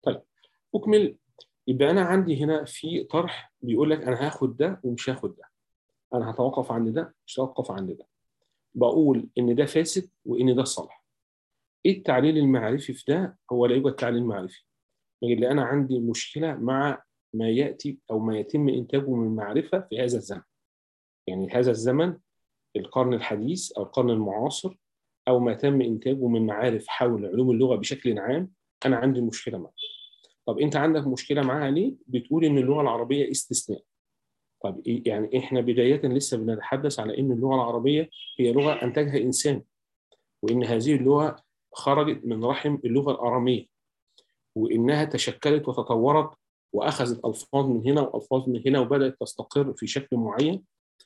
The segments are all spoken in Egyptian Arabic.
طيب اكمل يبقى انا عندي هنا في طرح بيقول لك انا هاخد ده ومش هاخد ده انا هتوقف عند ده مش هتوقف عند ده بقول ان ده فاسد وان ده صالح ايه التعليل المعرفي في ده هو لا يوجد تعليل معرفي لان انا عندي مشكله مع ما ياتي او ما يتم انتاجه من معرفه في هذا الزمن يعني هذا الزمن القرن الحديث او القرن المعاصر او ما تم انتاجه من معارف حول علوم اللغه بشكل عام انا عندي مشكله معاه طب انت عندك مشكله معاها ليه بتقول ان اللغه العربيه استثناء طب إيه يعني احنا بدايه لسه بنتحدث على ان اللغه العربيه هي لغه انتجها انسان وان هذه اللغه خرجت من رحم اللغه الاراميه وانها تشكلت وتطورت واخذت الفاظ من هنا والفاظ من هنا وبدات تستقر في شكل معين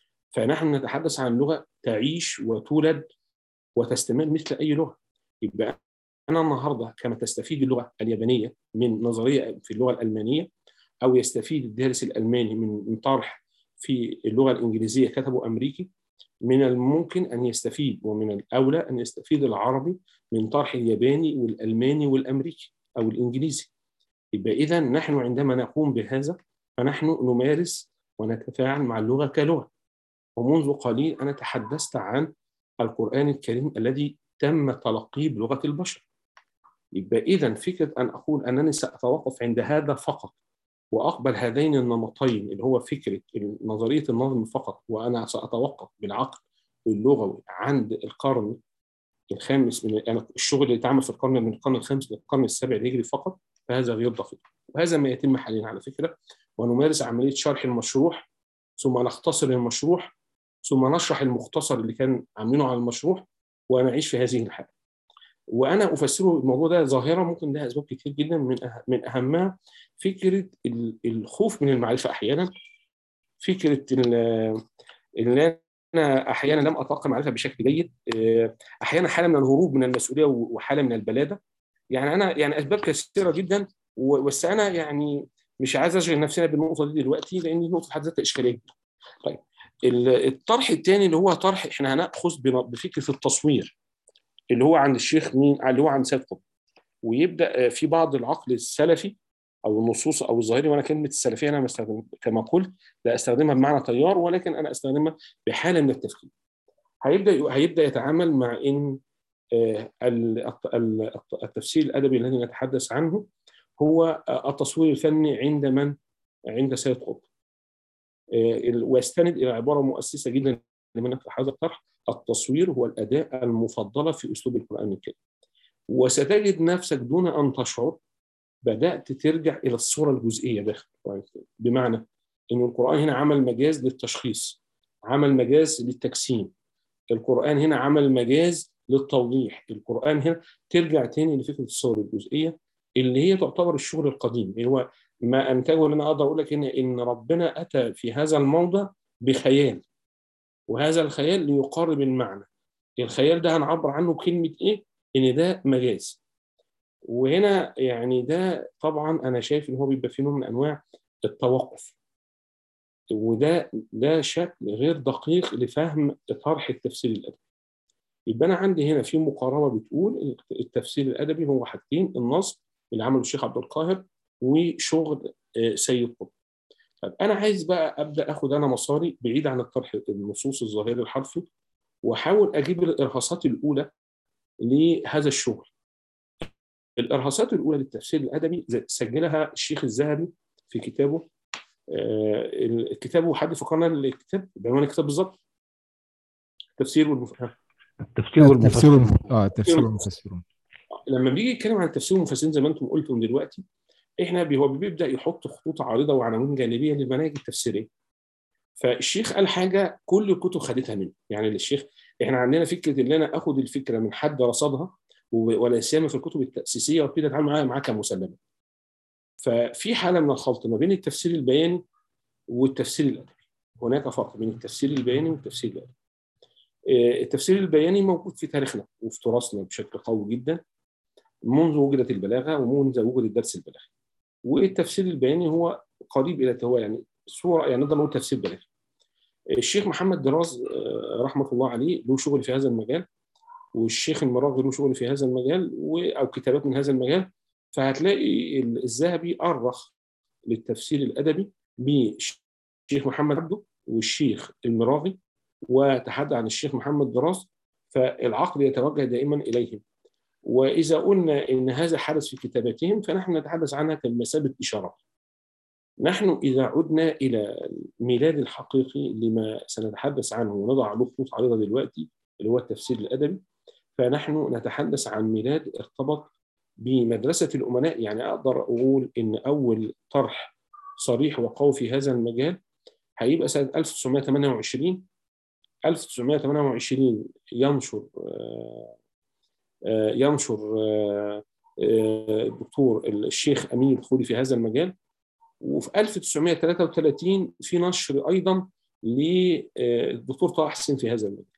فنحن نتحدث عن لغه تعيش وتولد وتستمر مثل اي لغه يبقى انا النهارده كما تستفيد اللغه اليابانيه من نظريه في اللغه الالمانيه او يستفيد الدارس الالماني من طرح في اللغه الانجليزيه كتبه امريكي من الممكن ان يستفيد ومن الاولى ان يستفيد العربي من طرح الياباني والالماني والامريكي او الانجليزي يبقى اذا نحن عندما نقوم بهذا فنحن نمارس ونتفاعل مع اللغه كلغه ومنذ قليل انا تحدثت عن القران الكريم الذي تم تلقيه بلغه البشر يبقى اذا فكره ان اقول انني ساتوقف عند هذا فقط واقبل هذين النمطين اللي هو فكره نظريه النظم فقط وانا ساتوقف بالعقل اللغوي عند القرن الخامس من يعني الشغل اللي اتعمل في القرن من القرن الخامس للقرن السابع الهجري فقط فهذا غير دقيق وهذا ما يتم حاليا على فكره ونمارس عمليه شرح المشروح ثم نختصر المشروح ثم نشرح المختصر اللي كان عاملينه على المشروح ونعيش في هذه الحاله وانا افسره الموضوع ده ظاهره ممكن لها اسباب كتير جدا من من اهمها فكره الخوف من المعرفه احيانا فكره ان انا احيانا لم اتلقى المعرفه بشكل جيد احيانا حاله من الهروب من المسؤوليه وحاله من البلاده يعني انا يعني اسباب كثيره جدا بس انا يعني مش عايز اشغل نفسنا بالنقطه دي دلوقتي لان دي نقطه حد ذاتها اشكاليه طيب الطرح الثاني اللي هو طرح احنا هناخذ بفكره التصوير اللي هو عند الشيخ مين اللي هو عند سيد قطب ويبدا في بعض العقل السلفي او النصوص او الظاهري وانا كلمه السلفيه انا مستخدم كما قلت لا استخدمها بمعنى تيار ولكن انا استخدمها بحاله من التفكير هيبدا هيبدا يتعامل مع ان التفسير الادبي الذي نتحدث عنه هو التصوير الفني عند من عند سيد قطب ويستند الى عباره مؤسسه جدا لمن يطرح هذا الطرح التصوير هو الاداه المفضله في اسلوب القران الكريم وستجد نفسك دون ان تشعر بدات ترجع الى الصوره الجزئيه داخل القران الكريم بمعنى ان القران هنا عمل مجاز للتشخيص عمل مجاز للتجسيم القران هنا عمل مجاز للتوضيح القران هنا ترجع تاني لفكره الصور الجزئيه اللي هي تعتبر الشغل القديم اللي هو ما انتجه اللي انا اقدر اقول لك هنا ان ربنا اتى في هذا الموضع بخيال وهذا الخيال ليقارب المعنى الخيال ده هنعبر عنه بكلمه ايه ان ده مجاز وهنا يعني ده طبعا انا شايف ان هو بيبقى فيه نوع من انواع التوقف وده ده شكل غير دقيق لفهم طرح التفسير الادبي يبقى انا عندي هنا في مقاربه بتقول التفسير الادبي هو حاجتين النص اللي عمله الشيخ عبد القاهر وشغل سيد قطب طب انا عايز بقى ابدا اخد انا مساري بعيد عن الطرح النصوص الظاهري الحرفي واحاول اجيب الارهاصات الاولى لهذا الشغل الارهاصات الاولى للتفسير الادبي سجلها الشيخ الذهبي في كتابه الكتاب وحد فكرنا الكتاب بعنوان الكتاب بالظبط التفسير والمفسرون التفسير والمفسرون اه التفسير والمفسرون لما بيجي يتكلم عن التفسير والمفسرين زي ما انتم قلتم دلوقتي احنا هو بيبدا يحط خطوط عارضه وعناوين جانبيه للمناهج التفسيريه فالشيخ قال حاجه كل الكتب خدتها منه يعني الشيخ احنا عندنا فكره ان انا اخد الفكره من حد رصدها ولا سيما في الكتب التاسيسيه وابتدي اتعامل معاها معاها كمسلمه ففي حاله من الخلط ما بين التفسير البياني والتفسير الادبي هناك فرق بين التفسير البياني والتفسير الادبي التفسير البياني موجود في تاريخنا وفي تراثنا بشكل قوي جدا منذ وجدت البلاغه ومنذ وجد الدرس البلاغي والتفسير البياني هو قريب الى هو يعني صوره يعني نقدر نقول تفسير بلاغي الشيخ محمد دراز رحمه الله عليه له شغل في هذا المجال والشيخ المراغي له شغل في هذا المجال او كتابات من هذا المجال فهتلاقي الذهبي أرخ للتفسير الأدبي بالشيخ محمد عبده والشيخ المراغي وتحدى عن الشيخ محمد دراس فالعقل يتوجه دائما إليهم وإذا قلنا إن هذا حدث في كتاباتهم فنحن نتحدث عنها كمثابة إشارات نحن إذا عدنا إلى الميلاد الحقيقي لما سنتحدث عنه ونضع له خطوط عريضة دلوقتي اللي هو التفسير الأدبي فنحن نتحدث عن ميلاد ارتبط بمدرسة الأمناء يعني أقدر أقول إن أول طرح صريح وقوي في هذا المجال هيبقى سنة 1928 1928 ينشر ينشر الدكتور الشيخ أمين الخولي في هذا المجال وفي 1933 في نشر أيضا للدكتور طه حسين في هذا المجال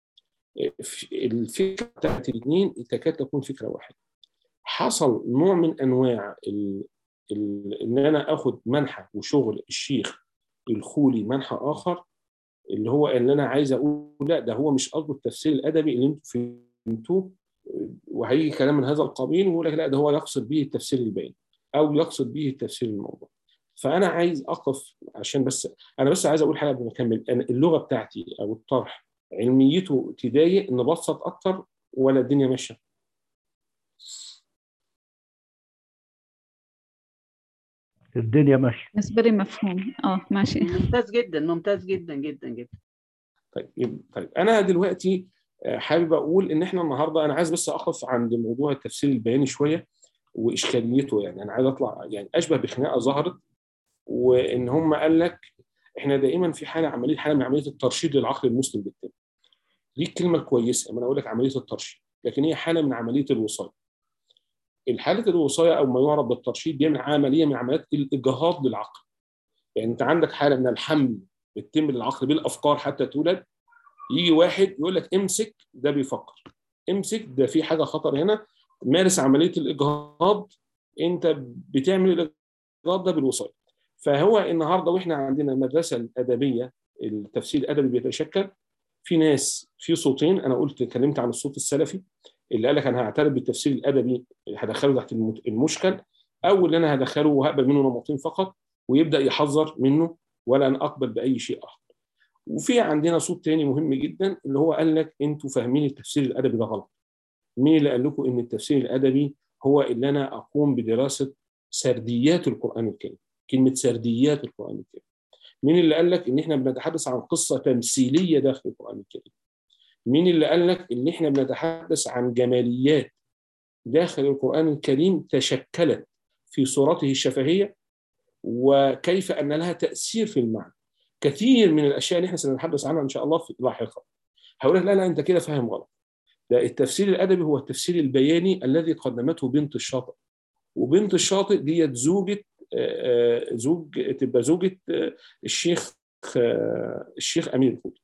الفكرة بتاعت الاثنين تكاد تكون فكرة واحدة حصل نوع من أنواع ال... ال... إن أنا آخد منحى وشغل الشيخ الخولي منحى آخر اللي هو اللي أنا عايز أقول لا ده هو مش قصده التفسير الأدبي اللي أنتوا فهمتوه وهيجي كلام من هذا القبيل ويقول لك لا ده هو يقصد به التفسير البياني أو يقصد به التفسير الموضوع فأنا عايز أقف عشان بس أنا بس عايز أقول حاجة قبل ما أكمل أنا اللغة بتاعتي أو الطرح علميته تضايق نبسط اكتر ولا الدنيا ماشيه الدنيا ماشيه بالنسبه لي مفهوم اه ماشي ممتاز جدا ممتاز جدا جدا جدا طيب طيب انا دلوقتي حابب اقول ان احنا النهارده انا عايز بس اقف عند موضوع التفسير البياني شويه واشكاليته يعني انا عايز اطلع يعني اشبه بخناقه ظهرت وان هم قال لك احنا دائما في حاله عمليه حاله من عمليه الترشيد للعقل المسلم بالتالي دي الكلمه الكويسه انا اقول لك عمليه الترشيد لكن هي حاله من عمليه الوصايه الحاله الوصايه او ما يعرف بالترشيد بيعمل عمليه من عمليات الاجهاض للعقل يعني انت عندك حاله من الحمل بتتم للعقل بالافكار حتى تولد يجي واحد يقول لك امسك ده بيفكر امسك ده في حاجه خطر هنا مارس عمليه الاجهاض انت بتعمل الاجهاض ده بالوصايه فهو النهارده واحنا عندنا المدرسه الادبيه التفسير الادبي بيتشكل في ناس في صوتين انا قلت اتكلمت عن الصوت السلفي اللي قال لك انا هعترف بالتفسير الادبي هدخله تحت المشكل او اللي انا هدخله وهقبل منه نمطين فقط ويبدا يحذر منه ولا ان اقبل باي شيء اخر. وفي عندنا صوت تاني مهم جدا اللي هو قال لك انتوا فاهمين التفسير الادبي ده غلط. مين اللي قال لكم ان التفسير الادبي هو اللي انا اقوم بدراسه سرديات القران الكريم؟ كلمه سرديات القران الكريم. مين اللي قال لك ان احنا بنتحدث عن قصه تمثيليه داخل القران الكريم؟ مين اللي قال لك ان احنا بنتحدث عن جماليات داخل القران الكريم تشكلت في صورته الشفهيه وكيف ان لها تاثير في المعنى؟ كثير من الاشياء اللي احنا سنتحدث عنها ان شاء الله في لاحقا. هقول لك لا لا انت كده فاهم غلط. ده التفسير الادبي هو التفسير البياني الذي قدمته بنت الشاطئ. وبنت الشاطئ ديت زوجة زوج تبقى زوجة الشيخ الشيخ امير الخولي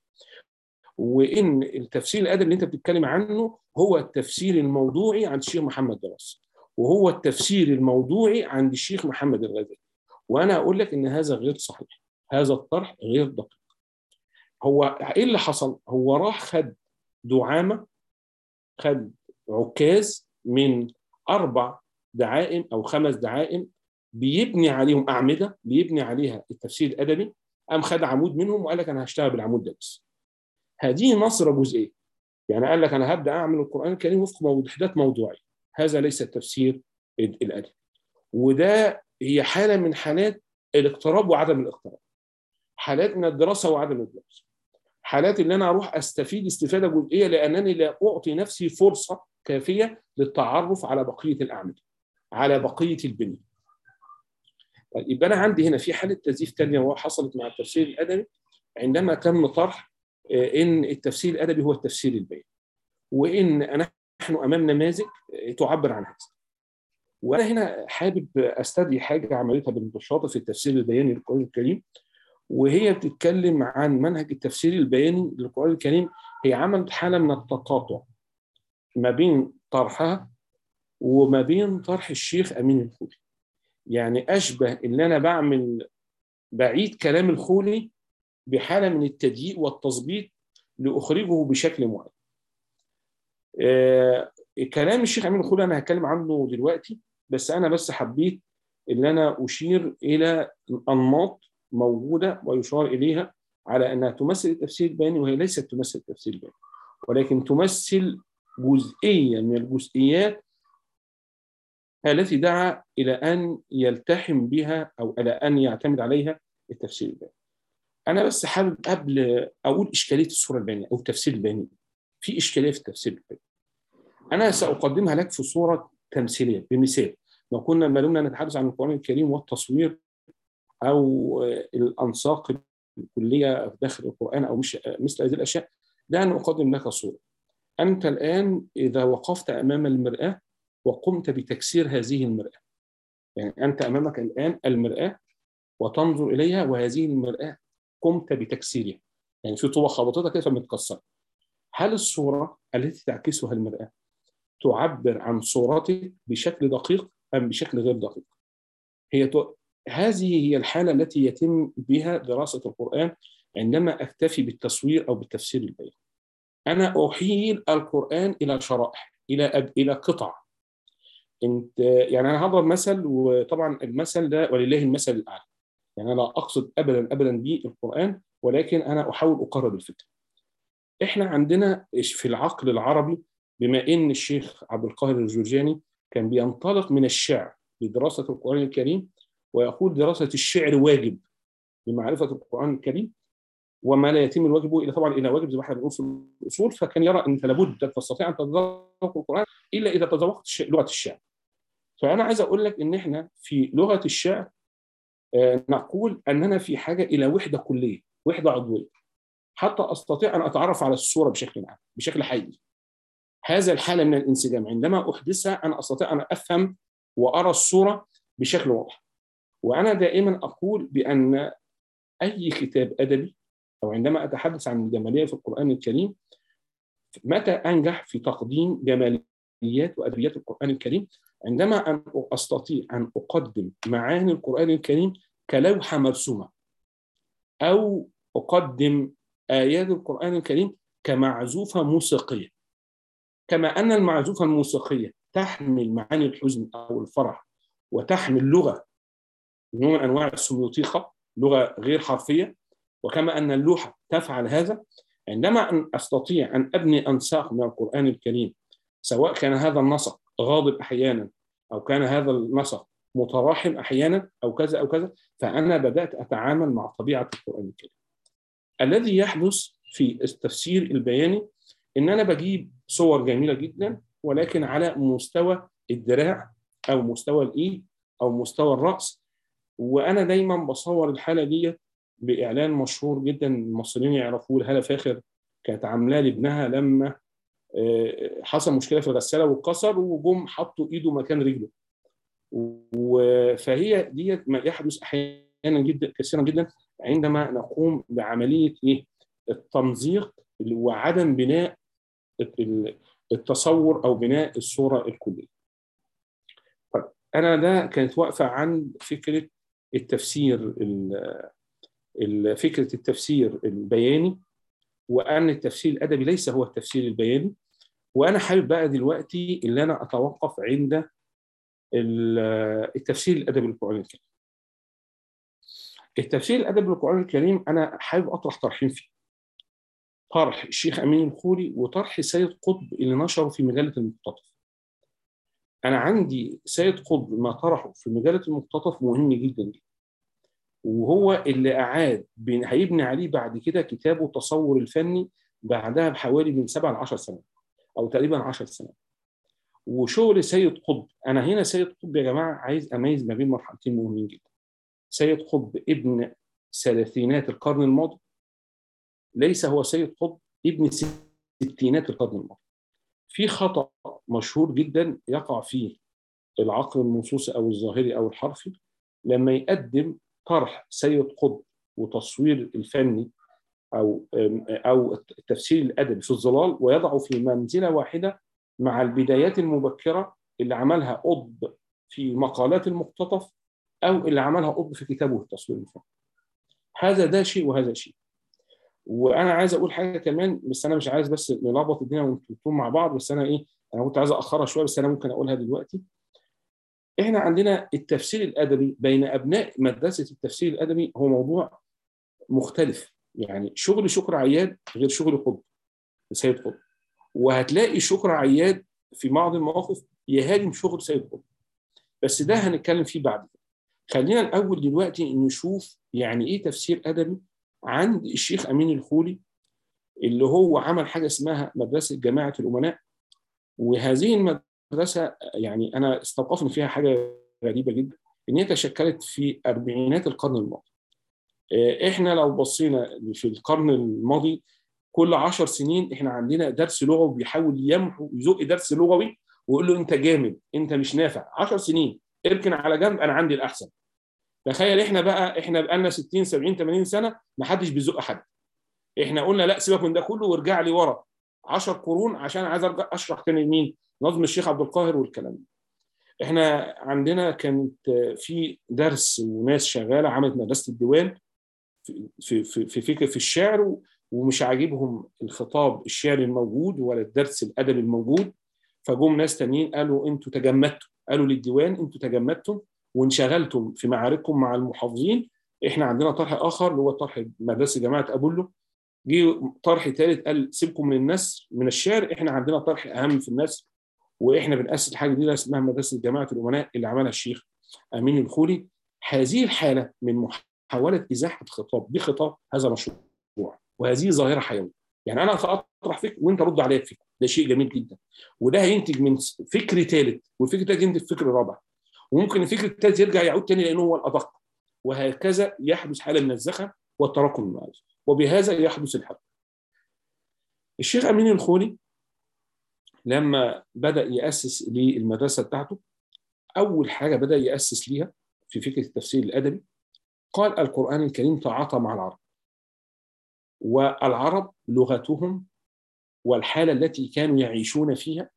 وان التفسير الادبي اللي انت بتتكلم عنه هو التفسير الموضوعي عند الشيخ محمد دراس وهو التفسير الموضوعي عند الشيخ محمد الغزالي وانا اقول لك ان هذا غير صحيح هذا الطرح غير دقيق هو ايه اللي حصل هو راح خد دعامه خد عكاز من اربع دعائم او خمس دعائم بيبني عليهم اعمده بيبني عليها التفسير الادبي قام خد عمود منهم وقال لك انا هشتغل بالعمود ده بس هذه نصره جزئيه يعني قال لك انا هبدا اعمل القران الكريم وفق وحدات موضوعيه هذا ليس التفسير الادبي وده هي حاله من حالات الاقتراب وعدم الاقتراب حالات من الدراسه وعدم الدراسه حالات اللي انا اروح استفيد استفاده جزئيه لانني لا اعطي نفسي فرصه كافيه للتعرف على بقيه الاعمده على بقيه البنيه طيب يبقى انا عندي هنا في حاله تزييف ثانيه وحصلت مع التفسير الادبي عندما تم طرح ان التفسير الادبي هو التفسير البياني وان نحن امام نماذج تعبر عن هذا وانا هنا حابب استدعي حاجه عملتها بالنشاط في التفسير البياني للقران الكريم وهي بتتكلم عن منهج التفسير البياني للقران الكريم هي عملت حاله من التقاطع ما بين طرحها وما بين طرح الشيخ امين الخولي يعني اشبه ان انا بعمل بعيد كلام الخولي بحاله من التضييق والتظبيط لاخرجه بشكل معين. آه كلام الشيخ امين الخولي انا هتكلم عنه دلوقتي بس انا بس حبيت ان انا اشير الى انماط موجوده ويشار اليها على انها تمثل التفسير البياني وهي ليست تمثل التفسير البياني ولكن تمثل جزئيه من الجزئيات التي دعا الى ان يلتحم بها او الى ان يعتمد عليها التفسير البياني. انا بس حابب قبل اقول اشكاليه الصوره البيانيه او التفسير البياني. في اشكاليه في التفسير البياني. انا ساقدمها لك في صوره تمثيليه بمثال لو كنا ما دمنا نتحدث عن القران الكريم والتصوير او الانساق الكليه داخل القران او مش مثل هذه الاشياء دعني اقدم لك صوره. انت الان اذا وقفت امام المراه وقمت بتكسير هذه المراه. يعني انت امامك الان المراه وتنظر اليها وهذه المراه قمت بتكسيرها. يعني في طوبه خبطتها كده فمتكسره. هل الصوره التي تعكسها المراه تعبر عن صورتك بشكل دقيق ام بشكل غير دقيق؟ هي ت... هذه هي الحاله التي يتم بها دراسه القران عندما اكتفي بالتصوير او بالتفسير البياني. انا احيل القران الى شرائح الى أب... الى قطع. انت يعني انا هضرب مثل وطبعا المثل ده ولله المثل الاعلى. يعني انا لا اقصد ابدا ابدا بالقران ولكن انا احاول اقرب الفكره. احنا عندنا في العقل العربي بما ان الشيخ عبد القاهر الجرجاني كان بينطلق من الشعر لدراسه القران الكريم ويقول دراسه الشعر واجب لمعرفه القران الكريم وما لا يتم الواجب الا طبعا الى واجب زي ما احنا بنقول في الاصول فكان يرى ان لابد تستطيع ان تتذوق القران الا اذا تذوقت لغه الشعر. فانا عايز اقول لك ان احنا في لغه الشعر نقول اننا في حاجه الى وحده كليه، وحده عضويه. حتى استطيع ان اتعرف على الصوره بشكل عام، بشكل حي. هذا الحاله من الانسجام عندما احدثها انا استطيع ان افهم وارى الصوره بشكل واضح. وانا دائما اقول بان اي كتاب ادبي او عندما اتحدث عن الجماليه في القران الكريم متى انجح في تقديم جماليات وادبيات القران الكريم عندما ان استطيع ان اقدم معاني القران الكريم كلوحه مرسومه او اقدم ايات القران الكريم كمعزوفه موسيقيه كما ان المعزوفه الموسيقيه تحمل معاني الحزن او الفرح وتحمل لغه نوع من انواع السميوطيقه لغه غير حرفيه وكما ان اللوحه تفعل هذا عندما أن استطيع ان ابني انساق من القران الكريم سواء كان هذا النسق غاضب احيانا او كان هذا النسق متراحم احيانا او كذا او كذا فانا بدات اتعامل مع طبيعه القران الكريم. الذي يحدث في التفسير البياني ان انا بجيب صور جميله جدا ولكن على مستوى الدراع او مستوى الايد او مستوى الراس وانا دايما بصور الحاله دي باعلان مشهور جدا المصريين يعرفوه الهاله فاخر كانت عاملاه لابنها لما حصل مشكله في الغساله واتكسر وجم حطوا ايده مكان رجله فهي دي ما يحدث احيانا جدا كثيرا جدا عندما نقوم بعمليه ايه التمزيق وعدم بناء التصور او بناء الصوره الكليه. طيب انا ده كانت واقفه عن فكره التفسير فكره التفسير البياني وان التفسير الادبي ليس هو التفسير البياني وانا حابب بقى دلوقتي اللي انا اتوقف عند التفسير الادبي للقران الكريم. التفسير الادبي للقران الكريم انا حابب اطرح طرحين فيه. طرح الشيخ امين الخولي وطرح سيد قطب اللي نشره في مجله المقتطف. انا عندي سيد قطب ما طرحه في مجله المقتطف مهم جدا جدا. وهو اللي اعاد هيبني عليه بعد كده كتابه التصور الفني بعدها بحوالي من سبع ل 10 سنوات او تقريبا 10 سنوات. وشغل سيد قطب انا هنا سيد قطب يا جماعه عايز اميز ما بين مرحلتين مهمين جدا. سيد قطب ابن ثلاثينات القرن الماضي ليس هو سيد قطب ابن ستينات القرن الماضي. في خطا مشهور جدا يقع فيه العقل النصوصي او الظاهري او الحرفي لما يقدم طرح سيد قطب وتصوير الفني او او التفسير الادبي في الظلال ويضعه في منزله واحده مع البدايات المبكره اللي عملها قطب في مقالات المقتطف او اللي عملها قطب في كتابه التصوير الفني. هذا ده شيء وهذا شيء. وانا عايز اقول حاجه كمان بس انا مش عايز بس نلخبط الدنيا وانتم مع بعض بس انا ايه انا كنت عايز اخرها شويه بس انا ممكن اقولها دلوقتي. احنا عندنا التفسير الادبي بين ابناء مدرسه التفسير الادبي هو موضوع مختلف يعني شغل شكر عياد غير شغل قطب سيد قطب وهتلاقي شكر عياد في بعض المواقف يهاجم شغل سيد قطب بس ده هنتكلم فيه بعد خلينا الاول دلوقتي نشوف يعني ايه تفسير ادبي عند الشيخ امين الخولي اللي هو عمل حاجه اسمها مدرسه جماعه الامناء وهذه المدرسه يعني انا استوقفني فيها حاجه غريبه جدا ان هي تشكلت في اربعينات القرن الماضي احنا لو بصينا في القرن الماضي كل عشر سنين احنا عندنا درس لغوي بيحاول يمحو يزق درس لغوي ويقول له انت جامد انت مش نافع 10 سنين اركن على جنب انا عندي الاحسن تخيل احنا بقى احنا بقالنا 60 70 80 سنه ما حدش بيزق حد احنا قلنا لا سيبك من ده كله وارجع لي ورا 10 قرون عشان عايز ارجع اشرح تاني مين نظم الشيخ عبد القاهر والكلام ده احنا عندنا كانت في درس وناس شغاله عملت مدرسه الديوان في في في فكر في الشعر ومش عاجبهم الخطاب الشعري الموجود ولا الدرس الادبي الموجود فجم ناس تانيين قالوا انتوا تجمدتوا قالوا للديوان انتوا تجمدتم وانشغلتم في معارككم مع المحافظين احنا عندنا طرح اخر اللي هو طرح مدرسه جماعه ابولو جه طرح ثالث قال سيبكم من النثر من الشعر احنا عندنا طرح اهم في النثر واحنا بنأسس حاجه جديده اسمها مدرسه جماعه الامناء اللي عملها الشيخ امين الخولي هذه الحاله من محاوله ازاحه خطاب بخطاب هذا مشروع وهذه ظاهره حيويه يعني انا اطرح فكر وانت رد عليا بفكر ده شيء جميل جدا وده هينتج من فكر ثالث والفكر الثالث ينتج فكر رابع وممكن الفكر الثالث يرجع يعود تاني لانه هو الادق وهكذا يحدث حاله من الزخم والتراكم المعرفي وبهذا يحدث الحرب الشيخ امين الخولي لما بدا ياسس للمدرسه بتاعته اول حاجه بدا ياسس ليها في فكره التفسير الادبي قال القران الكريم تعاطى مع العرب والعرب لغتهم والحاله التي كانوا يعيشون فيها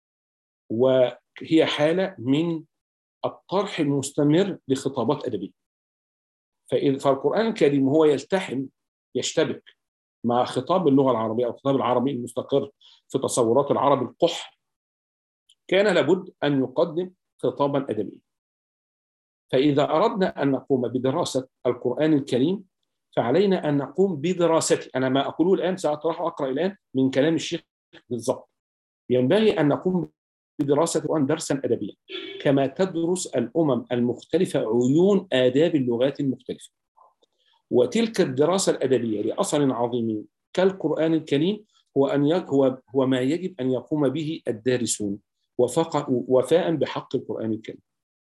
وهي حاله من الطرح المستمر لخطابات ادبيه فالقران الكريم هو يلتحم يشتبك مع خطاب اللغه العربيه او الخطاب العربي المستقر في تصورات العرب القح كان لابد ان يقدم خطابا ادبيا فاذا اردنا ان نقوم بدراسه القران الكريم فعلينا ان نقوم بدراسته انا ما اقوله الان ساطرحه اقرا الان من كلام الشيخ بالضبط ينبغي ان نقوم بدراسه القران درسا ادبيا كما تدرس الامم المختلفه عيون آداب اللغات المختلفه وتلك الدراسه الادبيه لاصل عظيم كالقران الكريم هو ان هو هو ما يجب ان يقوم به الدارسون وفاء بحق القران الكريم.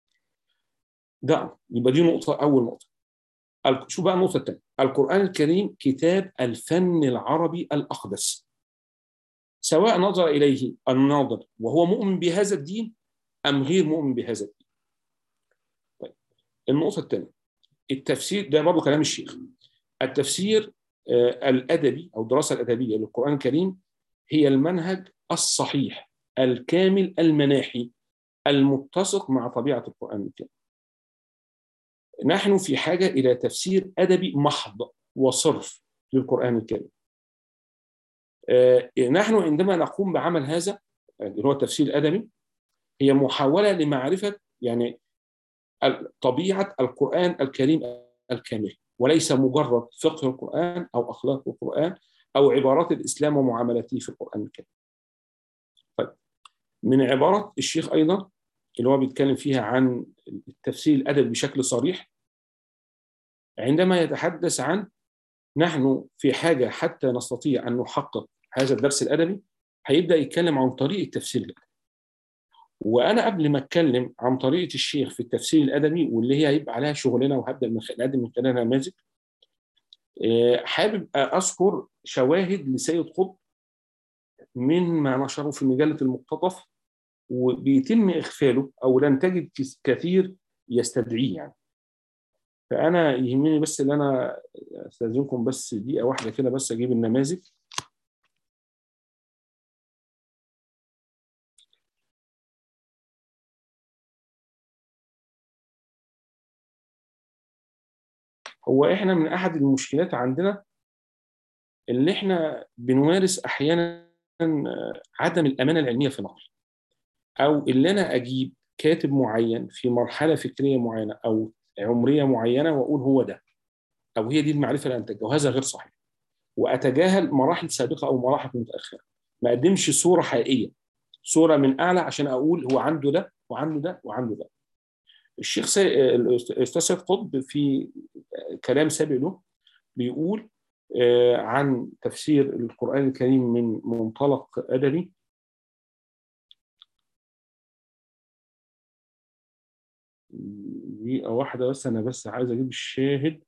ده يبقى دي نقطه اول نقطه. شو بقى النقطه الثانيه؟ القران الكريم كتاب الفن العربي الاقدس. سواء نظر اليه الناظر وهو مؤمن بهذا الدين ام غير مؤمن بهذا الدين. طيب النقطه الثانيه التفسير ده برضه كلام الشيخ التفسير الادبي او الدراسه الادبيه للقران الكريم هي المنهج الصحيح الكامل المناحي المتسق مع طبيعه القران الكريم. نحن في حاجه الى تفسير ادبي محض وصرف للقران الكريم. نحن عندما نقوم بعمل هذا اللي هو التفسير الادبي هي محاوله لمعرفه يعني طبيعه القران الكريم الكامل وليس مجرد فقه القران او اخلاق القران او عبارات الاسلام ومعاملاته في القران الكريم. طيب من عبارات الشيخ ايضا اللي هو بيتكلم فيها عن التفسير الادبي بشكل صريح عندما يتحدث عن نحن في حاجه حتى نستطيع ان نحقق هذا الدرس الادبي هيبدا يتكلم عن طريقه التفسير الادبي. وانا قبل ما اتكلم عن طريقه الشيخ في التفسير الادبي واللي هي هيبقى عليها شغلنا وهبدا من نقدم من خلالها نماذج حابب اذكر شواهد لسيد قطب من ما نشره في مجله المقتطف وبيتم اغفاله او لن تجد كثير يستدعيه يعني فانا يهمني بس ان انا استاذنكم بس دقيقه واحده كده بس اجيب النماذج هو احنا من احد المشكلات عندنا اللي احنا بنمارس احيانا عدم الامانه العلميه في النقل او اللي انا اجيب كاتب معين في مرحله فكريه معينه او عمريه معينه واقول هو ده او هي دي المعرفه اللي انتجها وهذا غير صحيح واتجاهل مراحل سابقه او مراحل متاخره ما اقدمش صوره حقيقيه صوره من اعلى عشان اقول هو عنده ده وعنده ده وعنده ده الشيخ سي... الاستاذ سيد قطب في كلام سابق له بيقول آه، عن تفسير القران الكريم من منطلق ادبي دقيقه واحده بس انا بس عايز اجيب الشاهد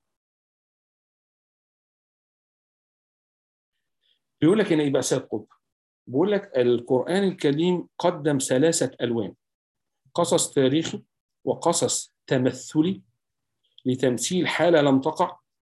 بيقول لك ان يبقى سيد قطب بيقول لك القران الكريم قدم ثلاثه الوان قصص تاريخي وقصص تمثلي لتمثيل حاله لم تقع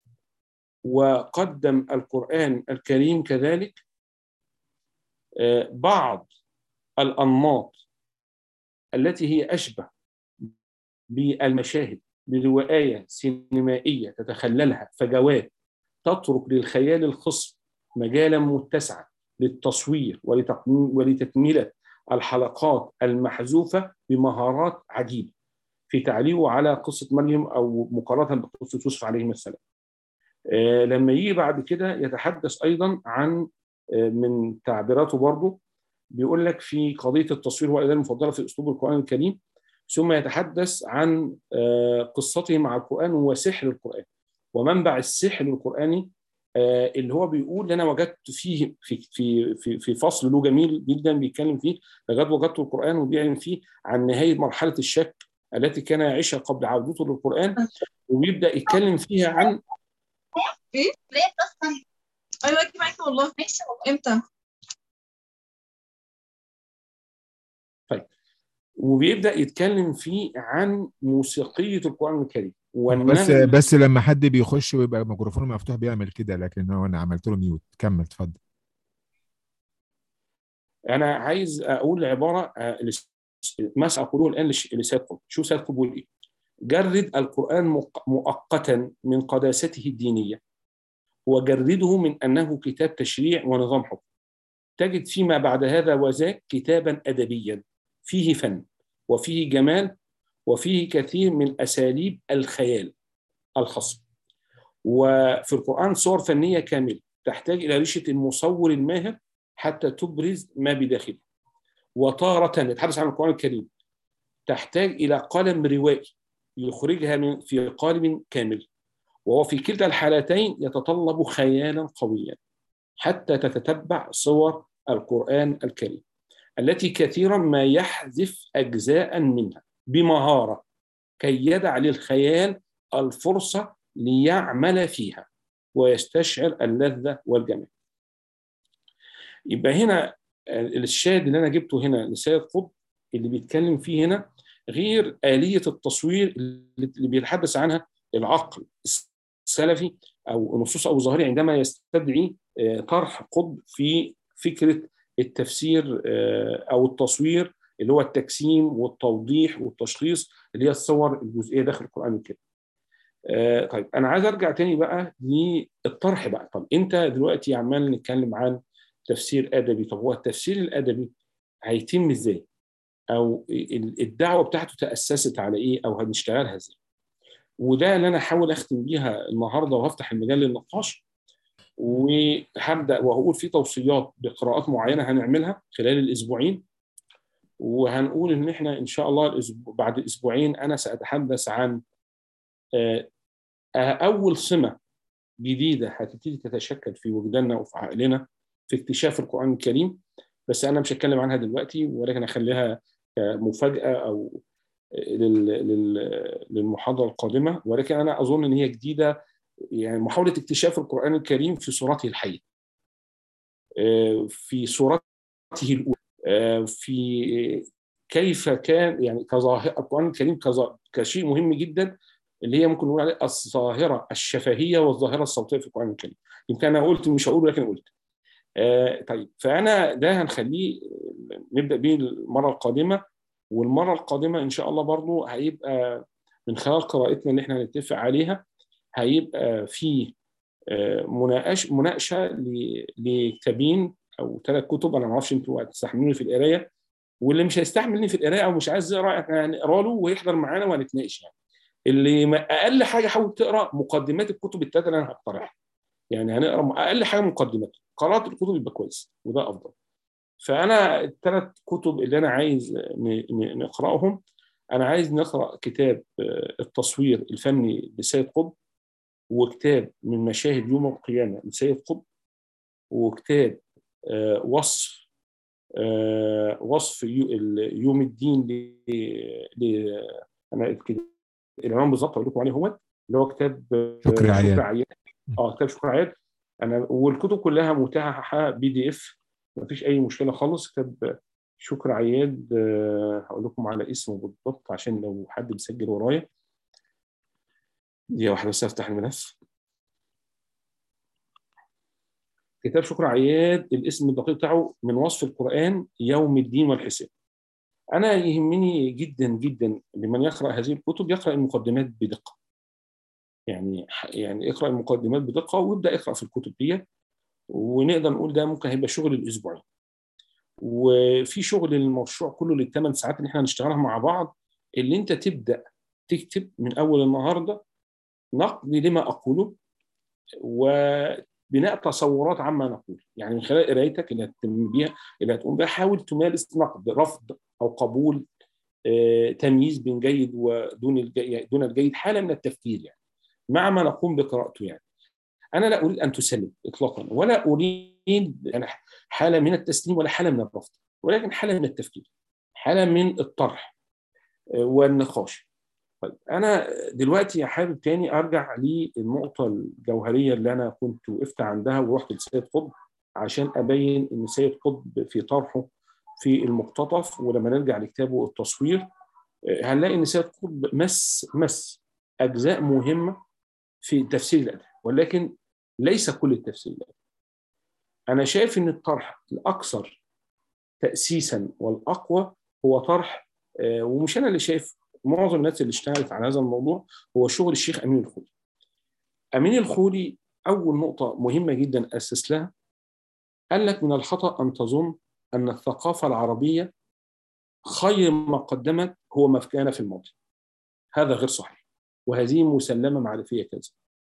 وقدم القران الكريم كذلك آه، بعض الانماط التي هي اشبه بالمشاهد بروايه سينمائيه تتخللها فجوات تترك للخيال الخصب مجالا متسعا للتصوير ولتقم- ولتكمله الحلقات المحذوفه بمهارات عجيبه في تعليقه على قصه مريم او مقارنه بقصه يوسف عليه السلام. آه، لما يجي بعد كده يتحدث ايضا عن آه، من تعبيراته برضه بيقول لك في قضيه التصوير هو الاداه المفضله في اسلوب القران الكريم ثم يتحدث عن آه، قصته مع القران وسحر القران ومنبع السحر القراني آه، اللي هو بيقول انا وجدت فيه في في في في فصل له جميل جدا بيتكلم فيه لقد وجدت القران وبيعلن فيه عن نهايه مرحله الشك التي كان يعيشها قبل عودته للقران وبيبدا يتكلم فيها عن ايه؟ ليه بتسخن؟ ايوه اجي معاكي والله ماشي والله امتى؟ وبيبدا يتكلم فيه عن موسيقيه القران الكريم بس والنغم بس لما حد بيخش ويبقى ميكروفونه مفتوح بيعمل كده لكن هو انا عملت له ميوت كمل اتفضل انا عايز اقول عباره آه، لس- ما ساقوله الان لش- لسيد قطب شو سيد قطب بيقول ايه جرد القران مق- مؤقتا من قداسته الدينيه وجرده من انه كتاب تشريع ونظام حكم تجد فيما بعد هذا وذاك كتابا ادبيا فيه فن وفيه جمال وفيه كثير من اساليب الخيال الخاصه وفي القران صور فنيه كامله تحتاج الى ريشه المصور الماهر حتى تبرز ما بداخله وتارة نتحدث عن القرآن الكريم تحتاج إلى قلم روائي يخرجها من في قالب كامل وهو في كلتا الحالتين يتطلب خيالا قويا حتى تتتبع صور القرآن الكريم التي كثيرا ما يحذف أجزاء منها بمهارة كي يدع للخيال الفرصة ليعمل فيها ويستشعر اللذة والجمال يبقى هنا الشاهد اللي انا جبته هنا لسيد قطب اللي بيتكلم فيه هنا غير آلية التصوير اللي بيتحدث عنها العقل السلفي أو النصوص أو الظاهري عندما يستدعي آه، طرح قطب في فكرة التفسير آه، أو التصوير اللي هو التجسيم والتوضيح والتشخيص اللي هي الصور الجزئية داخل القرآن الكريم. آه، طيب أنا عايز أرجع تاني بقى للطرح بقى طب أنت دلوقتي عمال نتكلم عن تفسير ادبي طب هو التفسير الادبي هيتم ازاي او ال- الدعوه بتاعته تاسست على ايه او هنشتغلها ازاي وده اللي انا هحاول اختم بيها النهارده وهفتح المجال للنقاش وهبدا وهقول في توصيات بقراءات معينه هنعملها خلال الاسبوعين وهنقول ان احنا ان شاء الله الأسبوع بعد اسبوعين انا ساتحدث عن آه، آه، اول سمه جديده هتبتدي تتشكل في وجداننا وفي عقلنا في اكتشاف القرآن الكريم بس أنا مش هتكلم عنها دلوقتي ولكن أخليها مفاجأة أو لل- لل- للمحاضرة القادمة ولكن أنا أظن إن هي جديدة يعني محاولة اكتشاف القرآن الكريم في صورته الحية آه، في صورته الأولى آه، في كيف كان يعني كظاهرة القرآن الكريم كظا- كشيء مهم جدا اللي هي ممكن نقول عليه الظاهرة الشفهية والظاهرة الصوتية في القرآن الكريم يمكن أنا قلت مش هقول لكن قلت آه، طيب فانا ده هنخليه نبدا بيه المره القادمه والمره القادمه ان شاء الله برضو هيبقى من خلال قراءتنا اللي احنا هنتفق عليها هيبقى في آه، مناقش مناقشه ل- لكتابين او ثلاث كتب انا ما اعرفش انتوا هتستحملوني في القرايه واللي مش هيستحملني في القراءه او مش عايز يقرا يعني اقرا له ويحضر معانا وهنتناقش يعني اللي ما- اقل حاجه حاول تقرا مقدمات الكتب الثلاثه اللي انا هقترحها يعني هنقرا اقل حاجه مقدمات قرات الكتب يبقى كويس وده افضل فانا الثلاث كتب اللي انا عايز ن- ن- نقراهم انا عايز نقرا كتاب آه، التصوير الفني لسيد قطب وكتاب من مشاهد يوم القيامه لسيد قطب وكتاب آه، وصف آه، وصف يو- ال- يوم الدين ل ل- انا كده العنوان بالظبط اقول لكم عليه هو اللي هو كتاب آه، شكري عياد. عياد اه كتاب شكري عياد انا والكتب كلها متاحه بي دي اف مفيش اي مشكله خالص كتاب شكر عياد آه، هقول لكم على اسمه بالضبط عشان لو حد مسجل ورايا دي واحده بس افتح الملف كتاب شكر عياد الاسم الدقيق بتاعه من وصف القرآن يوم الدين والحساب أنا يهمني جدا جدا لمن يقرأ هذه الكتب يقرأ المقدمات بدقة يعني يعني اقرأ المقدمات بدقة وابدأ اقرأ في الكتب دي ونقدر نقول ده ممكن هيبقى شغل الأسبوعين وفي شغل المشروع كله للثمان ساعات اللي احنا هنشتغلها مع بعض اللي انت تبدأ تكتب من أول النهاردة نقد لما أقوله وبناء تصورات عما نقول يعني من خلال قرايتك اللي هتتم بيها اللي هتقوم بها حاول تمارس نقد رفض او قبول آه، تمييز بين جيد ودون الجيد دون الجيد حاله من التفكير يعني مع ما نقوم بقراءته يعني انا لا اريد ان تسلم اطلاقا ولا اريد يعني حاله من التسليم ولا حاله من الرفض ولكن حاله من التفكير حاله من الطرح آه، والنقاش طيب انا دلوقتي حابب تاني ارجع للنقطه الجوهريه اللي انا كنت وقفت عندها ورحت لسيد قطب عشان ابين ان سيد قطب في طرحه في المقتطف ولما نرجع لكتابه التصوير آه، هنلاقي ان سيد قطب مس مس اجزاء مهمه في تفسير الادب ولكن ليس كل التفسير الادب انا شايف ان الطرح الاكثر تاسيسا والاقوى هو طرح آه، ومش انا اللي شايف معظم الناس اللي اشتغلت على هذا الموضوع هو شغل الشيخ امين الخولي. امين الخولي اول نقطه مهمه جدا اسس لها قال لك من الخطا ان تظن ان الثقافه العربيه خير ما قدمت هو ما كان في الماضي. هذا غير صحيح وهذه مسلمه معرفيه كذا.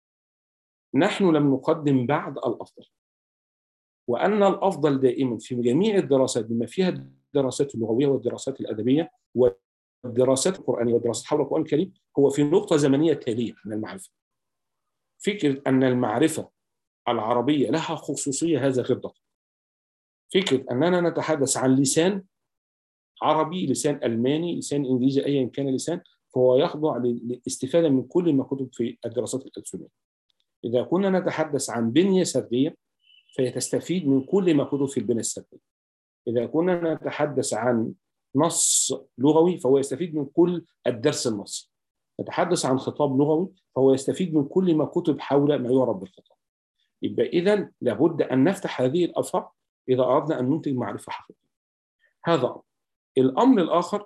نحن لم نقدم بعد الافضل. وان الافضل دائما في جميع الدراسات بما فيها الدراسات اللغويه والدراسات الادبيه والدراسات القرآنية والدراسات حول القرآن الكريم هو في نقطة زمنية تالية من المعرفة. فكرة أن المعرفة العربية لها خصوصية هذا غير دقيق. فكرة أننا نتحدث عن لسان عربي، لسان ألماني، لسان إنجليزي أيا كان لسان فهو يخضع للاستفادة من كل ما كتب في الدراسات الألسنية. إذا كنا نتحدث عن بنية سردية فهي تستفيد من كل ما كتب في البنية السردية. إذا كنا نتحدث عن نص لغوي فهو يستفيد من كل الدرس النصي نتحدث عن خطاب لغوي فهو يستفيد من كل ما كتب حول ما يعرف بالخطاب يبقى اذا لابد ان نفتح هذه الافاق اذا اردنا ان ننتج معرفه حقيقيه هذا امر الامر الاخر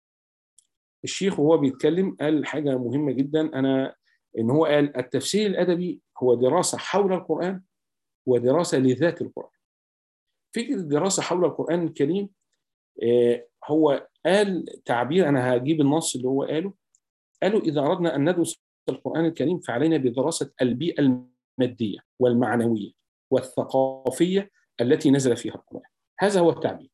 الشيخ وهو بيتكلم قال حاجه مهمه جدا انا ان هو قال التفسير الادبي هو دراسه حول القران ودراسه لذات القران فكره الدراسه حول القران الكريم آه، هو قال تعبير انا هجيب النص اللي هو قاله قالوا اذا اردنا ان ندرس القران الكريم فعلينا بدراسه البيئه الماديه والمعنويه والثقافيه التي نزل فيها القران هذا هو التعبير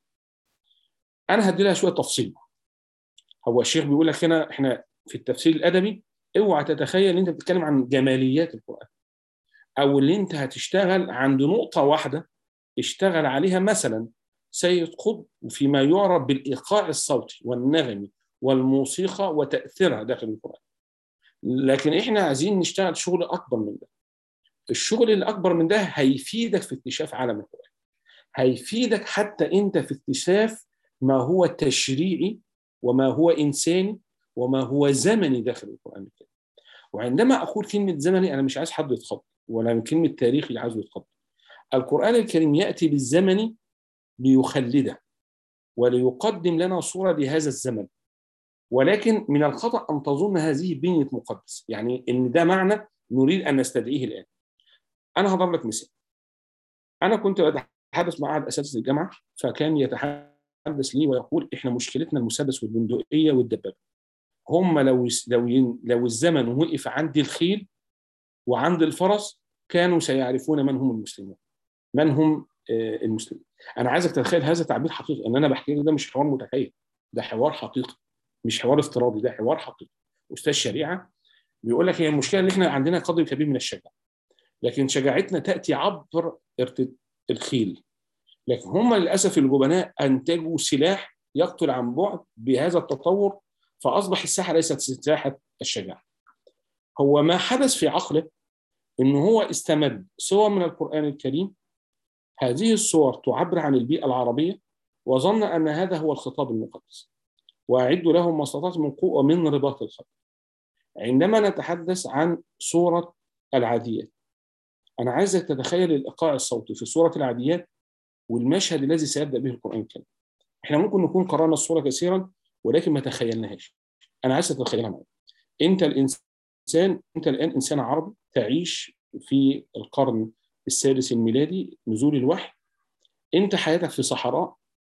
انا هدي لها شويه تفصيل هو الشيخ بيقول لك هنا احنا في التفسير الادبي اوعى تتخيل ان انت بتتكلم عن جماليات القران او اللي انت هتشتغل عند نقطه واحده اشتغل عليها مثلا سيد قطب فيما يعرف بالايقاع الصوتي والنغمي والموسيقى وتاثيرها داخل القران لكن احنا عايزين نشتغل شغل اكبر من ده الشغل الاكبر من ده هيفيدك في اكتشاف عالم القران هيفيدك حتى انت في اكتشاف ما هو تشريعي وما هو انساني وما هو زمني داخل القران الكريم وعندما اقول كلمه زمني انا مش عايز حد يتخض ولا من كلمه تاريخي عايزه يتخض القران الكريم ياتي بالزمن ليخلده وليقدم لنا صوره لهذا الزمن ولكن من الخطا ان تظن هذه بنيه مقدس يعني ان ده معنى نريد ان نستدعيه الان انا هضرب لك مثال انا كنت بتحدث مع احد اساتذه الجامعه فكان يتحدث يتحدث لي ويقول احنا مشكلتنا المسدس والبندقيه والدبابه هم لو لو لو الزمن وقف عند الخيل وعند الفرس كانوا سيعرفون من هم المسلمون من هم المسلمين انا عايزك تتخيل هذا تعبير حقيقي ان انا بحكي لك ده مش حوار متخيل ده حوار حقيقي مش حوار افتراضي ده حوار حقيقي استاذ شريعه بيقول لك هي المشكله ان احنا عندنا قدر كبير من الشجاعه لكن شجاعتنا تاتي عبر الخيل لكن هم للاسف الجبناء انتجوا سلاح يقتل عن بعد بهذا التطور فاصبح الساحه ليست ساحه الشجاعه هو ما حدث في عقله ان هو استمد صور من القران الكريم هذه الصور تعبر عن البيئه العربيه وظن ان هذا هو الخطاب المقدس واعدوا لهم ما استطعتم من قوه من رباط الخيل عندما نتحدث عن سوره العاديات انا عايزك تتخيل الايقاع الصوتي في سوره العاديات والمشهد الذي سيبدا به القران الكريم احنا ممكن نكون قرانا الصوره كثيرا ولكن ما تخيلناهاش انا عايز تتخيلها معايا انت الانسان انت الان انسان عربي تعيش في القرن السادس الميلادي نزول الوحي انت حياتك في صحراء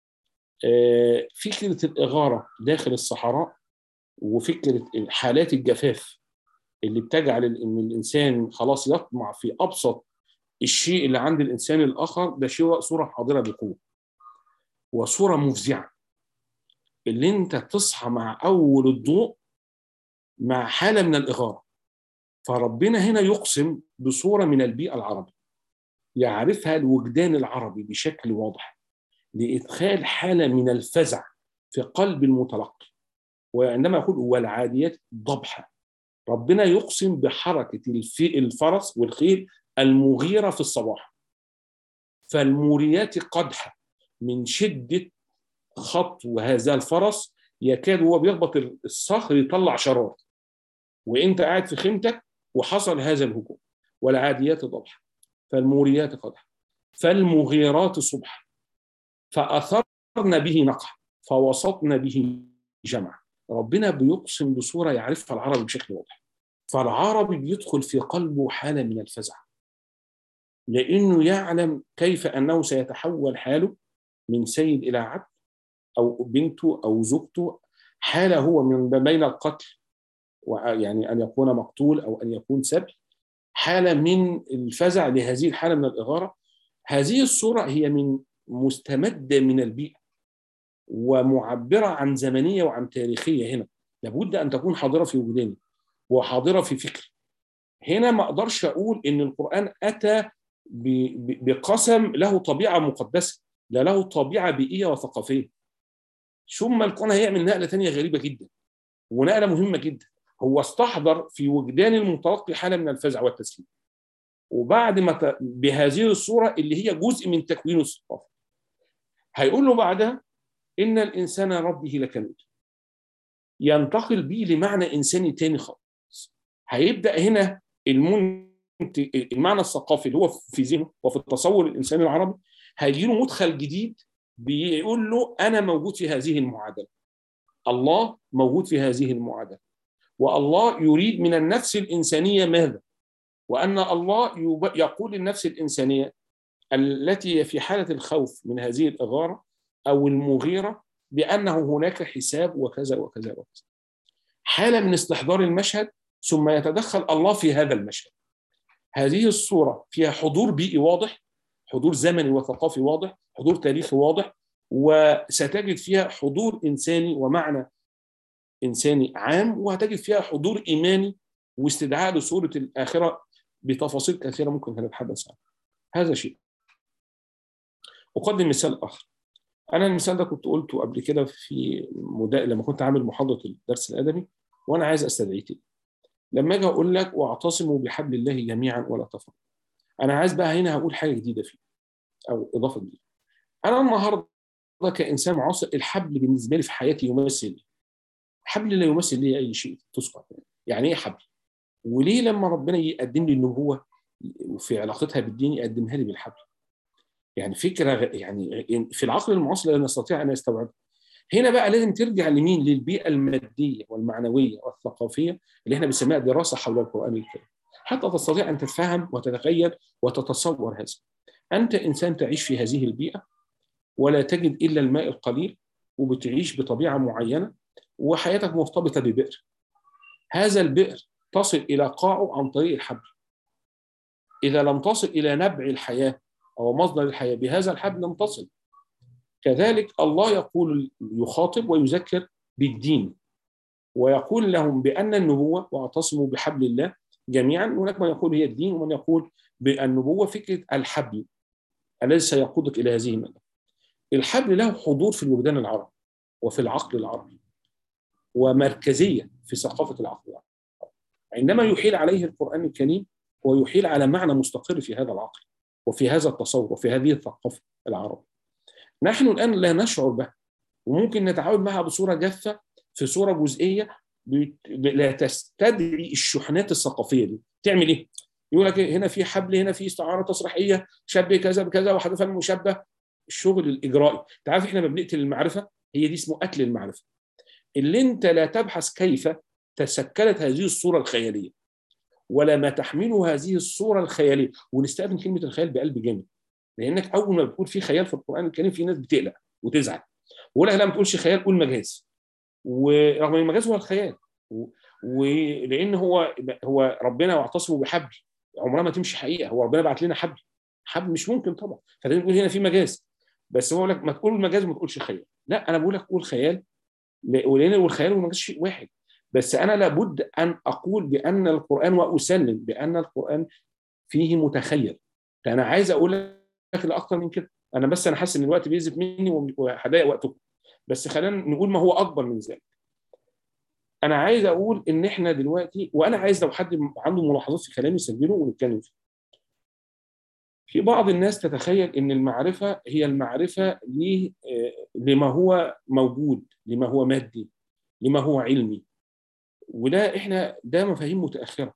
فكره الاغاره داخل الصحراء وفكره حالات الجفاف اللي بتجعل ان الانسان خلاص يطمع في ابسط الشيء اللي عند الانسان الاخر ده شيء صوره حاضره بقوه وصوره مفزعه اللي انت تصحى مع اول الضوء مع حاله من الاغاره فربنا هنا يقسم بصوره من البيئه العربيه يعرفها الوجدان العربي بشكل واضح لادخال حاله من الفزع في قلب المتلقي وعندما يقول والعاديات ضبحا ربنا يقسم بحركه الفرس والخيل المغيره في الصباح فالموريات قدحه من شده خطو هذا الفرس يكاد وهو بيخبط الصخر يطلع شرار وانت قاعد في خيمتك وحصل هذا الهجوم والعاديات ضبحا فالموريات قدحا فالمغيرات صبحا فاثرن به نقحا فوسطن به جمعا ربنا بيقسم بصوره يعرفها العربي بشكل واضح فالعربي بيدخل في قلبه حاله من الفزع لانه يعلم كيف انه سيتحول حاله من سيد الى عبد او بنته او زوجته حاله هو من بين القتل يعني ان يكون مقتول او ان يكون سبي حاله من الفزع لهذه الحاله من الاغاره هذه الصوره هي من مستمده من البيئه ومعبره عن زمنيه وعن تاريخيه هنا لابد ان تكون حاضره في وجداني وحاضره في فكري هنا ما اقدرش اقول ان القران اتى بقسم له طبيعه مقدسه لا له طبيعه بيئيه وثقافيه ثم القران هيعمل نقله ثانيه غريبه جدا ونقله مهمه جدا هو استحضر في وجدان المتلقي حاله من الفزع والتسليم وبعد ما ت... بهذه الصوره اللي هي جزء من تكوينه الثقافي هيقول له بعدها ان الانسان ربه لكنود ينتقل بيه لمعنى انساني تاني خالص هيبدا هنا المنت... المعنى الثقافي اللي هو في ذهنه وفي التصور الانساني العربي هيجي له مدخل جديد بيقول له انا موجود في هذه المعادله الله موجود في هذه المعادله والله يريد من النفس الانسانيه ماذا وان الله يقول للنفس الانسانيه التي في حاله الخوف من هذه الاغاره او المغيره بانه هناك حساب وكذا وكذا وكذا حاله من استحضار المشهد ثم يتدخل الله في هذا المشهد هذه الصوره فيها حضور بيئي واضح حضور زمني وثقافي واضح حضور تاريخي واضح وستجد فيها حضور انساني ومعنى انساني عام وهتجد فيها حضور ايماني واستدعاء لصوره الاخره بتفاصيل كثيره ممكن نتحدث عنها. هذا شيء. اقدم مثال اخر. انا المثال ده كنت قلته قبل كده في مدا... لما كنت عامل محاضره الدرس الادبي وانا عايز استدعيه تاني. لما اجي اقول لك واعتصموا بحبل الله جميعا ولا تفرقوا. انا عايز بقى هنا هقول حاجه جديده فيه او اضافه جديده. انا النهارده كانسان معاصر الحبل بالنسبه لي في حياتي يمثل حبل لا يمثل لي اي شيء تسقط يعني ايه حبل وليه لما ربنا يقدم لي النبوه في علاقتها بالدين يقدمها لي بالحبل يعني فكره يعني في العقل المعاصر لا نستطيع ان نستوعبها هنا بقى لازم ترجع لمين للبيئه الماديه والمعنويه والثقافيه اللي احنا بنسميها دراسه حول القران الكريم حتى تستطيع ان تتفهم وتتخيل وتتصور هذا انت انسان تعيش في هذه البيئه ولا تجد الا الماء القليل وبتعيش بطبيعه معينه وحياتك مرتبطه ببئر هذا البئر تصل الى قاعه عن طريق الحبل اذا لم تصل الى نبع الحياه او مصدر الحياه بهذا الحبل لم تصل كذلك الله يقول يخاطب ويذكر بالدين ويقول لهم بان النبوه واعتصموا بحبل الله جميعا هناك من يقول هي الدين ومن يقول بالنبوه فكره الحبل الذي سيقودك الى هذه المدى. الحبل له حضور في الوجدان العربي وفي العقل العربي ومركزيه في ثقافه العقل العربي. عندما يحيل عليه القران الكريم هو يحيل على معنى مستقر في هذا العقل وفي هذا التصور وفي هذه الثقافه العربيه. نحن الان لا نشعر به وممكن نتعامل معها بصوره جافه في صوره جزئيه لا تستدعي الشحنات الثقافيه دي تعمل ايه؟ يقول لك هنا في حبل هنا في استعاره تصريحيه شبه كذا بكذا وحذف المشبه الشغل الاجرائي انت عارف احنا ما بنقتل المعرفه هي دي اسمه قتل المعرفه اللي انت لا تبحث كيف تشكلت هذه الصوره الخياليه ولا ما تحمله هذه الصوره الخياليه ونستخدم كلمه الخيال بقلب جامد لانك اول ما بتقول في خيال في القران الكريم في ناس بتقلق وتزعل ويقول لك لا ما تقولش خيال قول مجاز ورغم ان المجاز هو الخيال ولان هو هو ربنا واعتصموا بحبل عمرها ما تمشي حقيقه هو ربنا بعت لنا حبل حبل مش ممكن طبعا فلازم نقول هنا في مجاز بس هو لك ما تقول مجاز وما تقولش خيال لا انا بقول لك قول خيال ولان والخيال والمجاز شيء واحد بس انا لابد ان اقول بان القران واسلم بان القران فيه متخيل فانا عايز اقول لك اكتر من كده انا بس انا حاسس ان الوقت بيزف مني وهضايق وقتكم بس خلينا نقول ما هو اكبر من ذلك انا عايز اقول ان احنا دلوقتي وانا عايز لو حد عنده ملاحظات في كلامي يسجله ونتكلم فيه في بعض الناس تتخيل ان المعرفه هي المعرفه لما هو موجود لما هو مادي لما هو علمي وده احنا ده مفاهيم متاخره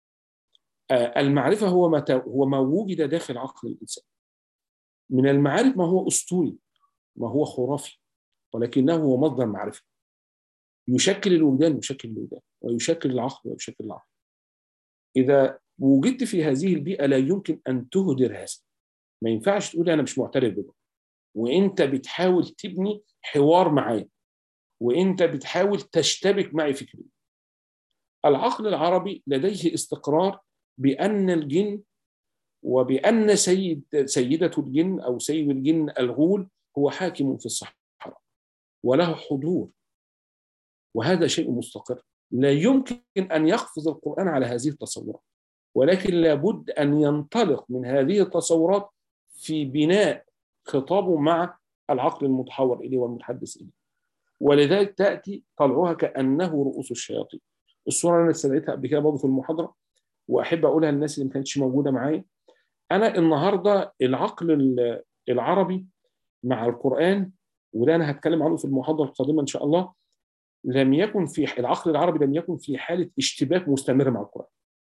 المعرفه هو ما هو ما وجد داخل عقل الانسان من المعارف ما هو اسطوري ما هو خرافي ولكنه هو مصدر معرفه يشكل الوجدان يشكل الوجدان ويشكل العقل ويشكل العقل اذا وجدت في هذه البيئه لا يمكن ان تهدر هذا ما ينفعش تقول انا مش معترف بده وانت بتحاول تبني حوار معايا وانت بتحاول تشتبك معي فكريا العقل العربي لديه استقرار بان الجن وبان سيد سيده الجن او سيد الجن الغول هو حاكم في الصحراء وله حضور وهذا شيء مستقر لا يمكن ان يقفز القران على هذه التصورات ولكن لابد ان ينطلق من هذه التصورات في بناء خطابه مع العقل المتحور اليه والمتحدث اليه ولذلك تاتي طلعها كانه رؤوس الشياطين الصوره اللي انا استدعيتها قبل كده برضه في المحاضره واحب اقولها للناس اللي ما كانتش موجوده معايا انا النهارده العقل العربي مع القران وده انا هتكلم عنه في المحاضره القادمه ان شاء الله لم يكن في العقل العربي لم يكن في حاله اشتباك مستمر مع القران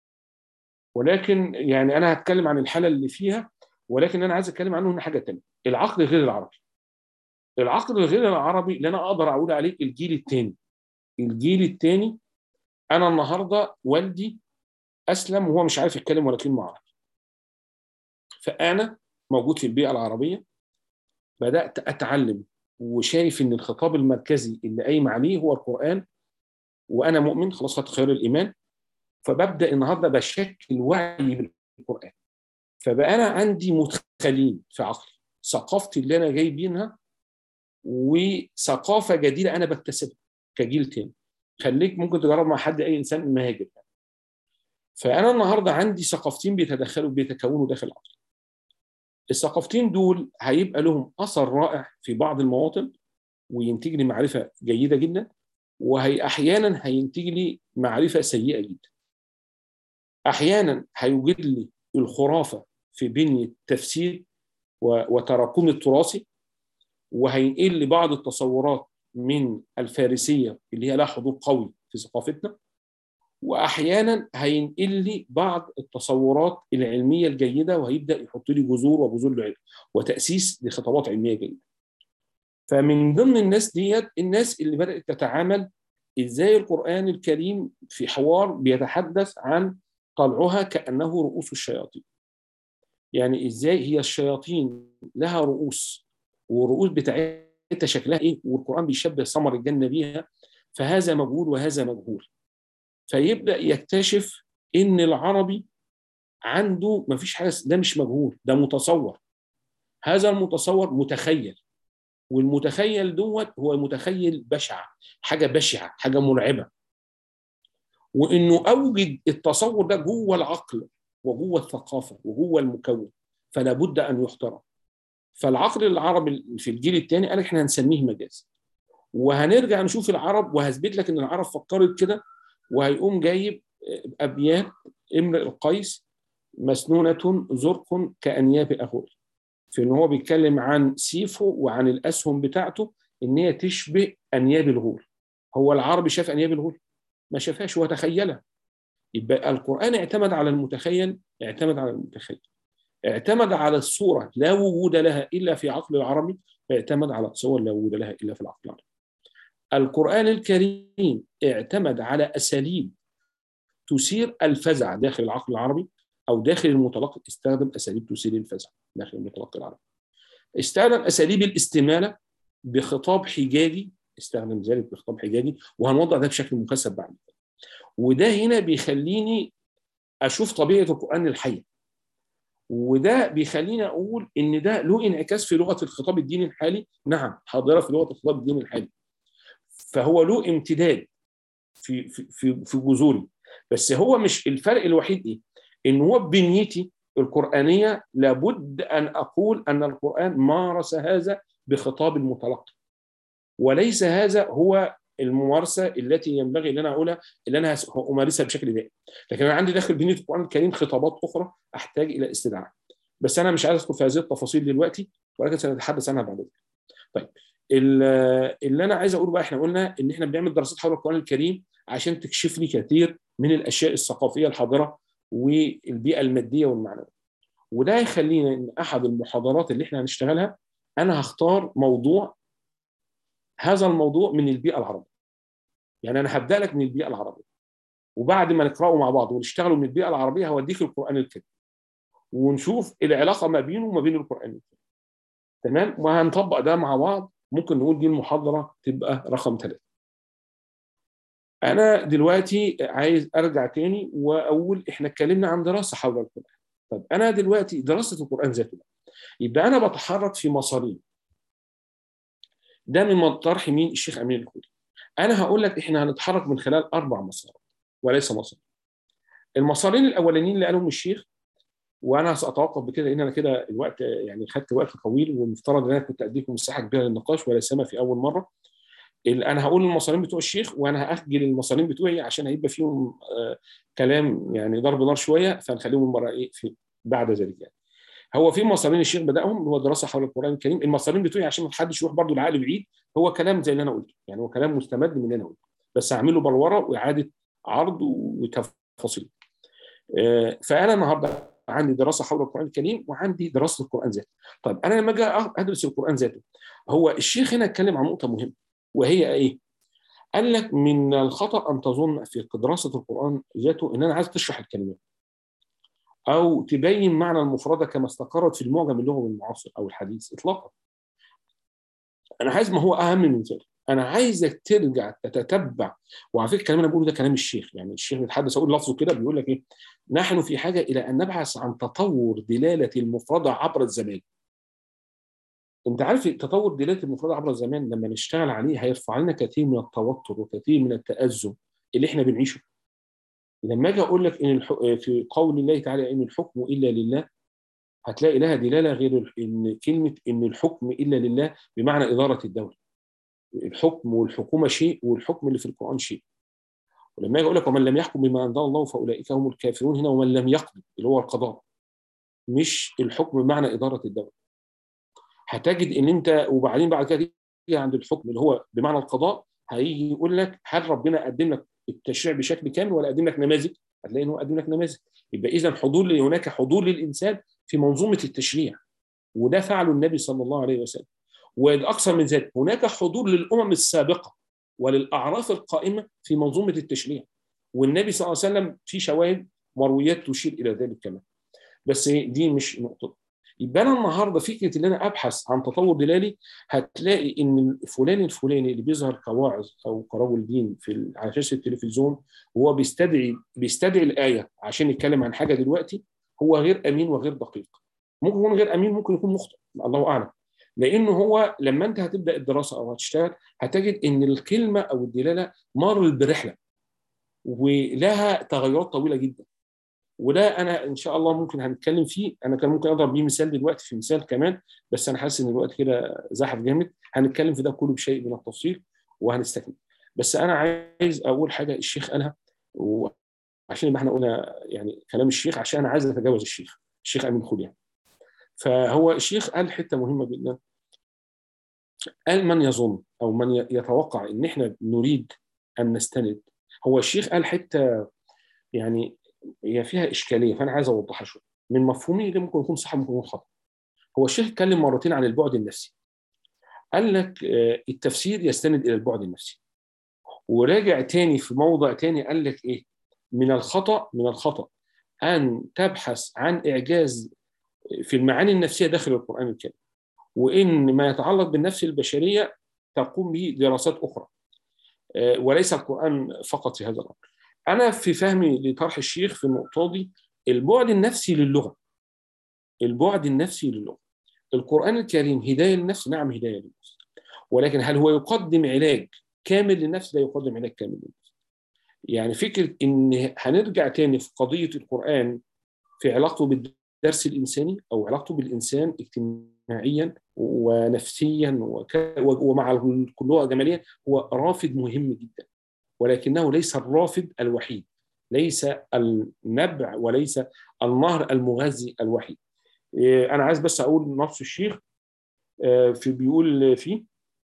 ولكن يعني انا هتكلم عن الحاله اللي فيها ولكن انا عايز اتكلم عنه هنا حاجه ثانيه العقل غير العربي العقل الغير العربي اللي انا اقدر اقول عليه الجيل الثاني الجيل الثاني انا النهارده والدي اسلم وهو مش عارف يتكلم ولا كلمه عربي فانا موجود في البيئه العربيه بدات اتعلم وشايف ان الخطاب المركزي اللي قايم عليه هو القران وانا مؤمن خلاص خدت خير الايمان فببدا النهارده بشكل وعي بالقران فبقى انا عندي مدخلين في عقلي ثقافتي اللي انا جاي بينها وثقافه جديده انا بكتسبها كجيل تاني خليك ممكن تجرب مع حد اي انسان مهاجر فانا النهارده عندي ثقافتين بيتدخلوا بيتكونوا داخل عقلي الثقافتين دول هيبقى لهم اثر رائع في بعض المواطن وينتج لي معرفه جيده جدا وهي احيانا هينتج لي معرفه سيئه جدا احيانا هيوجد لي الخرافه في بنيه تفسير وتراكم التراثي وهينقل لي بعض التصورات من الفارسيه اللي هي لها حضور قوي في ثقافتنا واحيانا هينقل لي بعض التصورات العلميه الجيده وهيبدا يحط لي جذور وبذور العلم وتاسيس لخطوات علميه جيده. فمن ضمن الناس ديت الناس اللي بدات تتعامل ازاي القران الكريم في حوار بيتحدث عن طلعها كانه رؤوس الشياطين. يعني ازاي هي الشياطين لها رؤوس والرؤوس بتاعتها شكلها ايه والقران بيشبه ثمر الجنه بيها فهذا مجهول وهذا مجهول فيبدا يكتشف ان العربي عنده ما فيش حاجه ده مش مجهول ده متصور هذا المتصور متخيل والمتخيل دوت هو متخيل بشع حاجه بشعه حاجه مرعبه وانه اوجد التصور ده جوه العقل وجوه الثقافه وجوه المكون فلا بد ان يحترم فالعقل العربي في الجيل الثاني قال احنا هنسميه مجاز وهنرجع نشوف العرب وهثبت لك ان العرب فكرت كده وهيقوم جايب ابيات امرئ القيس مسنونه زرق كانياب اخوه في ان هو بيتكلم عن سيفه وعن الاسهم بتاعته ان هي تشبه انياب الغول هو العربي شاف انياب الغول ما شافهاش هو تخيلها يبقى القران اعتمد على المتخيل اعتمد على المتخيل اعتمد على الصوره لا وجود لها الا في عقل العربي فاعتمد على صور لا وجود لها الا في العقل العربي القران الكريم اعتمد على اساليب تثير الفزع داخل العقل العربي او داخل المتلقي استخدم اساليب تثير الفزع داخل المتلقي العربي استخدم اساليب الاستماله بخطاب حجاجي استخدم ذلك بخطاب حجاجي وهنوضح ده بشكل مكثف بعد كده وده هنا بيخليني اشوف طبيعه القران الحيه وده بيخليني اقول ان ده له انعكاس في لغه الخطاب الديني الحالي نعم حاضره في لغه الخطاب الديني الحالي فهو له امتداد في في في, في جذوري بس هو مش الفرق الوحيد ايه ان هو بنيتي القرانيه لابد ان اقول ان القران مارس هذا بخطاب المتلقي وليس هذا هو الممارسه التي ينبغي ان انا اقولها اللي انا امارسها بشكل دائم لكن انا عندي داخل بنيه القران الكريم خطابات اخرى احتاج الى استدعاء بس انا مش عايز ادخل في هذه التفاصيل دلوقتي ولكن سنتحدث عنها بعد ذلك طيب اللي انا عايز اقوله بقى احنا قلنا ان احنا بنعمل دراسات حول القران الكريم عشان تكشف لي كثير من الاشياء الثقافيه الحاضره والبيئه الماديه والمعنويه وده يخلينا ان احد المحاضرات اللي احنا هنشتغلها انا هختار موضوع هذا الموضوع من البيئه العربيه يعني انا هبدا لك من البيئه العربيه وبعد ما نقراه مع بعض ونشتغلوا من البيئه العربيه هوديك القران الكريم ونشوف العلاقه ما بينه وما بين القران الكريم تمام وهنطبق ده مع بعض ممكن نقول دي المحاضره تبقى رقم ثلاثه انا دلوقتي عايز ارجع تاني واقول احنا اتكلمنا عن دراسه حول القران طب انا دلوقتي دراسه القران ذاته يبقى انا بتحرك في مسارين ده من طرح مين الشيخ امين الخولي انا هقول لك احنا هنتحرك من خلال اربع مسارات وليس مسار المسارين الاولانيين اللي قالهم الشيخ وانا ساتوقف بكده لان انا كده الوقت يعني خدت وقت طويل والمفترض ان انا كنت اديكم مساحه كبيره للنقاش ولا سيما في اول مره انا هقول المسارين بتوع الشيخ وانا هاجل المسارين بتوعي عشان هيبقى فيهم آه كلام يعني ضرب نار شويه فنخليهم المره ايه في بعد ذلك يعني هو في مسارين الشيخ بداهم هو دراسه حول القران الكريم المسارين بتوعي عشان ما حدش يروح برضه العقل بعيد هو كلام زي اللي انا قلته يعني هو كلام مستمد من اللي انا قلته بس هعمله بلوره واعاده عرض وتفاصيل آه فانا النهارده عندي دراسه حول القران الكريم وعندي دراسه القران ذاته طيب انا لما اجي ادرس القران ذاته هو الشيخ هنا اتكلم عن نقطه مهمه وهي ايه قال لك من الخطا ان تظن في دراسه القران ذاته ان انا عايز تشرح الكلمات او تبين معنى المفرده كما استقرت في المعجم اللغوي المعاصر او الحديث اطلاقا انا عايز ما هو اهم من ذلك انا عايزك ترجع تتتبع وعلى فكره الكلام اللي بقوله ده كلام الشيخ يعني الشيخ بيتحدث اقول لفظه كده بيقول لك ايه نحن في حاجه الى ان نبحث عن تطور دلاله المفرده عبر الزمان انت عارف تطور دلاله المفرده عبر الزمان لما نشتغل عليه هيرفع لنا كثير من التوتر وكثير من التأزم اللي احنا بنعيشه لما اجي اقول لك ان الح... في قول الله تعالى ان الحكم الا لله هتلاقي لها دلاله غير ان كلمه ان الحكم الا لله بمعنى اداره الدوله الحكم والحكومه شيء والحكم اللي في القران شيء ولما اجي اقول لك ومن لم يحكم بما انزل الله فاولئك هم الكافرون هنا ومن لم يقضي اللي هو القضاء مش الحكم بمعنى اداره الدوله هتجد ان انت وبعدين بعد كده تيجي عند الحكم اللي هو بمعنى القضاء هيجي يقول لك هل ربنا قدم لك التشريع بشكل كامل ولا قدم لك نماذج؟ هتلاقي انه قدم لك نماذج يبقى اذا حضور هناك حضور للانسان في منظومه التشريع وده فعله النبي صلى الله عليه وسلم والاكثر من ذلك هناك حضور للامم السابقه وللاعراف القائمه في منظومه التشريع والنبي صلى الله عليه وسلم في شواهد مرويات تشير الى ذلك كمان بس دي مش نقطه يبقى انا النهارده فكره ان انا ابحث عن تطور دلالي هتلاقي ان فلان الفلاني اللي بيظهر كواعظ او كرجل دين في ال- على شاشه التلفزيون هو بيستدعي بيستدعي الايه عشان يتكلم عن حاجه دلوقتي هو غير امين وغير دقيق ممكن يكون غير امين ممكن يكون مخطئ الله اعلم لانه هو لما انت هتبدا الدراسه او هتشتغل هتجد ان الكلمه او الدلاله مرت برحله ولها تغيرات طويله جدا وده انا ان شاء الله ممكن هنتكلم فيه انا كان ممكن اضرب بيه مثال دلوقتي في مثال كمان بس انا حاسس ان الوقت كده زحف جامد هنتكلم في ده كله بشيء من التفصيل وهنستكمل بس انا عايز اقول حاجه الشيخ قالها وعشان يبقى احنا قلنا يعني كلام الشيخ عشان انا عايز اتجاوز الشيخ الشيخ امين خليل فهو الشيخ قال حته مهمه جدا قال من يظن او من يتوقع ان احنا نريد ان نستند هو الشيخ قال حته يعني هي فيها اشكاليه فانا عايز اوضحها شويه من مفهومي ده ممكن يكون صح ممكن يكون خطا هو الشيخ اتكلم مرتين عن البعد النفسي قال لك آه، التفسير يستند الى البعد النفسي وراجع تاني في موضع تاني قال لك ايه من الخطا من الخطا ان تبحث عن اعجاز في المعاني النفسيه داخل القران الكريم وان ما يتعلق بالنفس البشريه تقوم به دراسات اخرى آه، وليس القران فقط في هذا الامر انا في فهمي لطرح الشيخ في النقطه دي البعد النفسي للغه البعد النفسي للغه القران الكريم هدايه للنفس نعم هدايه للنفس ولكن هل هو يقدم علاج كامل للنفس لا يقدم علاج كامل للنفس يعني فكره ان هنرجع تاني في قضيه القران في علاقته بالدرس الانساني او علاقته بالانسان اجتماعيا ونفسيا وك... ومع كلها جماليا هو رافد مهم جدا ولكنه ليس الرافد الوحيد ليس النبع وليس النهر المغذي الوحيد إيه، انا عايز بس اقول نص الشيخ آه، في بيقول فيه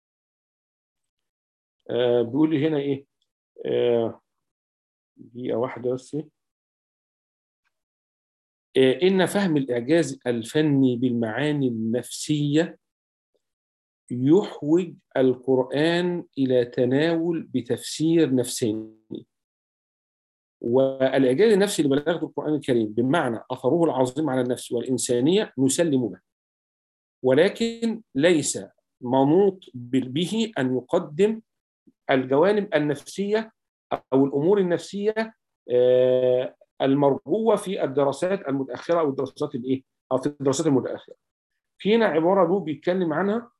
آه، بيقول لي هنا ايه آه، دقيقه واحده بس آه، ان فهم الاعجاز الفني بالمعاني النفسيه يحوج القرآن إلى تناول بتفسير نفساني والإعجاز النفسي اللي بلغه القرآن الكريم بمعنى أثره العظيم على النفس والإنسانية نسلم به ولكن ليس منوط به أن يقدم الجوانب النفسية أو الأمور النفسية آه، المرجوة في الدراسات المتأخرة أو الدراسات الإيه؟ أو في الدراسات المتأخرة. في هنا عبارة له بيتكلم عنها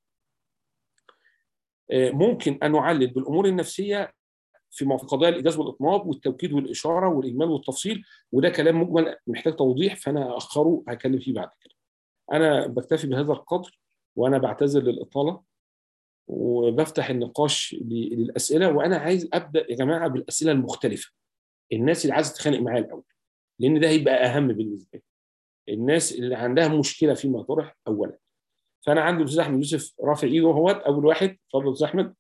ممكن ان نعلل بالامور النفسيه في في قضايا الايجاز والاطناب والتوكيد والاشاره والاجمال والتفصيل وده كلام مجمل محتاج توضيح فانا اخره هتكلم فيه بعد كده. انا بكتفي بهذا القدر وانا بعتذر للاطاله وبفتح النقاش ل- للاسئله وانا عايز ابدا يا جماعه بالاسئله المختلفه. الناس اللي عايزه تتخانق معايا الاول لان ده هيبقى اهم بالنسبه لي. الناس اللي عندها مشكله فيما طرح اولا. فانا عندي الاستاذ احمد يوسف رافع ايده اهوت اول واحد اتفضل استاذ احمد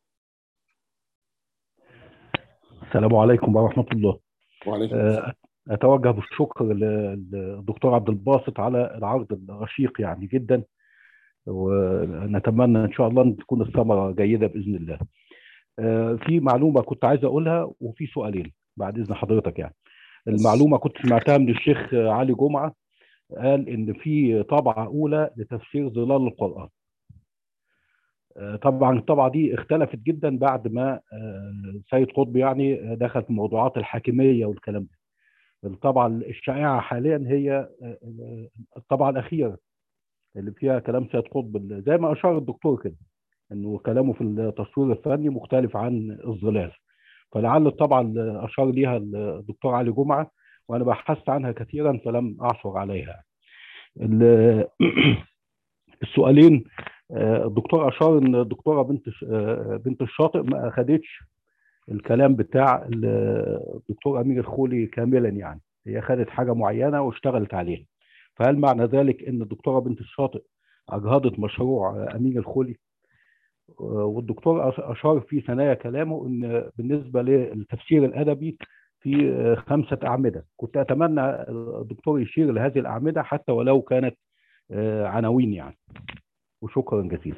السلام عليكم ورحمة الله وعليكم السلام آه، أتوجه بالشكر ل- للدكتور عبد الباسط على العرض الرشيق يعني جدا ونتمنى إن شاء الله أن تكون الثمرة جيدة بإذن الله آه، في معلومة كنت عايز أقولها وفي سؤالين بعد إذن حضرتك يعني المعلومة كنت سمعتها من الشيخ علي جمعة قال إن في طبعة أولى لتفسير ظلال القرآن آه، طبعا الطبعة دي اختلفت جدا بعد ما آه، سيد قطب يعني دخل في موضوعات الحاكمية والكلام ده الطبعة الشائعة حاليا هي آه، آه، الطبعة الأخيرة اللي فيها كلام سيد قطب زي ما أشار الدكتور كده إنه كلامه في التصوير الفني مختلف عن الظلال فلعل الطبعة اللي أشار ليها الدكتور علي جمعة وأنا بحثت عنها كثيرا فلم أعثر عليها ال- السؤالين آه، الدكتور اشار ان الدكتوره بنت ش- آه، بنت الشاطئ ما اخذتش الكلام بتاع ال- الدكتور امير الخولي كاملا يعني هي خدت حاجه معينه واشتغلت عليها فهل معنى ذلك ان الدكتوره بنت الشاطئ اجهضت مشروع آه، امير الخولي آه، والدكتور أش- اشار في ثنايا كلامه ان بالنسبه للتفسير الادبي في آه، خمسه اعمده كنت اتمنى الدكتور يشير لهذه الاعمده حتى ولو كانت آه، عناوين يعني وشكرا جزيلا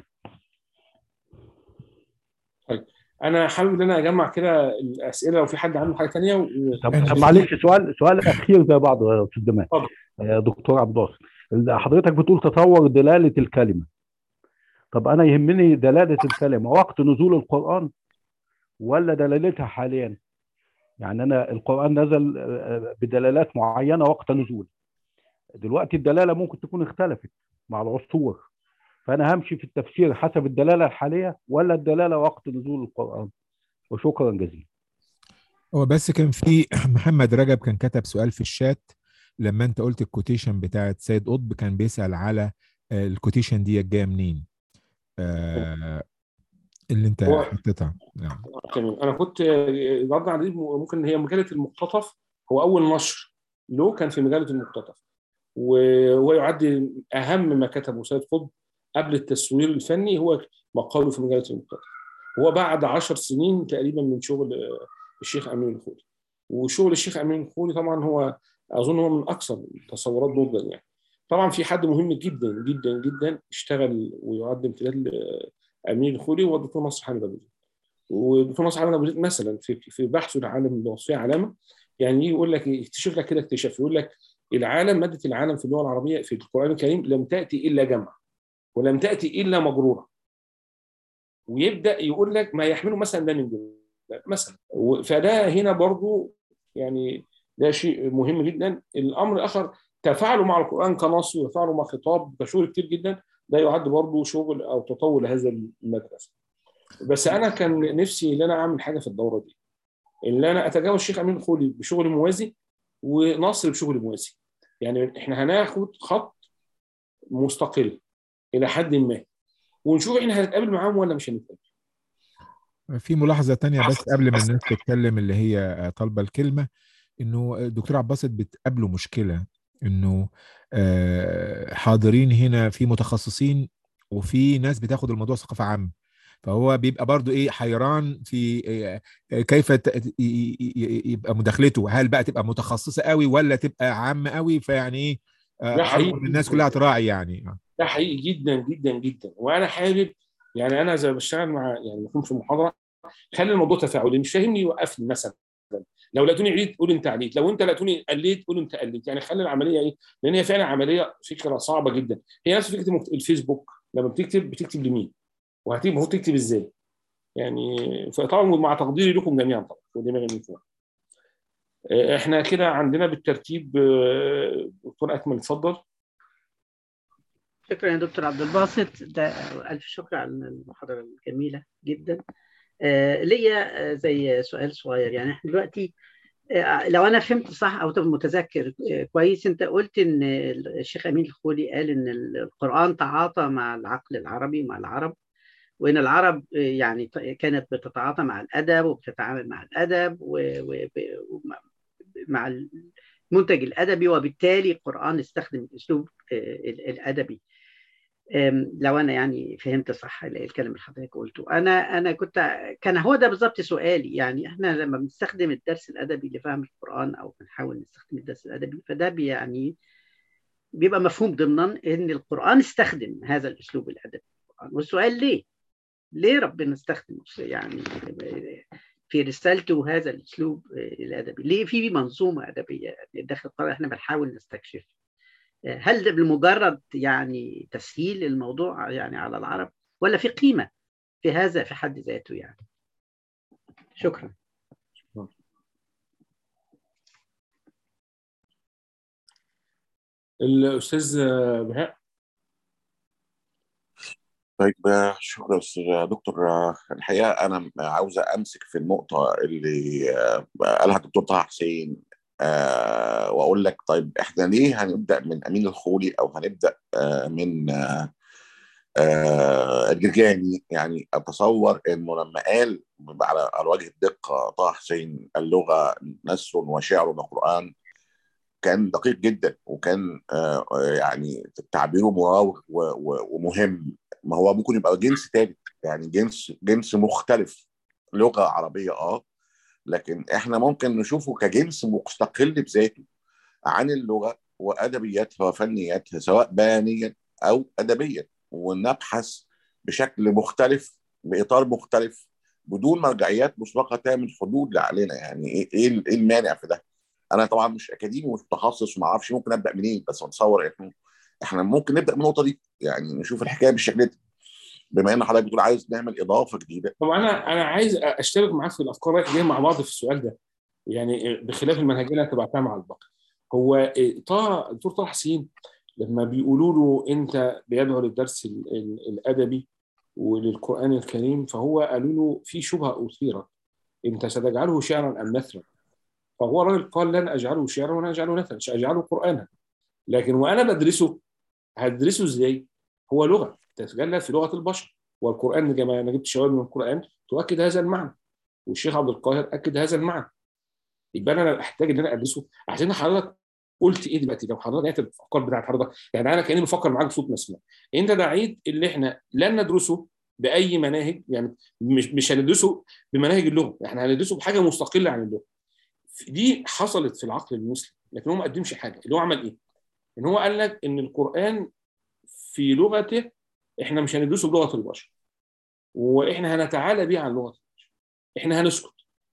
انا حابب ان انا اجمع كده الاسئله لو في حد عنده حاجه ثانيه و... طب أنا طب بس- معلش سؤال سؤال اخير زي بعض يا استاذ جمال اتفضل. آه، دكتور عبد الباسط حضرتك بتقول تطور دلاله الكلمه طب انا يهمني دلاله الكلمه وقت نزول القران ولا دلالتها حاليا يعني انا القران نزل آه، بدلالات معينه وقت نزول دلوقتي الدلاله ممكن تكون اختلفت مع العصور فانا همشي في التفسير حسب الدلاله الحاليه ولا الدلاله وقت نزول القران وشكرا جزيلا هو بس كان في محمد رجب كان كتب سؤال في الشات لما انت قلت الكوتيشن بتاعت سيد قطب كان بيسأل على آه، الكوتيشن دي جايه منين آه، اللي انت هو- حطيتها نعم تمام انا كنت آه، رد على دي ممكن هي مجله المقتطف هو اول نشر له كان في مجله المقتطف وهو يعد اهم ما كتبه سيد قطب قبل التصوير الفني هو مقاله في مجله المقتطف هو بعد عشر سنين تقريبا من شغل آه، الشيخ امين الخولي وشغل الشيخ امين الخولي طبعا هو اظن هو من اكثر التصورات نضجا يعني طبعا في حد مهم جدا جدا جدا اشتغل ويعد امتداد لامين الخولي هو الدكتور نصر حامد ابو زيد ودكتور نصر حامد ابو زيد مثلا في في بحثه العالم الوصفيه علامه يعني يجي يقول لك يكتشف لك كده اكتشاف يقول لك العالم ماده العالم في اللغه العربيه في القران الكريم لم تاتي الا جمع ولم تاتي الا مجروره ويبدا يقول لك ما يحمله مثلا ده من جمله مثلا و- فده هنا برضو يعني ده شيء مهم جدا الامر الاخر تفاعله مع القران كنص وتفاعله مع خطاب كشغل كتير جدا ده يعد برضو شغل او تطور لهذا المدرسه بس انا كان نفسي ان انا اعمل حاجه في الدوره دي ان انا اتجاوز الشيخ امين الخولي بشغل موازي ونصر بشغل موازي يعني احنا هناخد خط مستقل الى حد ما ونشوف احنا هنتقابل معاهم ولا مش هنتقابل في ملاحظة تانية بس قبل ما الناس تتكلم اللي هي طالبة الكلمة انه الدكتور عباسط بتقابله مشكلة انه آه، حاضرين هنا في متخصصين وفي ناس بتاخد الموضوع ثقافة عامة فهو بيبقى برضو ايه حيران في آه، آه، كيف ت- ي- ي- ي- يبقى مداخلته هل بقى تبقى متخصصة قوي ولا تبقى عامة قوي فيعني ايه آه، ده حقيقي. أرجو إن الناس كلها تراعي يعني ده حقيقي جدا جدا جدا وانا حابب يعني انا زي ما بشتغل مع يعني بكون في محاضره خلي الموضوع تفاعلي مش فاهمني يوقفني مثلا لو لقيتوني عيد قول انت عليت لو انت لقيتوني قليت قول انت قليت يعني خلي العمليه ايه لان هي فعلا عمليه فكره صعبه جدا هي نفس فكره المكت- الفيسبوك لما بتكتب بتكتب لمين وهتكتب المفروض تكتب ازاي يعني فطبعا مع تقديري لكم جميعا طبعا ودماغي من فوق آه، احنا كده عندنا بالترتيب آه، دكتور اكمل اتفضل شكرا يا دكتور عبد الباسط ده ألف شكر على المحاضرة الجميلة جدا آه ليا آه، زي سؤال صغير يعني احنا دلوقتي آه لو أنا فهمت صح أو طب متذكر آه كويس أنت قلت إن الشيخ أمين الخولي قال إن القرآن تعاطى مع العقل العربي مع العرب وإن العرب آه، يعني كانت بتتعاطى مع الأدب وبتتعامل مع الأدب و- و- ومع مع المنتج الأدبي وبالتالي القرآن استخدم الأسلوب آه، الأدبي أم، لو انا يعني فهمت صح ال- الكلام اللي حضرتك قلته انا انا كنت كان هو ده بالظبط سؤالي يعني احنا لما بنستخدم الدرس الادبي لفهم القران او بنحاول نستخدم الدرس الادبي فده بيعني بيبقى مفهوم ضمنا ان القران استخدم هذا الاسلوب الادبي والسؤال ليه؟ ليه ربنا استخدم يعني في رسالته هذا الاسلوب الادبي؟ ليه في منظومه ادبيه داخل القران احنا بنحاول نستكشف هل ده بمجرد يعني تسهيل الموضوع يعني على العرب ولا في قيمة في هذا في حد ذاته يعني شكرا الاستاذ بهاء طيب آه، شكرا استاذ دكتور آه، الحقيقه انا عاوز امسك في النقطه اللي آه، قالها الدكتور طه حسين آه، واقول لك طيب احنا ليه هنبدا من امين الخولي او هنبدا آه، من آه، آه، الجرجاني يعني اتصور انه لما قال على على وجه الدقه طه حسين اللغه نثر وشعر وقران كان دقيق جدا وكان آه، يعني تعبيره مراوغ و- و- ومهم ما هو ممكن يبقى جنس تالت يعني جنس جنس مختلف لغه عربيه اه لكن احنا ممكن نشوفه كجنس مستقل بذاته عن اللغه وادبياتها وفنياتها سواء بيانيا او ادبيا ونبحث بشكل مختلف باطار مختلف بدون مرجعيات مسبقه تعمل حدود علينا يعني ايه ايه إيه المانع في ده؟ انا طبعا مش اكاديمي ومش متخصص وما اعرفش ممكن ابدا منين بس اتصور انه احنا ممكن نبدا من النقطه دي يعني نشوف الحكايه بالشكل ده بما ان حضرتك بتقول عايز نعمل اضافه جديده طب انا انا عايز اشترك معاك في الافكار رايح جاي مع بعض في السؤال ده يعني بخلاف المنهجيه اللي تبعتها مع الباقي هو طه دكتور طه حسين لما بيقولوا له انت بيدعو للدرس ال- ال- الادبي وللقران الكريم فهو قالوا له في شبهه اثيرت انت ستجعله شعرا ام نثرا فهو الراجل قال لن اجعله شعرا ولا اجعله نثرا ساجعله قرانا لكن وانا بدرسه هدرسه ازاي؟ هو لغه تتجلى في لغه البشر والقران زي ما انا جبت شواهد من القران تؤكد هذا المعنى والشيخ عبد القاهر اكد هذا المعنى يبقى انا احتاج ان انا ادرسه عشان حضرتك قلت ايه دلوقتي لو حضرتك قلت الافكار بتاعت حضرتك يعني انا كاني بفكر معاك بصوت مسموع انت دعيت اللي احنا لن ندرسه باي مناهج يعني مش مش هندرسه بمناهج اللغه احنا هندرسه بحاجه مستقله عن اللغه دي حصلت في العقل المسلم لكن هو ما قدمش حاجه اللي هو عمل ايه؟ ان هو قال لك ان القران في لغته احنا مش هندرسه بلغه البشر واحنا هنتعالى بيه عن لغه البشر احنا هنسكت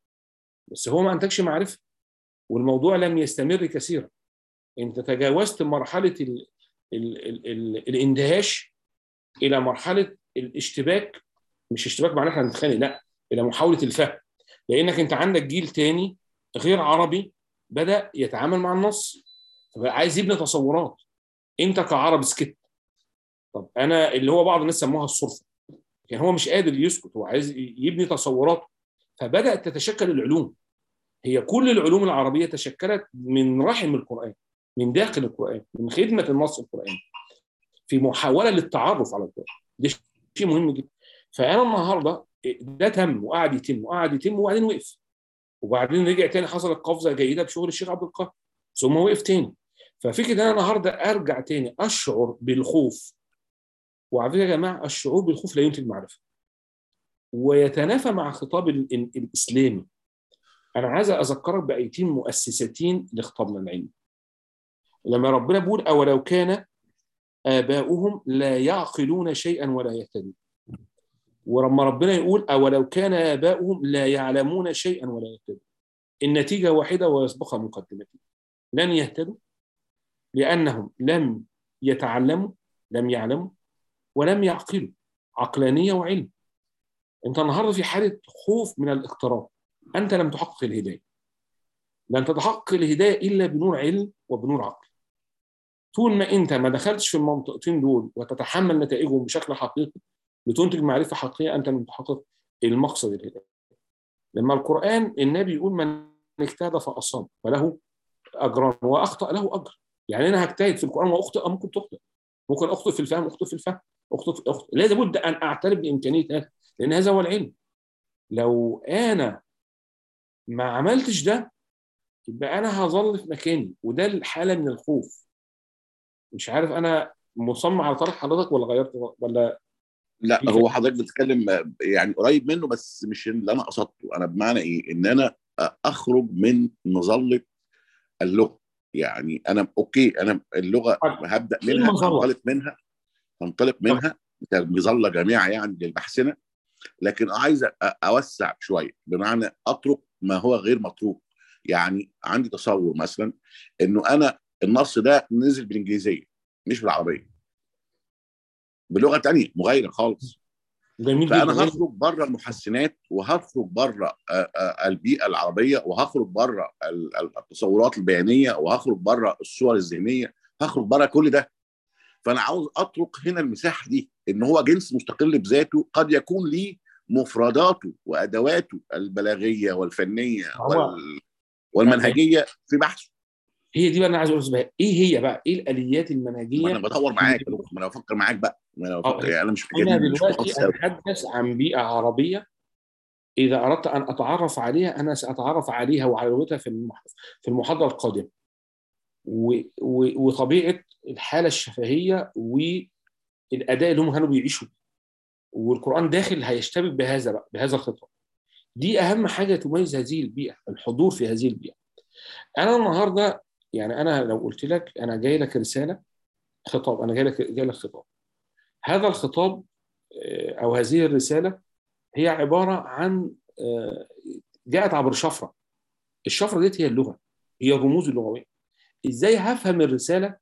بس هو ما انتجش معرفه والموضوع لم يستمر كثيرا انت تجاوزت مرحله ال ال ال ال الاندهاش الى مرحله الاشتباك مش اشتباك معناه احنا هنتخانق لا الى محاوله الفهم لانك انت عندك جيل تاني غير عربي بدا يتعامل مع النص فبقى عايز يبني تصورات انت كعربي سكت طب انا اللي هو بعض الناس سموها الصرفه يعني هو مش قادر يسكت هو عايز يبني تصورات فبدات تتشكل العلوم هي كل العلوم العربيه تشكلت من رحم القران من داخل القران من خدمه النص القراني في محاوله للتعرف على القران ده شيء مهم جدا فانا النهارده ده تم وقعد يتم وقعد يتم وبعدين وقف وبعدين رجع تاني حصلت قفزه جيده بشغل الشيخ عبد القاهر ثم وقف تاني ففكره ان انا النهارده ارجع تاني اشعر بالخوف وعلى فكره يا جماعه الشعور بالخوف لا ينتج معرفه ويتنافى مع خطاب ال- ال- الاسلامي انا عايز اذكرك بايتين مؤسستين لخطابنا العلمي لما ربنا بيقول اولو كان اباؤهم لا يعقلون شيئا ولا يهتدون ولما ربنا يقول اولو كان اباؤهم لا يعلمون شيئا ولا يهتدون النتيجه واحده ويسبقها مقدمتين لن يهتدوا لانهم لم يتعلموا لم يعلموا ولم يعقلوا عقلانيه وعلم انت النهارده في حاله خوف من الاقتراب انت لم تحقق الهدايه لن تتحقق الهدايه الا بنور علم وبنور عقل طول ما انت ما دخلتش في المنطقتين دول وتتحمل نتائجهم بشكل حقيقي لتنتج معرفه حقيقيه انت لم تحقق المقصد الهدايه لما القران النبي يقول من اجتهد فاصاب فله اجران واخطا له اجر يعني انا هجتهد في القران واخطئ ممكن تخطئ ممكن اخطئ في الفهم اخطئ في الفهم اخطئ في اخطئ لازم بد ان اعترف بامكانيه هذا لان هذا هو العلم لو انا ما عملتش ده يبقى انا هظل في مكاني وده الحاله من الخوف مش عارف انا مصمم على طرح حضرتك ولا غيرت ولا لا في هو حضرتك بتتكلم يعني قريب منه بس مش اللي انا قصدته انا بمعنى ايه ان انا اخرج من مظله اللغه يعني انا اوكي انا اللغه هبدا إيه منها المظلة؟ انطلق منها انطلق منها مظله جامعه يعني للمحسنه لكن عايز أ- اوسع شويه بمعنى اترك ما هو غير متروك يعني عندي تصور مثلا انه انا النص ده نزل بالانجليزيه مش بالعربيه بلغه تانية مغايره خالص جميل فانا جدا هخرج بره المحسنات وهخرج بره آه، آه، البيئه العربيه وهخرج بره ال- ال- التصورات البيانيه وهخرج بره الصور الذهنيه هخرج بره كل ده فانا عاوز اترك هنا المساحه دي ان هو جنس مستقل بذاته قد يكون ليه مفرداته وادواته البلاغيه والفنيه هو- وال... والمنهجيه في بحثه هي دي بقى انا عايز اقول بقى ايه هي بقى ايه الاليات ما المنهجيه انا بدور معاك يا دكتور، ما انا بفكر معاك بقى ما انا بفكر آه. يعني انا مش انا مش دلوقتي متخصص أوي. اتحدث عن بيئه عربيه اذا اردت ان اتعرف عليها انا ساتعرف عليها وعلى لغتها في المح- في المحاضره القادمه و- و- وطبيعه الحاله الشفهيه والاداء اللي هم كانوا بيعيشوا بيه. والقران داخل هيشتبك بهذا بقى بهذا الخطاب دي اهم حاجه تميز هذه البيئه الحضور في هذه البيئه انا النهارده يعني انا لو قلت لك انا جاي لك رساله خطاب انا جاي لك جاي لك خطاب هذا الخطاب آه، او هذه الرساله هي عباره عن آه، جاءت عبر شفره الشفره ديت هي اللغه هي الرموز اللغويه ازاي هفهم الرساله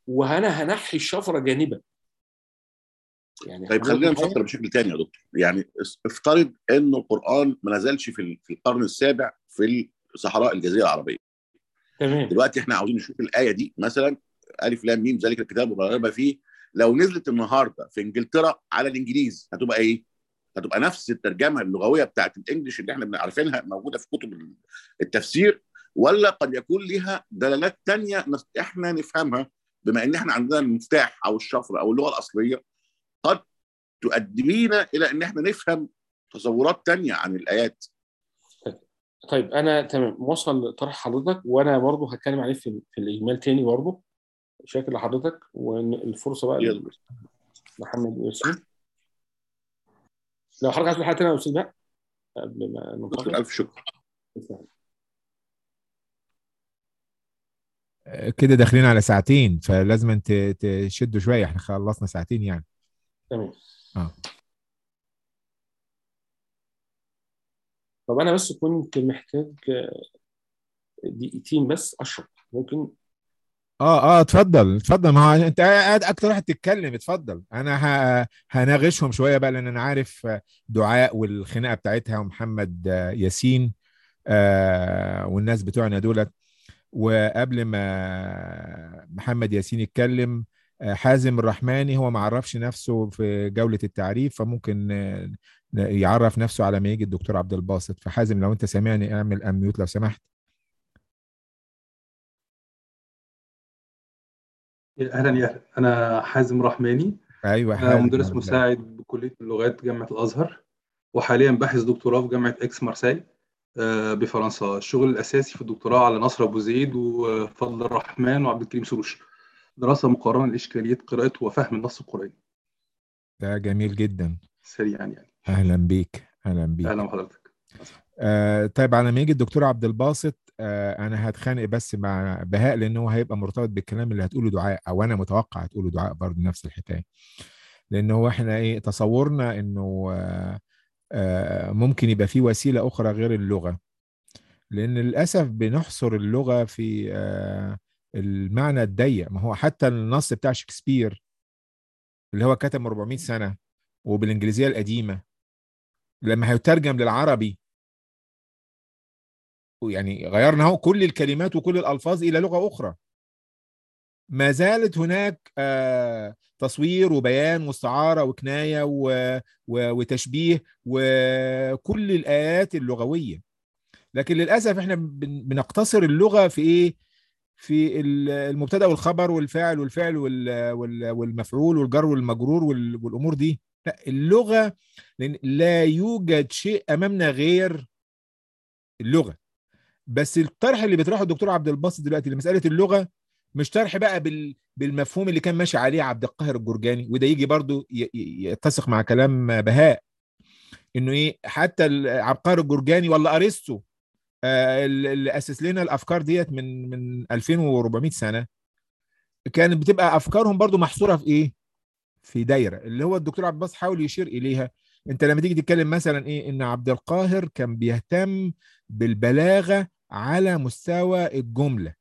وانا هنحي الشفره جانبا يعني طيب خلينا نفكر بشكل تاني يا دكتور يعني افترض انه القران ما نزلش في في القرن السابع في صحراء الجزيره العربيه تمام دلوقتي احنا عاوزين نشوف الايه دي مثلا الف لام ميم ذلك الكتاب لا ريب فيه لو نزلت النهارده في انجلترا على الانجليزي هتبقى ايه؟ هتبقى نفس الترجمه اللغويه بتاعت الانجليش اللي احنا عارفينها موجوده في كتب التفسير ولا قد يكون لها دلالات تانية احنا نفهمها بما ان احنا عندنا المفتاح او الشفره او اللغه الاصليه قد تؤدي بينا الى ان احنا نفهم تصورات تانية عن الايات طيب انا تمام وصل طرح حضرتك وانا برضه هتكلم عليه في, في الاجمال تاني برضه شاكر لحضرتك والفرصه بقى يلا. محمد ياسين لو حضرتك عايز حاجه تانيه يا استاذ بقى قبل ما دكتور ننتقل الف شكر كده داخلين على ساعتين فلازم انت تشدوا شويه احنا خلصنا ساعتين يعني تمام اه طب انا بس كنت محتاج آه، دقيقتين بس اشرب ممكن اه اه اتفضل اتفضل ما هو انت قاعد اكتر واحد تتكلم اتفضل انا ه... هناقشهم شويه بقى لان انا عارف دعاء والخناقه بتاعتها ومحمد آه، ياسين آه والناس بتوعنا دولت وقبل ما محمد ياسين يتكلم آه، حازم الرحماني هو ما عرفش نفسه في جولة التعريف فممكن آه، يعرف نفسه على ما يجي الدكتور عبد الباسط فحازم لو انت سامعني اعمل اميوت لو سمحت اهلا يا اهلا انا حازم رحماني ايوه انا حازم مدرس أهلاً. مساعد بكليه اللغات جامعه الازهر وحاليا باحث دكتوراه في جامعه اكس مارسيل آه، بفرنسا الشغل الاساسي في الدكتوراه على نصر ابو زيد وفضل الرحمن وعبد الكريم سروش دراسه مقارنه لاشكاليه قراءه وفهم النص القراني ده جميل جدا سريعا يعني اهلا بيك اهلا بيك اهلا بحضرتك آه طيب على ما يجي الدكتور عبد الباسط آه انا هتخانق بس مع بهاء لان هو هيبقى مرتبط بالكلام اللي هتقوله دعاء او انا متوقع هتقوله دعاء برضه نفس الحكايه لان هو احنا ايه تصورنا انه آه آه ممكن يبقى في وسيله اخرى غير اللغه لان للاسف بنحصر اللغه في آه المعنى الضيق ما هو حتى النص بتاع شكسبير اللي هو كتب من 400 سنه وبالانجليزيه القديمه لما هيترجم للعربي يعني غيرنا هو كل الكلمات وكل الالفاظ الى لغه اخرى ما زالت هناك آه تصوير وبيان واستعاره وكنايه و و وتشبيه وكل الايات اللغويه لكن للاسف احنا بن- بنقتصر اللغه في ايه في ال- المبتدا والخبر والفاعل والفعل وال- وال- والمفعول والجر والمجرور وال- والامور دي لا اللغه لان لا يوجد شيء امامنا غير اللغه بس الطرح اللي بيطرحه الدكتور عبد الباسط دلوقتي لمساله اللغه مش طرح بقى بال بالمفهوم اللي كان ماشي عليه عبد القاهر الجرجاني وده يجي برضو ي- ي- يتسق مع كلام بهاء انه ايه حتى ال- عبد القاهر الجرجاني ولا ارسطو آه، اللي اسس لنا الافكار ديت من من 2400 سنه كانت بتبقى افكارهم برضو محصوره في ايه في دايره اللي هو الدكتور عبد الباسط حاول يشير اليها انت لما تيجي تتكلم مثلا ايه ان عبد القاهر كان بيهتم بالبلاغه على مستوى الجمله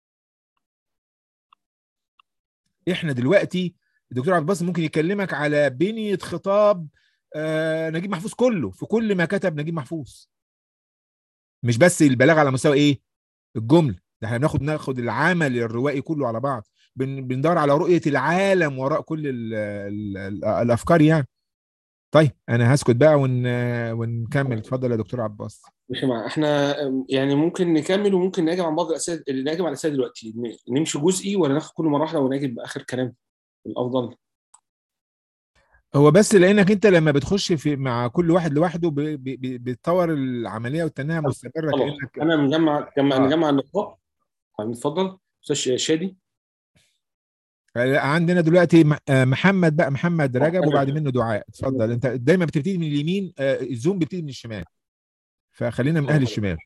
احنا دلوقتي الدكتور عبد الباسط ممكن يكلمك على بنيه خطاب آه نجيب محفوظ كله في كل ما كتب نجيب محفوظ مش بس البلاغه على مستوى ايه الجمله ده احنا بناخد ناخد العمل الروائي كله على بعض بن بندور على رؤيه العالم وراء كل ال ال ال الافكار يعني طيب انا هسكت بقى ون ونكمل اتفضل يا دكتور عباس مش مع احنا يعني ممكن نكمل وممكن نجيب عن بعض الاسئله اللي نجيب على الاسئله دلوقتي ن- نمشي جزئي ولا ناخد كل مره واحده ونجيب باخر كلام الافضل هو بس لانك انت لما بتخش في مع كل واحد لوحده ب- ب- ب- بتطور العمليه وتنها مستمره خلاص كانك انا مجمع جمع آه. نجمع النقاط طيب اتفضل استاذ شادي عندنا دلوقتي م- آه، محمد بقى محمد رجب رجب. وبعد منه دعاء اتفضل انت دايما بتبتدي من اليمين آه، الزوم بيبتدي من الشمال فخلينا من اهل الشمال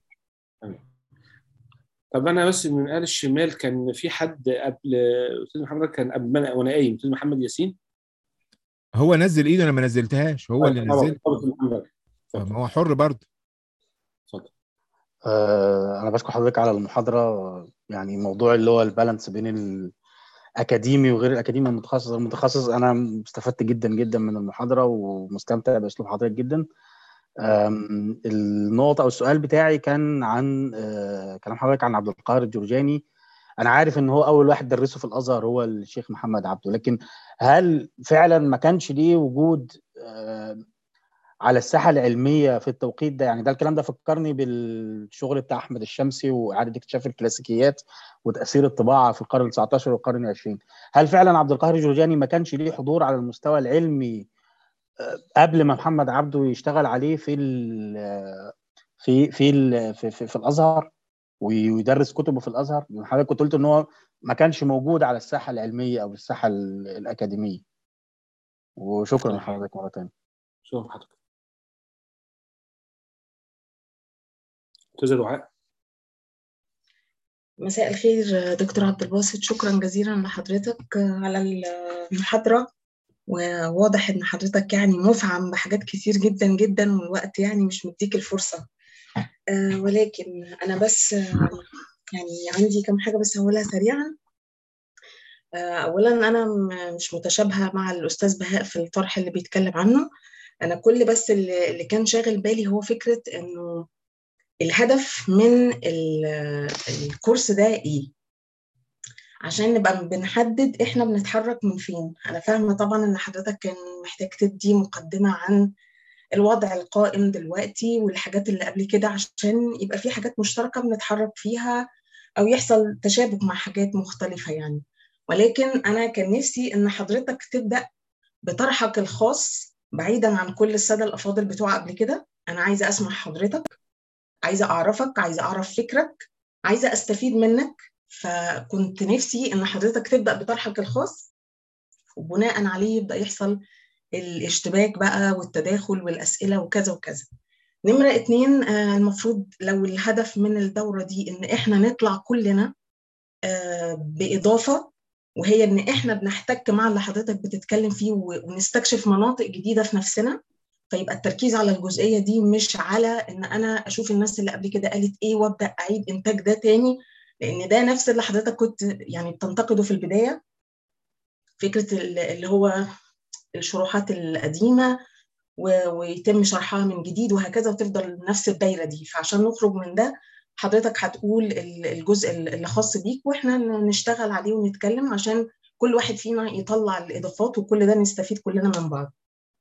طب انا بس من اهل الشمال كان في حد قبل استاذ محمد كان قبل ما أنا- وانا قايم استاذ محمد ياسين هو نزل ايده انا ما نزلتهاش هو اللي طبعا نزل طبعا أستاذ محمد آه، ما هو حر برضه اتفضل آه، أنا بشكر حضرتك على المحاضرة يعني موضوع اللي هو البالانس بين ال- اكاديمي وغير الاكاديمي المتخصص المتخصص انا استفدت جدا جدا من المحاضره ومستمتع باسلوب حضرتك جدا أم، النقطه او السؤال بتاعي كان عن آه، كلام حضرتك عن عبد القاهر الجرجاني انا عارف ان هو اول واحد درسه في الازهر هو الشيخ محمد عبده لكن هل فعلا ما كانش ليه وجود آه، على الساحه العلميه في التوقيت ده يعني ده الكلام ده فكرني بالشغل بتاع احمد الشمسي واعاده اكتشاف الكلاسيكيات وتاثير الطباعه في القرن ال19 والقرن العشرين هل فعلا عبد القاهر الجرجاني ما كانش ليه حضور على المستوى العلمي آه، قبل ما محمد عبده يشتغل عليه في ال في في ال في, في, في الازهر ويدرس كتبه في الازهر لأن حضرتك كنت قلت ان هو ما كانش موجود على الساحه العلميه او الساحه ال- الاكاديميه وشكرا لحضرتك مره ثانيه شكرا حضرتك استاذه دعاء مساء الخير دكتور عبد الباسط شكرا جزيلا لحضرتك على المحاضرة وواضح ان حضرتك يعني مفعم بحاجات كتير جدا جدا والوقت يعني مش مديك الفرصة آه، ولكن انا بس آه، يعني عندي كم حاجة بس هقولها سريعا آه، اولا انا م- مش متشابهة مع الاستاذ بهاء في الطرح اللي بيتكلم عنه انا كل بس اللي اللي كان شاغل بالي هو فكرة انه الهدف من ال- الكورس ده ايه عشان نبقى بنحدد احنا بنتحرك من فين انا فاهمه طبعا ان حضرتك كان محتاج تدي مقدمه عن الوضع القائم دلوقتي والحاجات اللي قبل كده عشان يبقى في حاجات مشتركه بنتحرك فيها او يحصل تشابك مع حاجات مختلفه يعني ولكن انا كان نفسي ان حضرتك تبدا بطرحك الخاص بعيدا عن كل الساده الافاضل بتوع قبل كده انا عايزه اسمع حضرتك عايزه اعرفك عايزه اعرف فكرك عايزه استفيد منك فكنت نفسي ان حضرتك تبدا بطرحك الخاص وبناء عليه يبدا يحصل الاشتباك بقى والتداخل والاسئله وكذا وكذا نمرة اتنين آه، المفروض لو الهدف من الدورة دي إن إحنا نطلع كلنا آه، بإضافة وهي إن إحنا بنحتك مع اللي حضرتك بتتكلم فيه و- ونستكشف مناطق جديدة في نفسنا فيبقى التركيز على الجزئية دي مش على إن أنا أشوف الناس اللي قبل كده قالت إيه وأبدأ أعيد إنتاج ده تاني لأن ده نفس اللي حضرتك كنت يعني بتنتقده في البداية فكرة ال- اللي هو الشروحات القديمة و- ويتم شرحها من جديد وهكذا وتفضل نفس الدايرة دي فعشان نخرج من ده حضرتك هتقول ال- الجزء اللي خاص بيك واحنا نشتغل عليه ونتكلم عشان كل واحد فينا يطلع الإضافات وكل ده نستفيد كلنا من بعض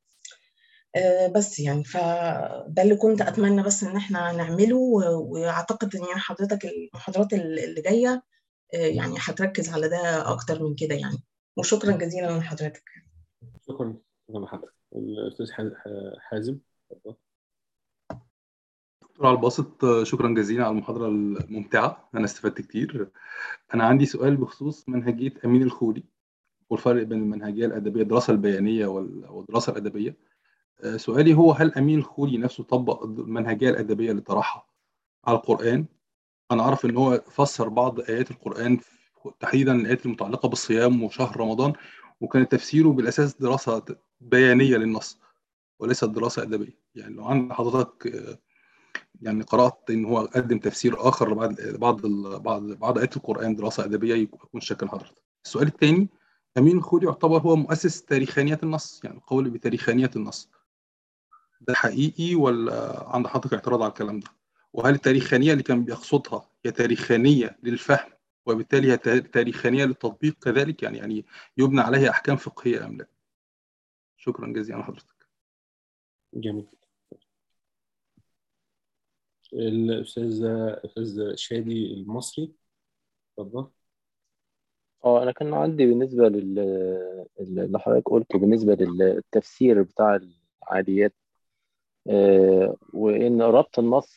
آه، بس يعني فده اللي كنت أتمنى بس إن احنا نعمله و- وأعتقد إن يعني حضرتك المحاضرات اللي جاية آه، يعني هتركز على ده أكتر من كده يعني وشكرا جزيلا لحضرتك شكرا شكرا لحضرتك الاستاذ حاز- حازم اتفضل. دكتور على الباسط شكرا جزيلا على المحاضرة الممتعة أنا استفدت كتير أنا عندي سؤال بخصوص منهجية أمين الخولي والفرق بين المنهجية الأدبية الدراسة البيانية وال- والدراسة الأدبية آه، سؤالي هو هل أمين الخولي نفسه طبق المنهجية الأدبية اللي طرحها على القرآن أنا أعرف إن هو فسر بعض آيات القرآن تحديدا الآيات المتعلقة بالصيام وشهر رمضان وكان تفسيره بالأساس دراسة بيانية للنص وليست دراسة أدبية يعني لو عند حضرتك آه، يعني قرأت إن هو قدم تفسير آخر لبعض بعض ال- بعض بعض آيات القرآن دراسة أدبية يكون شكل حضرتك. السؤال الثاني أمين الخولي يعتبر هو مؤسس تاريخانية النص يعني القول بتاريخانية النص. ده حقيقي ولا عند حضرتك اعتراض على الكلام ده؟ وهل التاريخانية اللي كان بيقصدها هي تاريخانية للفهم وبالتالي هي تا- تاريخانية للتطبيق كذلك يعني يعني يبنى عليها أحكام فقهية أم لا؟ شكرا جزيلا لحضرتك. جميل الاستاذ الاستاذ شادي المصري اتفضل اه انا كان عندي بالنسبه لل اللي حضرتك قلته بالنسبه للتفسير بتاع العاديات آه، وان ربط النص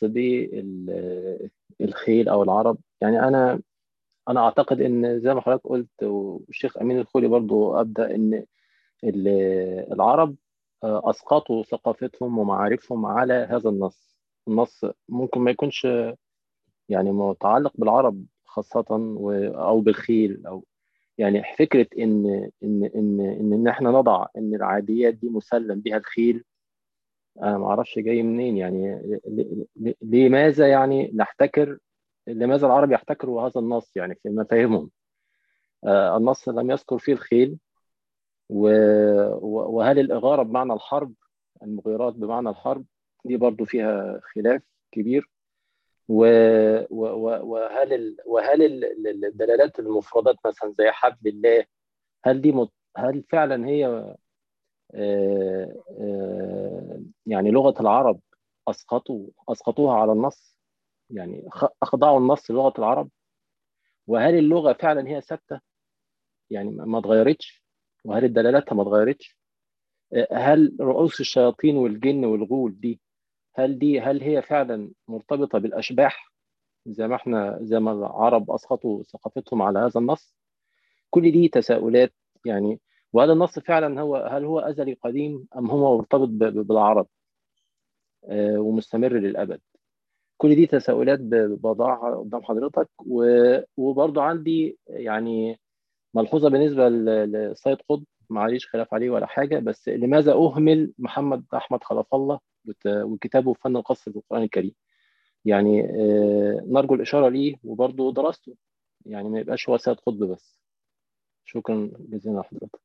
بالخيل او العرب يعني انا انا اعتقد ان زي ما حضرتك قلت والشيخ امين الخولي برضو ابدا ان ال- العرب آه، اسقطوا ثقافتهم ومعارفهم على هذا النص النص ممكن ما يكونش يعني متعلق بالعرب خاصة و- أو بالخيل أو يعني فكرة إن إن إن إن إن إحنا نضع إن العاديات دي مسلم بها الخيل أنا ما أعرفش جاي منين يعني ل- ل- لماذا يعني نحتكر لماذا العرب يحتكروا هذا النص يعني في مفاهيمهم آه، النص لم يذكر فيه الخيل و- و- وهل الإغارة بمعنى الحرب المغيرات بمعنى الحرب دي برضو فيها خلاف كبير و- و- و- وهل ال- وهل ال- ال- الدلالات المفردات مثلا زي حبل الله هل دي مت- هل فعلا هي آه، آه، يعني لغة العرب أسقطوا أسقطوها على النص يعني خ- أخضعوا النص للغة العرب وهل اللغة فعلا هي ثابتة يعني ما ما اتغيرتش وهل دلالاتها ما اتغيرتش آه، هل رؤوس الشياطين والجن والغول دي هل دي هل هي فعلا مرتبطة بالأشباح زي ما احنا زي ما العرب أسقطوا ثقافتهم على هذا النص كل دي تساؤلات يعني وهل النص فعلا هو هل هو أزلي قديم أم هو مرتبط ب- ب- بالعرب آه، ومستمر للأبد كل دي تساؤلات ب- بضعها قدام حضرتك و- وبرضو عندي يعني ملحوظة بالنسبة ل- للسيد قطب معليش خلاف عليه ولا حاجة بس لماذا أهمل محمد أحمد خلف الله وت- وكتابه فن القصر في القرآن الكريم يعني آه، نرجو الإشارة ليه وبرضه دراسته يعني ما يبقاش هو سيد قطب بس شكرا جزيلا لحضرتك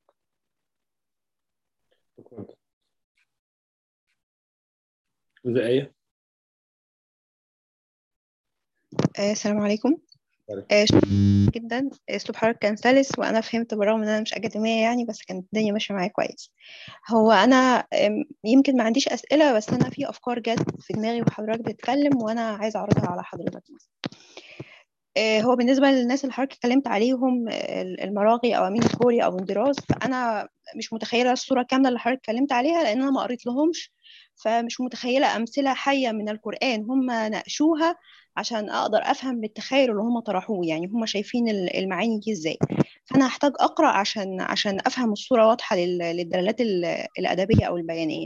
شكرا إذا آية آه، السلام عليكم عليكم. آه، شكرا جدا اسلوب حضرتك كان سلس وانا فهمت بالرغم ان انا مش اكاديميه يعني بس كانت الدنيا ماشيه معايا كويس هو انا آم، يمكن ما عنديش اسئله بس انا في افكار جت في دماغي وحضرتك بتتكلم وانا عايزه اعرضها على حضرتك مثلا آه، هو بالنسبه للناس اللي حضرتك اتكلمت عليهم آه، المراغي او امين الخوري او اندراس فانا مش متخيله الصوره كامله اللي حضرتك اتكلمت عليها لان انا ما قريت لهمش فمش متخيله امثله حيه من القران هم ناقشوها عشان اقدر افهم بالتخيل اللي هم طرحوه يعني هم شايفين ال- المعاني دي ازاي فانا هحتاج اقرا عشان عشان افهم الصوره واضحه لل- للدلالات ال- الادبيه او البيانيه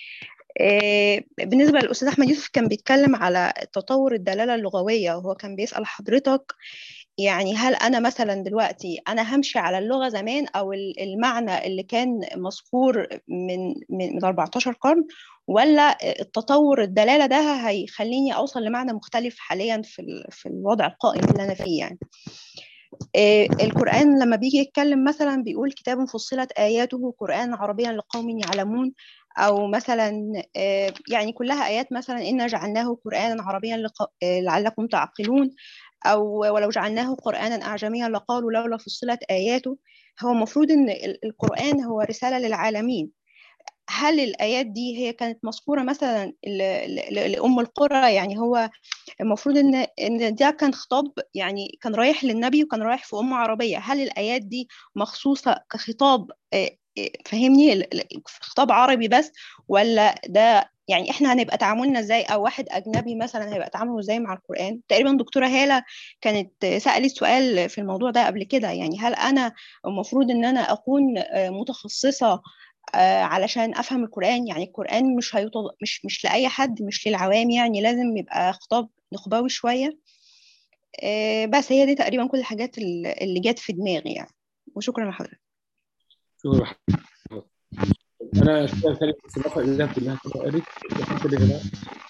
آه، بالنسبه للاستاذ احمد يوسف كان بيتكلم على تطور الدلاله اللغويه وهو كان بيسال حضرتك يعني هل انا مثلا دلوقتي انا همشي على اللغه زمان او ال- المعنى اللي كان مذكور من من من 14 قرن ولا التطور الدلاله ده هيخليني اوصل لمعنى مختلف حاليا في ال- في الوضع القائم اللي انا فيه يعني آه، القرآن لما بيجي يتكلم مثلا بيقول كتاب فصلت آياته قرآن عربيا لقوم يعلمون أو مثلا آه، يعني كلها آيات مثلا إنا جعلناه قرآنا عربيا لق- آه، لعلكم تعقلون أو ولو جعلناه قرآنا أعجميا لقالوا لولا فصلت آياته هو المفروض إن ال- القرآن هو رسالة للعالمين هل الآيات دي هي كانت مذكورة مثلا ل- ل- ل- لأم القرى يعني هو المفروض ان ان ده كان خطاب يعني كان رايح للنبي وكان رايح في امه عربيه هل الايات دي مخصوصه كخطاب آه، آه، فهمني ال- ال- خطاب عربي بس ولا ده يعني احنا هنبقى تعاملنا ازاي او واحد اجنبي مثلا هيبقى تعامله ازاي مع القران تقريبا دكتوره هاله كانت سالت سؤال في الموضوع ده قبل كده يعني هل انا المفروض ان انا اكون آه، متخصصه آه، علشان افهم القران يعني القران مش هيطل... مش مش لاي حد مش للعوام يعني لازم يبقى خطاب نخبوي شويه آه، بس هي دي تقريبا كل الحاجات اللي اللي جت في دماغي يعني وشكرا لحضرتك شكرا لحضرتك. انا كده ثالث الصداقه اللي كلها كده قالت الحته دي يا جماعه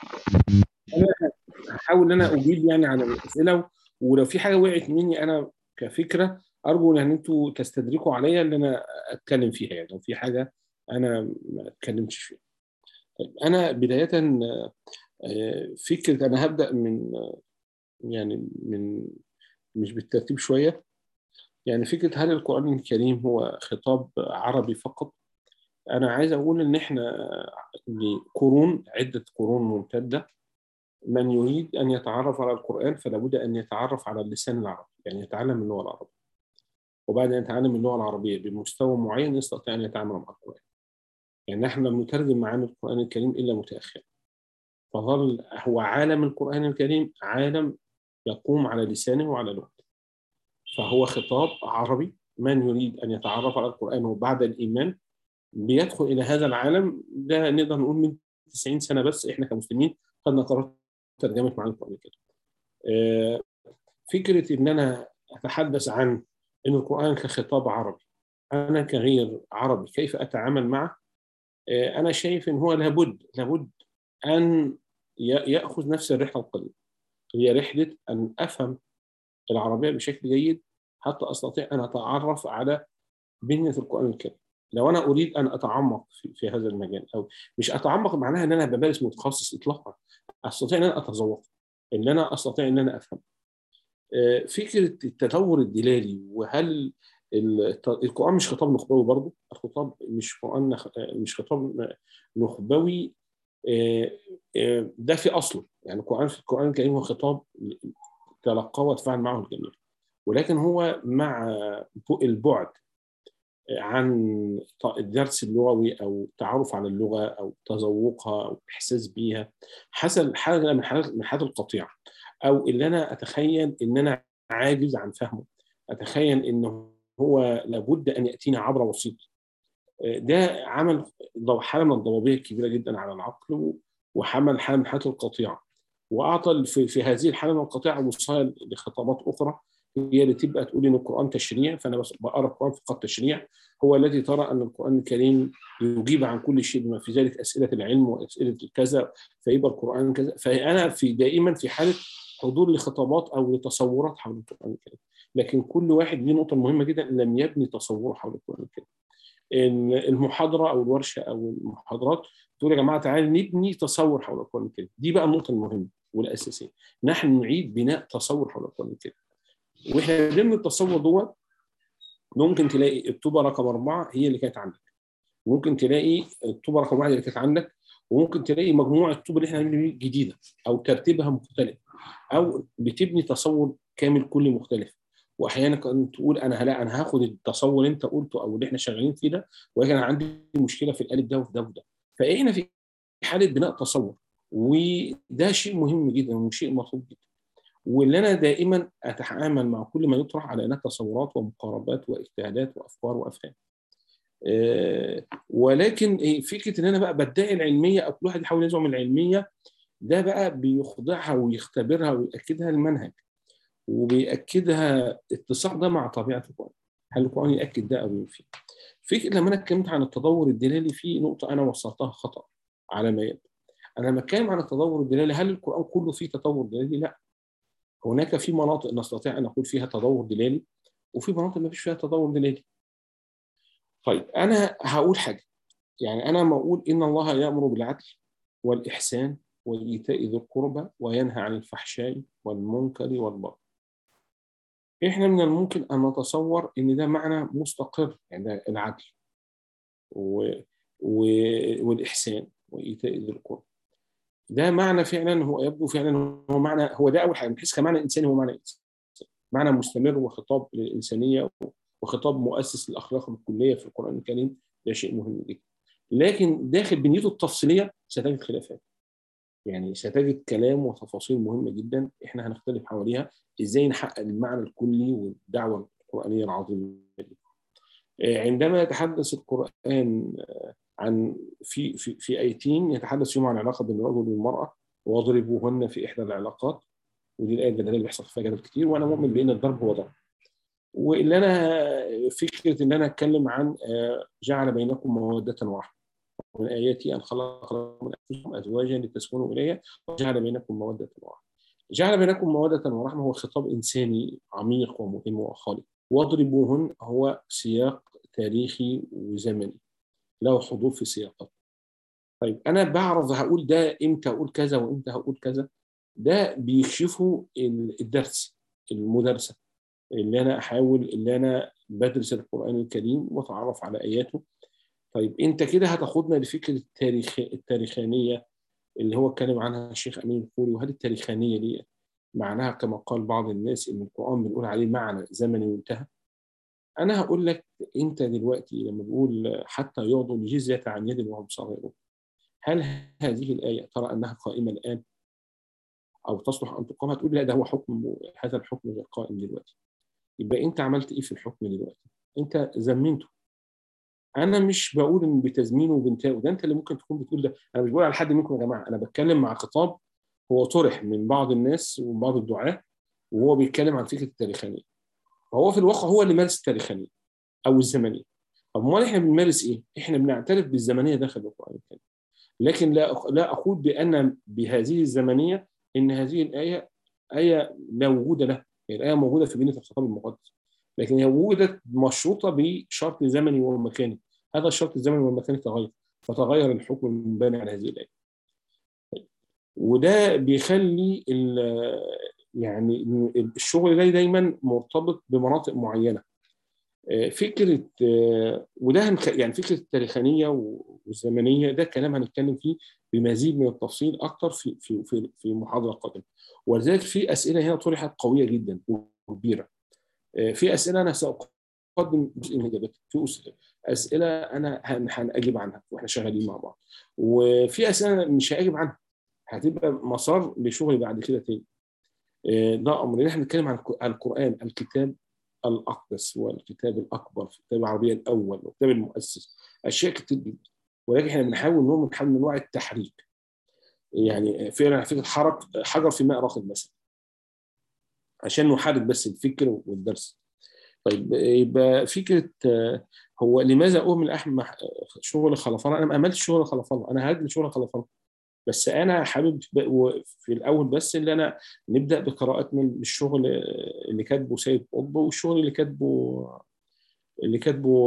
انا هحاول ان انا اجيب يعني على الاسئله ولو في حاجه وقعت مني انا كفكره ارجو ان انتوا تستدركوا عليا ان انا اتكلم فيها يعني لو في حاجه انا ما اتكلمتش فيها طيب انا بدايه آه، فكره انا هبدا من آه، يعني من مش بالترتيب شويه يعني فكره هل القران الكريم هو خطاب عربي فقط انا عايز اقول ان احنا لقرون عده قرون ممتده من يريد ان يتعرف على القران فلا بد ان يتعرف على اللسان العربي يعني يتعلم اللغه العربيه وبعد ان يتعلم اللغه العربيه بمستوى معين يستطيع ان يتعامل مع القران يعني نحن لم نترجم معاني القران الكريم الا متاخرا فظل هو عالم القران الكريم عالم يقوم على لسانه وعلى لغته فهو خطاب عربي من يريد ان يتعرف على القران وبعد الايمان بيدخل الى هذا العالم ده نقدر نقول من 90 سنه بس احنا كمسلمين خدنا قرار ترجمه معاني القران الكريم. آه، فكره ان انا اتحدث عن ان القران كخطاب عربي انا كغير عربي كيف اتعامل معه؟ آه، انا شايف ان هو لابد لابد ان ي- ياخذ نفس الرحله القديمه هي رحله ان افهم العربيه بشكل جيد حتى استطيع ان اتعرف على بنيه القران الكريم لو انا اريد ان اتعمق في, في هذا المجال او مش اتعمق معناها ان انا بمارس متخصص اطلاقا استطيع ان انا اتذوق ان انا استطيع ان انا افهم آه، فكره التطور الدلالي وهل الت- القران مش خطاب نخبوي برضه الخطاب مش قران نخ- آه، مش خطاب نخبوي آه، آه، ده في اصله يعني القران في القران الكريم هو خطاب تلقاه وتفاعل معه الجميع ولكن هو مع البعد عن الدرس اللغوي او التعرف على اللغه او تذوقها او الاحساس بيها حصل حاله من حالات من حالات القطيع او اللي انا اتخيل ان انا عاجز عن فهمه اتخيل ان هو لابد ان ياتينا عبر وسيط ده عمل ضو- حاله من الضبابيه الكبيره جدا على العقل وحمل حاله من حالات القطيعه واعطى في, في هذه الحاله من القطيعه وصال لخطابات اخرى هي اللي تبقى تقول ان القران تشريع فانا بس بقرا القران فقط تشريع هو الذي ترى ان القران الكريم يجيب عن كل شيء بما في ذلك اسئله العلم واسئله الكذا فيبقى القران كذا فانا في دائما في حاله حضور لخطابات او لتصورات حول القران الكريم لكن كل واحد ليه نقطه مهمه جدا لم يبني تصوره حول القران الكريم إن المحاضره او الورشه او المحاضرات تقول يا جماعه تعالوا نبني تصور حول القران الكريم دي بقى النقطه المهمه والاساسيه نحن نعيد بناء تصور حول القران الكريم واحنا ضمن التصور دوت ممكن تلاقي الطوبه رقم اربعه هي اللي كانت عندك ممكن تلاقي الطوبه رقم واحد اللي كانت عندك وممكن تلاقي مجموعه الطوب اللي احنا بنبني جديده او ترتيبها مختلف او بتبني تصور كامل كلي مختلف واحيانا كنت تقول انا هلا انا هاخد التصور اللي انت قلته او اللي احنا شغالين فيه ده ولكن انا عندي مشكله في الالف ده وفي ده وده فاحنا في حاله بناء تصور وده شيء مهم جدا وشيء مطلوب جدا واللي انا دائما اتعامل مع كل ما يطرح على انها تصورات ومقاربات واجتهادات وافكار وافهام. آه، ولكن إيه، فكره ان انا بقى بدعي العلميه او كل واحد يحاول يزعم العلميه ده بقى بيخضعها ويختبرها ويأكدها المنهج وبيأكدها اتصال ده مع طبيعه القرآن. هل القرآن يأكد ده أو ينفي؟ فكرة لما أنا اتكلمت عن التدور الدلالي في نقطة أنا وصلتها خطأ على ما يبدو. أنا لما أتكلم عن التدور الدلالي هل القرآن كله فيه تطور دلالي؟ لا. هناك في مناطق نستطيع أن نقول فيها تدور دلالي وفي مناطق ما فيش فيها تدور دلالي. طيب أنا هقول حاجة يعني أنا ما أقول إن الله يأمر بالعدل والإحسان وإيتاء ذي القربى وينهى عن الفحشاء والمنكر والبغي. احنا من الممكن ان نتصور ان ده معنى مستقر يعني ده العدل و... و... والاحسان وايتاء ذي القربى ده معنى فعلا هو يبدو فعلا هو معنى هو ده اول حاجه من حيث كمعنى انساني هو معنى إنساني. معنى مستمر وخطاب للانسانيه وخطاب مؤسس للاخلاق الكليه في القران الكريم ده شيء مهم جدا لكن داخل بنيته التفصيليه ستجد خلافات يعني ستجد كلام وتفاصيل مهمه جدا احنا هنختلف حواليها ازاي نحقق المعنى الكلي والدعوه القرانيه العظيمه دي. عندما يتحدث القران عن في في في ايتين يتحدث فيهم عن علاقه بين الرجل والمراه واضربوهن في احدى العلاقات ودي الايه الجدليه اللي بيحصل فيها جدل كتير وانا مؤمن بان الضرب هو ضرب. واللي انا فكره ان انا اتكلم عن جعل بينكم موده ورحمه ومن آياته أن خلق لكم من أنفسكم أزواجا لتسكنوا إليها وجعل بينكم مودة ورحمة. جعل بينكم مودة ورحمة هو خطاب إنساني عميق ومهم وخالق. واضربوهن هو سياق تاريخي وزمني له حضور في سياقات. طيب أنا بعرف هقول ده إمتى أقول كذا وإمتى هقول كذا ده بيكشفه الدرس المدرسة اللي أنا أحاول اللي أنا بدرس القرآن الكريم وأتعرف على آياته طيب انت كده هتاخدنا لفكره التاريخ التاريخانيه اللي هو اتكلم عنها الشيخ امين الخوري وهذه التاريخانيه دي معناها كما قال بعض الناس ان القران بنقول عليه معنى زمني وانتهى انا هقول لك انت دلوقتي لما بقول حتى يعطوا الجزيه عن يد وهم صغيرون هل هذه الايه ترى انها قائمه الان او تصلح ان تقام هتقول لا ده هو حكم هذا الحكم غير قائم دلوقتي يبقى انت عملت ايه في الحكم دلوقتي انت زمنته انا مش بقول ان بتزمينه وبنتاء ده انت اللي ممكن تكون بتقول ده انا مش بقول على حد منكم يا جماعه انا بتكلم مع خطاب هو طرح من بعض الناس وبعض الدعاه وهو بيتكلم عن فكره التاريخانيه فهو في الواقع هو اللي مارس التاريخانيه او الزمنيه طب امال احنا بنمارس ايه؟ احنا بنعترف بالزمنيه داخل القران الكريم لكن لا لا اقول بان بهذه الزمنيه ان هذه الايه ايه لا وجود لها هي الايه موجوده في بنيه الخطاب المقدس لكن هي وجدت مشروطه بشرط زمني ومكاني هذا الشرط الزمني والمكاني تغير فتغير الحكم المبني على هذه الايه وده بيخلي يعني الشغل ده دايما مرتبط بمناطق معينه فكره وده يعني فكره التاريخانيه والزمنيه ده كلام هنتكلم فيه بمزيد من التفصيل اكتر في في في في محاضره قادمه ولذلك في اسئله هنا طرحت قويه جدا وكبيره في اسئله انا ساقدم جزء من اجابتها في اسئله انا هنجيب عنها واحنا شغالين مع بعض وفي اسئله مش هاجيب عنها هتبقى مسار لشغل بعد كده تاني ده امر احنا بنتكلم عن القران الكتاب الاقدس والكتاب الاكبر في الكتاب العربي الاول والكتاب المؤسس اشياء كتير جدا ولكن احنا بنحاول ان هو بنحاول نوع التحريك يعني فعلا فكره حرك حجر في ماء راقد مثلا عشان نحرك بس الفكر والدرس طيب يبقى فكره هو لماذا اهمل احمد شغل خلفانه انا ما عملتش شغل خلفانه انا هاجل شغل خلفانه بس انا حابب في الاول بس اللي انا نبدا بقراءتنا للشغل اللي كاتبه سيد قطب والشغل اللي كاتبه اللي كاتبه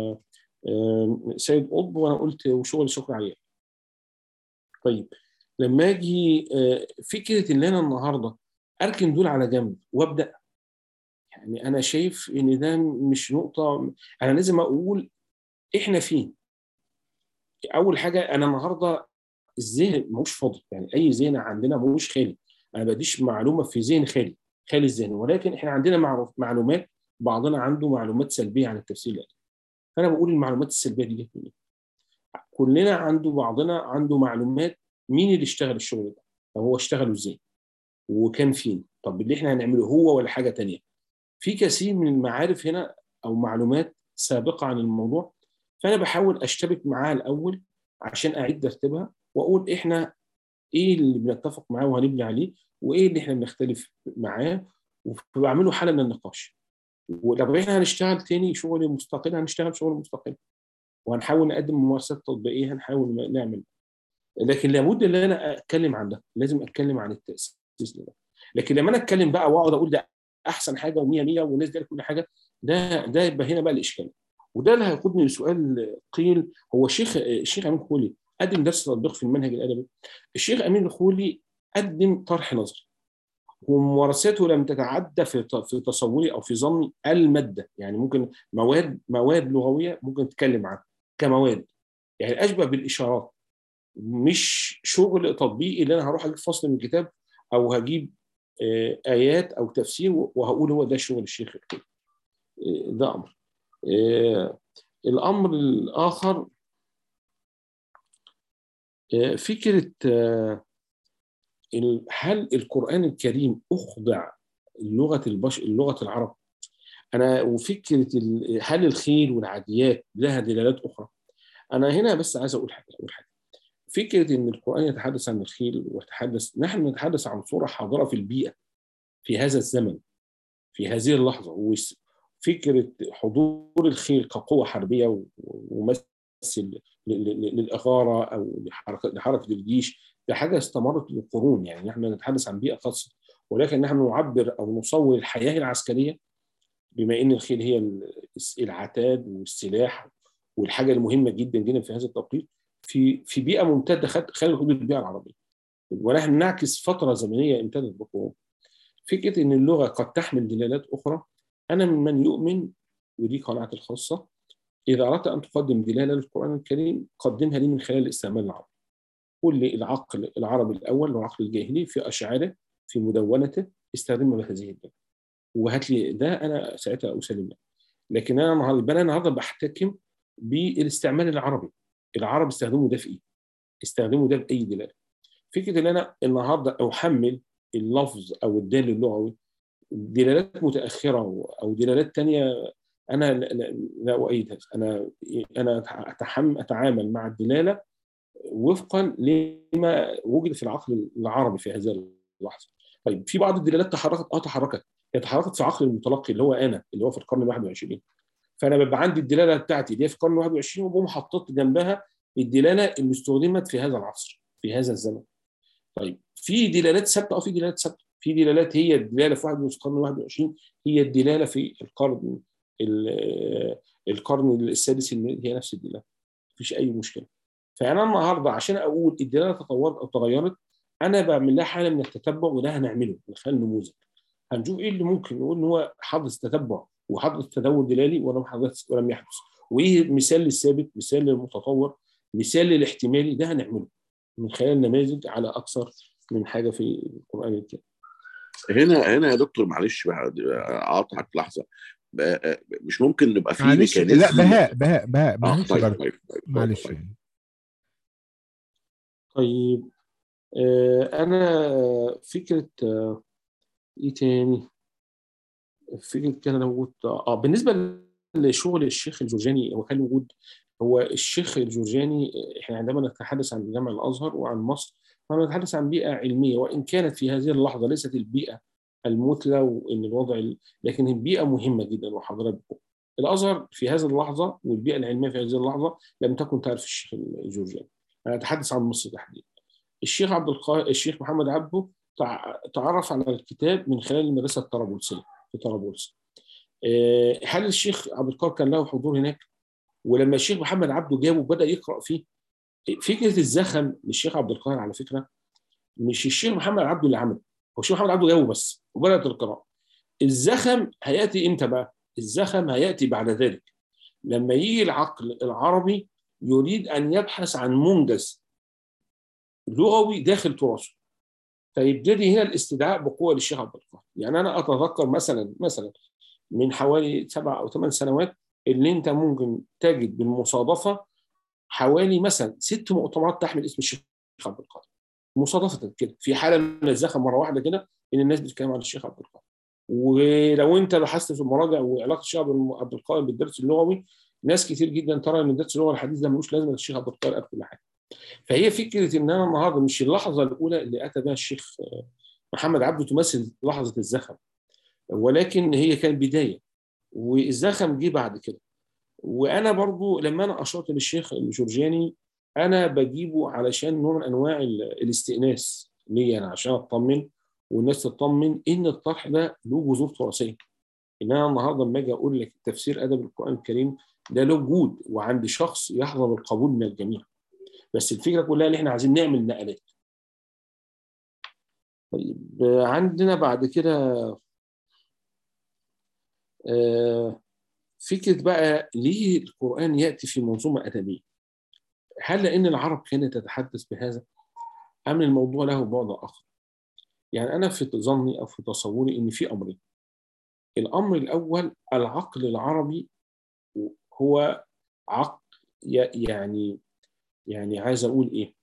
سيد قطب وانا قلت وشغل شكر عيال طيب لما اجي فكره ان انا النهارده اركن دول على جنب وابدا يعني انا شايف ان ده مش نقطه انا لازم اقول احنا فين اول حاجه انا النهارده الذهن ماهوش فاضي يعني اي ذهن عندنا ماهوش خالي انا بديش معلومه في ذهن خالي خالي الذهن ولكن احنا عندنا معروف معلومات بعضنا عنده معلومات سلبيه عن التفسير الالي فانا بقول المعلومات السلبيه دي جت منين كلنا عنده بعضنا عنده معلومات مين اللي اشتغل الشغل ده طب هو اشتغله ازاي وكان فين طب اللي احنا هنعمله هو ولا حاجه تانية في كثير من المعارف هنا او معلومات سابقه عن الموضوع فانا بحاول اشتبك معاها الاول عشان اعيد ترتيبها واقول احنا ايه اللي بنتفق معاه وهنبني عليه وايه اللي احنا بنختلف معاه وبعمله حاله من النقاش ولو احنا هنشتغل تاني شغل مستقل هنشتغل شغل مستقل وهنحاول نقدم ممارسات تطبيقيه هنحاول نعمل لكن لابد ان انا اتكلم عن ده لازم اتكلم عن التاسيس لده لكن لما انا اتكلم بقى واقعد اقول ده احسن حاجه و100 100 والناس دي كل حاجه ده ده يبقى هنا بقى الاشكال وده اللي هيقودني لسؤال قيل هو الشيخ الشيخ امين خولي قدم درس تطبيق في المنهج الادبي الشيخ امين الخولي قدم طرح نظري وممارساته لم تتعدى في في تصوري او في ظني الماده يعني ممكن مواد مواد لغويه ممكن تتكلم عنها كمواد يعني اشبه بالاشارات مش شغل تطبيقي اللي انا هروح اجيب فصل من الكتاب او هجيب ايات او تفسير وهقول هو ده شغل الشيخ الخولي ده امر الامر الاخر فكره هل القران الكريم اخضع لغه البشر لغه العرب انا وفكره هل الخيل والعاديات لها دلالات اخرى انا هنا بس عايز اقول حاجه اقول حاجه فكره ان القران يتحدث عن الخيل ويتحدث نحن نتحدث عن صوره حاضره في البيئه في هذا الزمن في هذه اللحظه وفكره حضور الخيل كقوه حربيه ومثل للاغاره او لحركه لحركه الجيش ده حاجه استمرت للقرون يعني نحن نتحدث عن بيئه خاصه ولكن نحن نعبر او نصور الحياه العسكريه بما ان الخيل هي العتاد والسلاح والحاجه المهمه جدا جدا في هذا التوقيت في في بيئه ممتده خلال حدود البيئه العربيه ونحن نعكس فتره زمنيه امتدت بقرون فكره ان اللغه قد تحمل دلالات اخرى انا من من يؤمن ودي قناعتي الخاصه إذا أردت أن تقدم دلالة للقرآن الكريم قدمها لي من خلال الاستعمال العربي قل لي العقل العربي الأول والعقل الجاهلي في أشعاره في مدونته استخدمها بهذه الدلالة وهات لي ده أنا ساعتها أسلم له لكن أنا النهارده أنا النهارده بحتكم بالاستعمال العربي العرب استخدموا ده في إيه؟ استخدموا ده بأي دلالة فكرة إن أنا النهارده أحمل اللفظ أو الدال اللغوي دلالات متأخرة أو دلالات تانية انا لا اؤيد هذا انا انا أتحم اتعامل مع الدلاله وفقا لما وجد في العقل العربي في هذه اللحظه طيب في بعض الدلالات تحركت اه تحركت هي تحركت في عقل المتلقي اللي هو انا اللي هو في القرن ال 21 فانا بيبقى عندي الدلاله بتاعتي اللي هي في القرن ال 21 وبقوم حطيت جنبها الدلاله اللي استخدمت في هذا العصر في هذا الزمن طيب في دلالات ثابته اه في دلالات ثابته في دلالات هي الدلاله في واحد من القرن 21 هي الدلاله في القرن القرن السادس اللي هي نفس الدلاله مفيش اي مشكله فانا النهارده عشان اقول الدلاله تطورت او تغيرت انا بعمل لها حاله من التتبع وده هنعمله من خلال نموذج هنشوف ايه اللي ممكن نقول ان هو حدث تتبع وحدث تدور دلالي ولم حدث ولم يحدث وايه المثال للثابت مثال للمتطور مثال للاحتمالي ده هنعمله من خلال نماذج على اكثر من حاجه في القران الكريم هنا هنا يا دكتور معلش بقى اقاطعك لحظه مش ممكن نبقى في معلش لا ميكانيزم بهاء بهاء بهاء اه معلش طيب برضه طيب طيب معلش طيب يعني طيب آه، انا فكره آه، ايه تاني فكره كان انا قلت اه بالنسبه لشغل الشيخ الجرجاني هو كان موجود هو الشيخ الجرجاني احنا عندما نتحدث عن جامع الازهر وعن مصر فنتحدث عن بيئه علميه وان كانت في هذه اللحظه ليست البيئه المثلى وان الوضع ال- لكن البيئه مهمه جدا وحضراتكم الازهر في هذه اللحظه والبيئه العلميه في هذه اللحظه لم تكن تعرف الشيخ الجرجاني انا اتحدث عن مصر تحديدا الشيخ عبد القاهر الشيخ محمد عبده تع- تعرف على الكتاب من خلال المدرسه الطرابلسيه في طرابلس آه، هل الشيخ عبد القاهر كان له حضور هناك ولما الشيخ محمد عبده جابه وبدا يقرا فيه فكره الزخم للشيخ عبد القاهر على فكره مش الشيخ محمد عبده اللي عمله هو الشيخ محمد عبده جابه بس وبدات القراءه الزخم هياتي امتى بقى الزخم هياتي بعد ذلك لما يجي العقل العربي يريد ان يبحث عن منجز لغوي داخل تراثه فيبتدي هنا الاستدعاء بقوه للشيخ عبد القاهر يعني انا اتذكر مثلا مثلا من حوالي سبع او ثمان سنوات اللي انت ممكن تجد بالمصادفه حوالي مثلا ست مؤتمرات تحمل اسم الشيخ عبد القاهر مصادفه كده في حاله من الزخم مره واحده كده ان الناس بتتكلم عن الشيخ عبد القاهر ولو انت بحثت في المراجع وعلاقه الشيخ عبد القاهر بالدرس اللغوي ناس كتير جدا ترى ان الدرس اللغوي الحديث ده ملوش لازمه الشيخ عبد القاهر قال كل حاجه فهي فكره ان انا النهارده مش اللحظه الاولى اللي اتى بها الشيخ محمد عبده تمثل لحظه الزخم ولكن هي كانت بدايه والزخم جه بعد كده وانا برضو لما انا اشرت للشيخ الجرجاني انا بجيبه علشان نوع من انواع ال- الاستئناس ليا انا عشان اطمن والناس تطمن ان الطرح ده له جذور تراثيه ان انا النهارده لما اجي اقول لك تفسير ادب القران الكريم ده له وجود وعند شخص يحظى بالقبول من الجميع بس الفكره كلها ان احنا عايزين نعمل نقلات طيب عندنا بعد كده آه، فكره بقى ليه القران ياتي في منظومه ادبيه؟ هل لان العرب كانت تتحدث بهذا؟ ام الموضوع له بعد اخر؟ يعني انا في ظني او في تصوري ان في امرين. الامر الاول العقل العربي هو عقل ي- يعني يعني عايز اقول ايه؟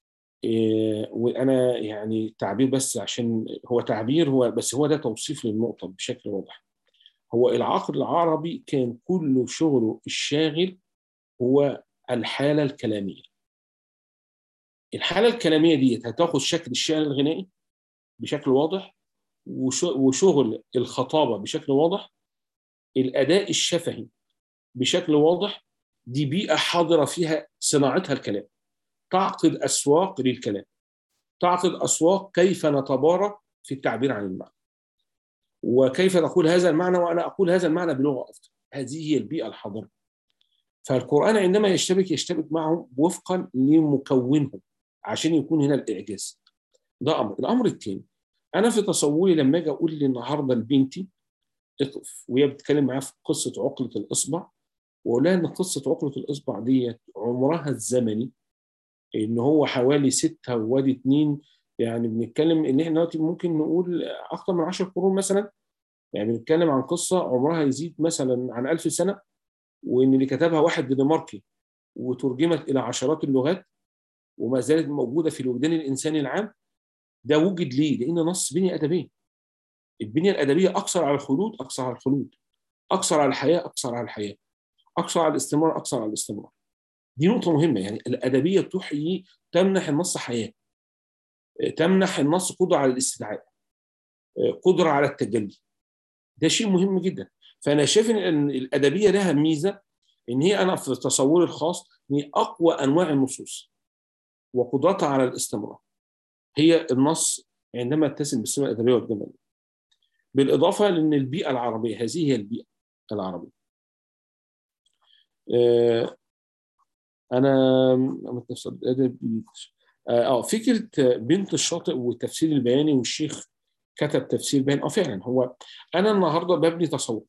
إيه وانا يعني تعبير بس عشان هو تعبير هو بس هو ده توصيف للنقطه بشكل واضح. هو العقل العربي كان كل شغله الشاغل هو الحاله الكلاميه. الحاله الكلاميه دي هتاخد شكل الشعر الغنائي بشكل واضح وش- وشغل الخطابه بشكل واضح الاداء الشفهي بشكل واضح دي بيئه حاضره فيها صناعتها الكلام تعقد اسواق للكلام تعقد اسواق كيف نتبارى في التعبير عن المعنى وكيف نقول هذا المعنى وانا اقول هذا المعنى بلغه افضل هذه هي البيئه الحاضره فالقران عندما يشتبك يشتبك معهم وفقا لمكونهم عشان يكون هنا الاعجاز ده امر الامر الثاني انا في تصوري لما اجي اقول لي النهارده لبنتي اقف وهي بتتكلم معايا في قصه عقله الاصبع واقول لها ان قصه عقله الاصبع ديت عمرها الزمني ان هو حوالي ستة وادي اتنين يعني بنتكلم ان احنا دلوقتي ممكن نقول اكثر من 10 قرون مثلا يعني بنتكلم عن قصه عمرها يزيد مثلا عن 1000 سنه وان اللي كتبها واحد دنماركي وترجمت الى عشرات اللغات وما زالت موجوده في الوجدان الانساني العام ده وجد ليه؟ لان نص بنيه ادبيه البنيه الادبيه اقصر على الخلود اقصر على الخلود اقصر على الحياه اقصر على الحياه اقصر على الاستمرار اقصر على الاستمرار دي نقطه مهمه يعني الادبيه تحيي تمنح النص حياه تمنح النص قدره على الاستدعاء قدره على التجلي ده شيء مهم جدا فانا شايف ان الادبيه لها ميزه ان هي انا في تصوري الخاص ان هي اقوى انواع النصوص وقدرتها على الاستمرار هي النص عندما تتسم بالسمة الأدبية والجمالية بالإضافة لأن البيئة العربية هذه هي البيئة العربية آه، أنا متصل- أدبي. اه فكرة بنت الشاطئ والتفسير البياني والشيخ كتب تفسير بياني اه فعلا هو أنا النهاردة ببني تصور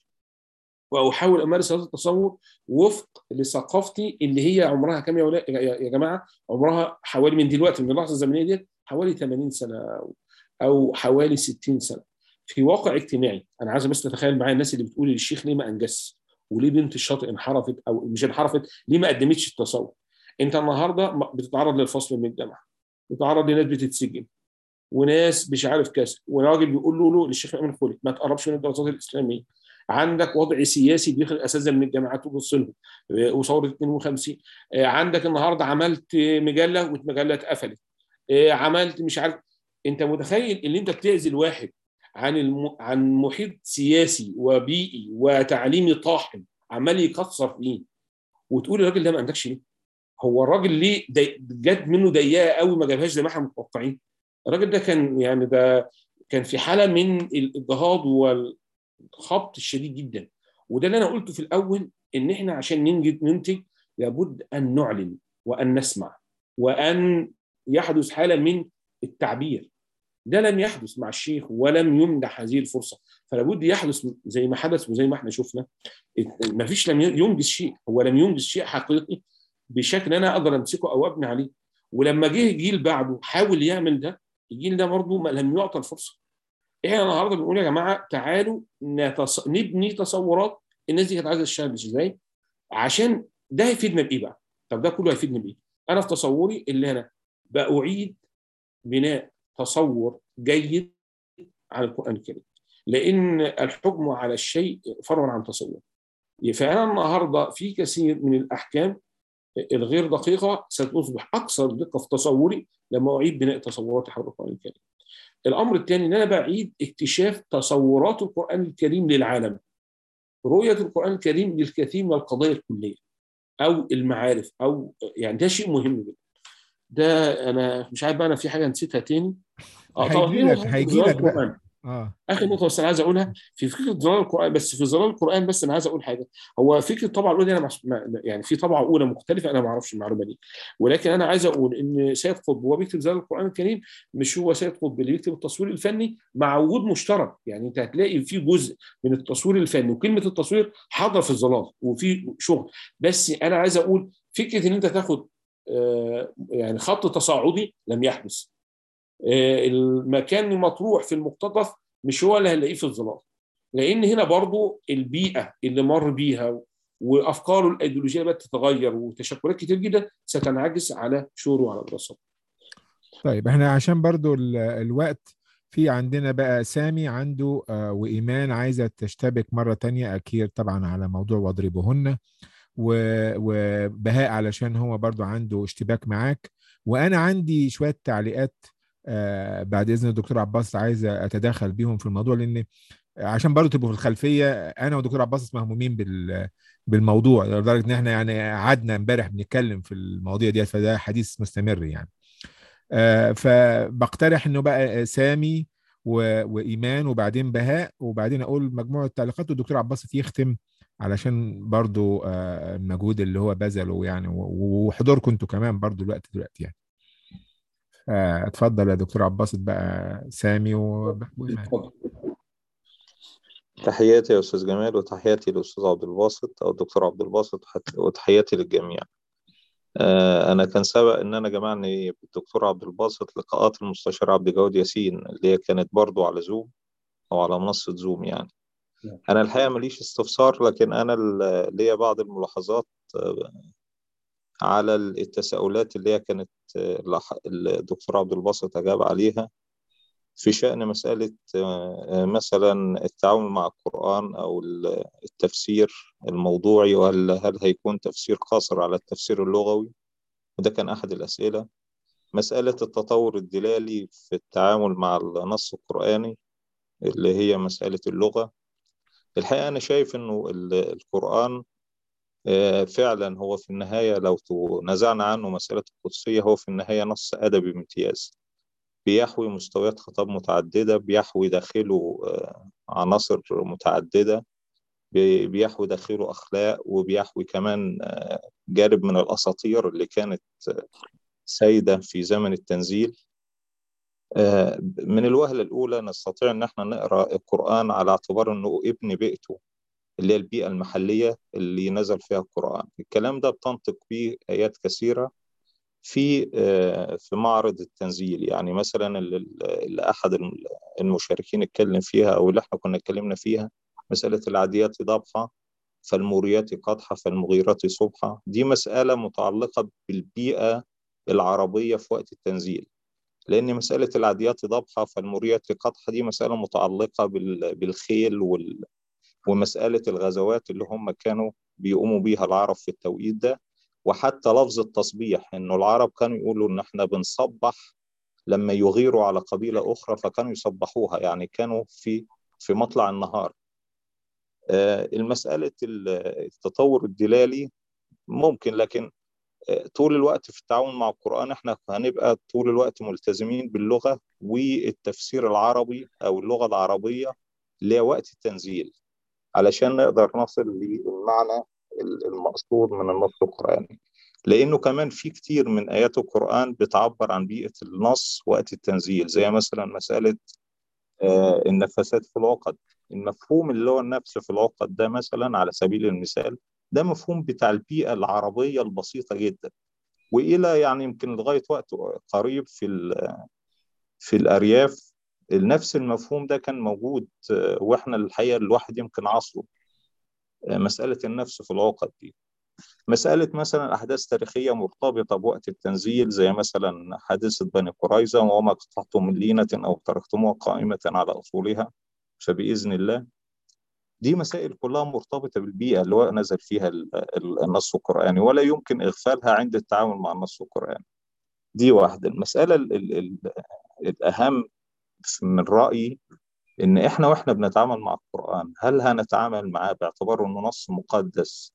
واحاول امارس هذا التصور وفق لثقافتي اللي هي عمرها كام يا ولا- يا يا جماعه عمرها حوالي من دلوقتي من اللحظه الزمنيه ديت حوالي 80 سنه أو- او حوالي 60 سنه في واقع اجتماعي انا عايز بس تتخيل معايا الناس اللي بتقول للشيخ ليه ما انجزش وليه بنت الشاطئ انحرفت او مش انحرفت ليه ما قدمتش التصور انت النهارده م- بتتعرض للفصل من الجامعه بتتعرض لناس بتتسجن وناس مش عارف كذا وراجل بيقول له له للشيخ امين خلي ما تقربش من الدراسات الاسلاميه عندك وضع سياسي بيخلق اساتذه من الجامعات وبص لهم آه، وثوره 52 آه، عندك النهارده عملت مجله والمجله اتقفلت آه، عملت مش عارف انت متخيل ان انت بتعزل واحد عن الم... عن محيط سياسي وبيئي وتعليمي طاحن عمال يكسر فيه وتقول الراجل ده ما عندكش ليه؟ هو الراجل ليه دي... جت منه ضيقه قوي ما جابهاش زي ما احنا متوقعين الراجل ده كان يعني ده كان في حاله من الاضطهاد والخبط الشديد جدا وده اللي انا قلته في الاول ان احنا عشان ننجد ننتج لابد ان نعلن وان نسمع وان يحدث حاله من التعبير ده لم يحدث مع الشيخ ولم يمنح هذه الفرصه فلا بد يحدث زي ما حدث وزي ما احنا شفنا ما فيش لم ينجز شيء هو لم ينجز شيء حقيقي بشكل انا اقدر امسكه او ابني عليه ولما جه جيل بعده حاول يعمل ده الجيل ده برضه ما لم يعطى الفرصه احنا النهارده بنقول يا جماعه تعالوا نتص... نبني تصورات الناس دي كانت عايزه تشتغل ازاي عشان ده هيفيدنا بايه بقى؟ طب ده كله هيفيدني بايه؟ انا في تصوري اللي انا باعيد بناء تصور جيد على القران الكريم لان الحكم على الشيء فرع عن تصور فانا النهارده في كثير من الاحكام الغير دقيقه ستصبح اكثر دقه في تصوري لما اعيد بناء تصوراتي حول القران الكريم. الامر الثاني ان انا بعيد اكتشاف تصورات القران الكريم للعالم. رؤيه القران الكريم للكثير من القضايا الكليه او المعارف او يعني ده شيء مهم جدا. ده انا مش عارف بقى انا في حاجه نسيتها تاني. اه هيجي لك هيجي لك بقى اه اخر نقطه بس انا عايز اقولها في فكره ظلال القران بس في ظلال القران بس انا عايز اقول حاجه هو فكره الطبعه الاولى انا ما يعني في طبعه اولى مختلفه انا ما اعرفش المعلومه دي ولكن انا عايز اقول ان سيد قطب وهو بيكتب ظلال القران الكريم مش هو سيد قطب اللي بيكتب التصوير الفني مع وجود مشترك يعني انت هتلاقي في جزء من التصوير الفني وكلمه التصوير حاضره في الظلال وفي شغل بس انا عايز اقول فكره ان انت تاخد آه يعني خط تصاعدي لم يحدث المكان المطروح في المقتطف مش هو اللي هنلاقيه في الظلال لان هنا برضو البيئه اللي مر بيها وافكاره الايديولوجيه بدات تتغير وتشكلات كتير جدا ستنعكس على شعوره وعلى دراسته طيب احنا عشان برضو الوقت في عندنا بقى سامي عنده آه وإيمان عايزة تشتبك مرة تانية أكيد طبعا على موضوع واضربهن وبهاء علشان هو برضو عنده اشتباك معاك وأنا عندي شوية تعليقات آه بعد اذن الدكتور عباس عايز اتدخل بيهم في الموضوع لان عشان برضه تبقوا في الخلفيه انا والدكتور عباس مهمومين بال بالموضوع لدرجه ان احنا يعني قعدنا امبارح بنتكلم في المواضيع ديت فده حديث مستمر يعني آه فبقترح انه بقى سامي و... وايمان وبعدين بهاء وبعدين اقول مجموعه تعليقات والدكتور عباس يختم علشان برضو آه المجهود اللي هو بذله يعني وحضوركم انتوا كمان برضو الوقت دلوقتي يعني اتفضل يا دكتور عباس بقى سامي وإيمان تحياتي يا استاذ جمال وتحياتي للاستاذ عبد الباسط او الدكتور عبد الباسط وتحياتي للجميع انا كان سبق ان انا جمعني بالدكتور عبد الباسط لقاءات المستشار عبد الجواد ياسين اللي هي كانت برضو على زوم او على منصه زوم يعني انا الحقيقه ماليش استفسار لكن انا ليا بعض الملاحظات على التساؤلات اللي هي كانت الدكتور عبد الباسط أجاب عليها في شأن مسألة مثلا التعامل مع القرآن أو التفسير الموضوعي وهل هل هيكون تفسير قاصر على التفسير اللغوي وده كان أحد الأسئلة مسألة التطور الدلالي في التعامل مع النص القرآني اللي هي مسألة اللغة الحقيقة أنا شايف إنه القرآن فعلا هو في النهاية لو نزعنا عنه مسألة القدسية هو في النهاية نص أدبي بامتياز بيحوي مستويات خطاب متعددة بيحوي داخله عناصر متعددة بيحوي داخله أخلاق وبيحوي كمان جانب من الأساطير اللي كانت سيدة في زمن التنزيل من الوهلة الأولى نستطيع أن احنا نقرأ القرآن على اعتبار أنه ابن بيئته اللي هي البيئة المحلية اللي نزل فيها القرآن الكلام ده بتنطق به آيات كثيرة في في معرض التنزيل يعني مثلا اللي أحد المشاركين اتكلم فيها أو اللي احنا كنا اتكلمنا فيها مسألة العاديات ضبحة فالموريات قدحة فالمغيرات صبحة دي مسألة متعلقة بالبيئة العربية في وقت التنزيل لأن مسألة العاديات ضبحة فالموريات قدحة دي مسألة متعلقة بالخيل وال... ومسألة الغزوات اللي هم كانوا بيقوموا بيها العرب في التوقيت ده وحتى لفظ التصبيح إنه العرب كانوا يقولوا إن إحنا بنصبح لما يغيروا على قبيلة أخرى فكانوا يصبحوها يعني كانوا في في مطلع النهار المسألة التطور الدلالي ممكن لكن طول الوقت في التعاون مع القرآن احنا هنبقى طول الوقت ملتزمين باللغة والتفسير العربي أو اللغة العربية لوقت التنزيل علشان نقدر نصل للمعنى المقصود من النص القرآني لأنه كمان في كتير من آيات القرآن بتعبر عن بيئة النص وقت التنزيل زي مثلا مسألة النفسات في العقد المفهوم اللي هو النفس في العقد ده مثلا على سبيل المثال ده مفهوم بتاع البيئة العربية البسيطة جدا وإلى يعني يمكن لغاية وقت قريب في في الأرياف نفس المفهوم ده كان موجود وإحنا الحقيقة الواحد يمكن عصره مسألة النفس في العقد دي مسألة مثلا أحداث تاريخية مرتبطة بوقت التنزيل زي مثلا حادثة بني قريظة وما قطعتم من لينة أو تركتموها قائمة على أصولها فبإذن الله دي مسائل كلها مرتبطة بالبيئة اللي هو نزل فيها النص القرآني ولا يمكن إغفالها عند التعامل مع النص القرآني دي واحدة المسألة ال ال ال الأهم من رأيي إن إحنا وإحنا بنتعامل مع القرآن هل هنتعامل معاه باعتباره إنه نص مقدس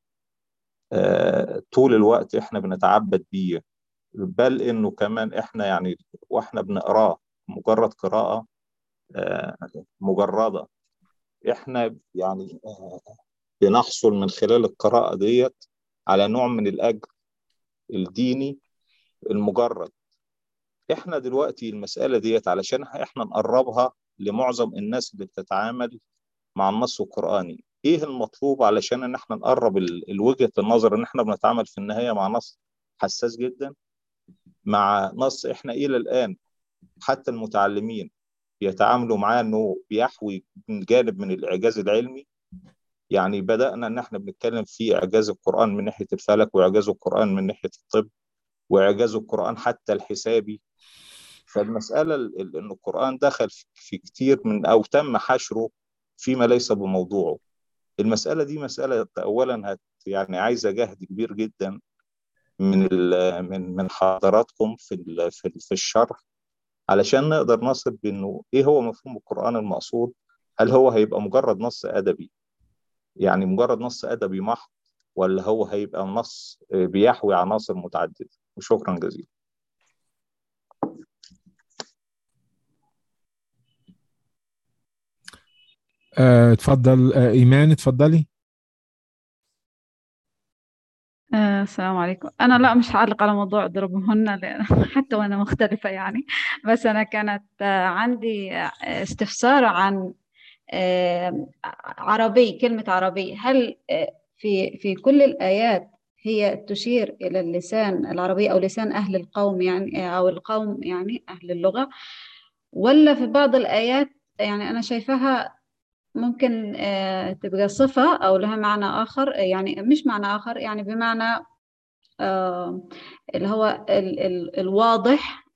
آه طول الوقت إحنا بنتعبد بيه بل إنه كمان إحنا يعني وإحنا بنقراه مجرد قراءة آه مجردة احنا يعني بنحصل من خلال القراءة ديت على نوع من الأجر الديني المجرد احنا دلوقتي المسألة ديت علشان احنا نقربها لمعظم الناس اللي بتتعامل مع النص القرآني ايه المطلوب علشان ان احنا نقرب الوجهة النظر ان احنا بنتعامل في النهاية مع نص حساس جدا مع نص احنا الى الآن حتى المتعلمين بيتعاملوا معاه انه بيحوي جانب من الاعجاز العلمي يعني بدانا ان احنا بنتكلم في اعجاز القران من ناحيه الفلك واعجاز القران من ناحيه الطب واعجاز القران حتى الحسابي فالمساله ان القران دخل في كتير من او تم حشره فيما ليس بموضوعه المساله دي مساله اولا هت يعني عايزه جهد كبير جدا من من من حضراتكم في في الشرح علشان نقدر نصل بانه ايه هو مفهوم القرآن المقصود هل هو هيبقى مجرد نص ادبي يعني مجرد نص ادبي محض ولا هو هيبقى نص بيحوي عناصر متعددة وشكرا جزيلا اتفضل آه ايمان اتفضلي آه السلام عليكم أنا لا مش هعلق على موضوع ضربهن لأن حتى وأنا مختلفة يعني بس أنا كانت آه عندي استفسار عن آه عربي كلمة عربي هل في في كل الآيات هي تشير إلى اللسان العربي أو لسان أهل القوم يعني أو القوم يعني أهل اللغة ولا في بعض الآيات يعني أنا شايفاها ممكن تبقى صفة أو لها معنى آخر يعني مش معنى آخر يعني بمعنى اللي هو ال ال الواضح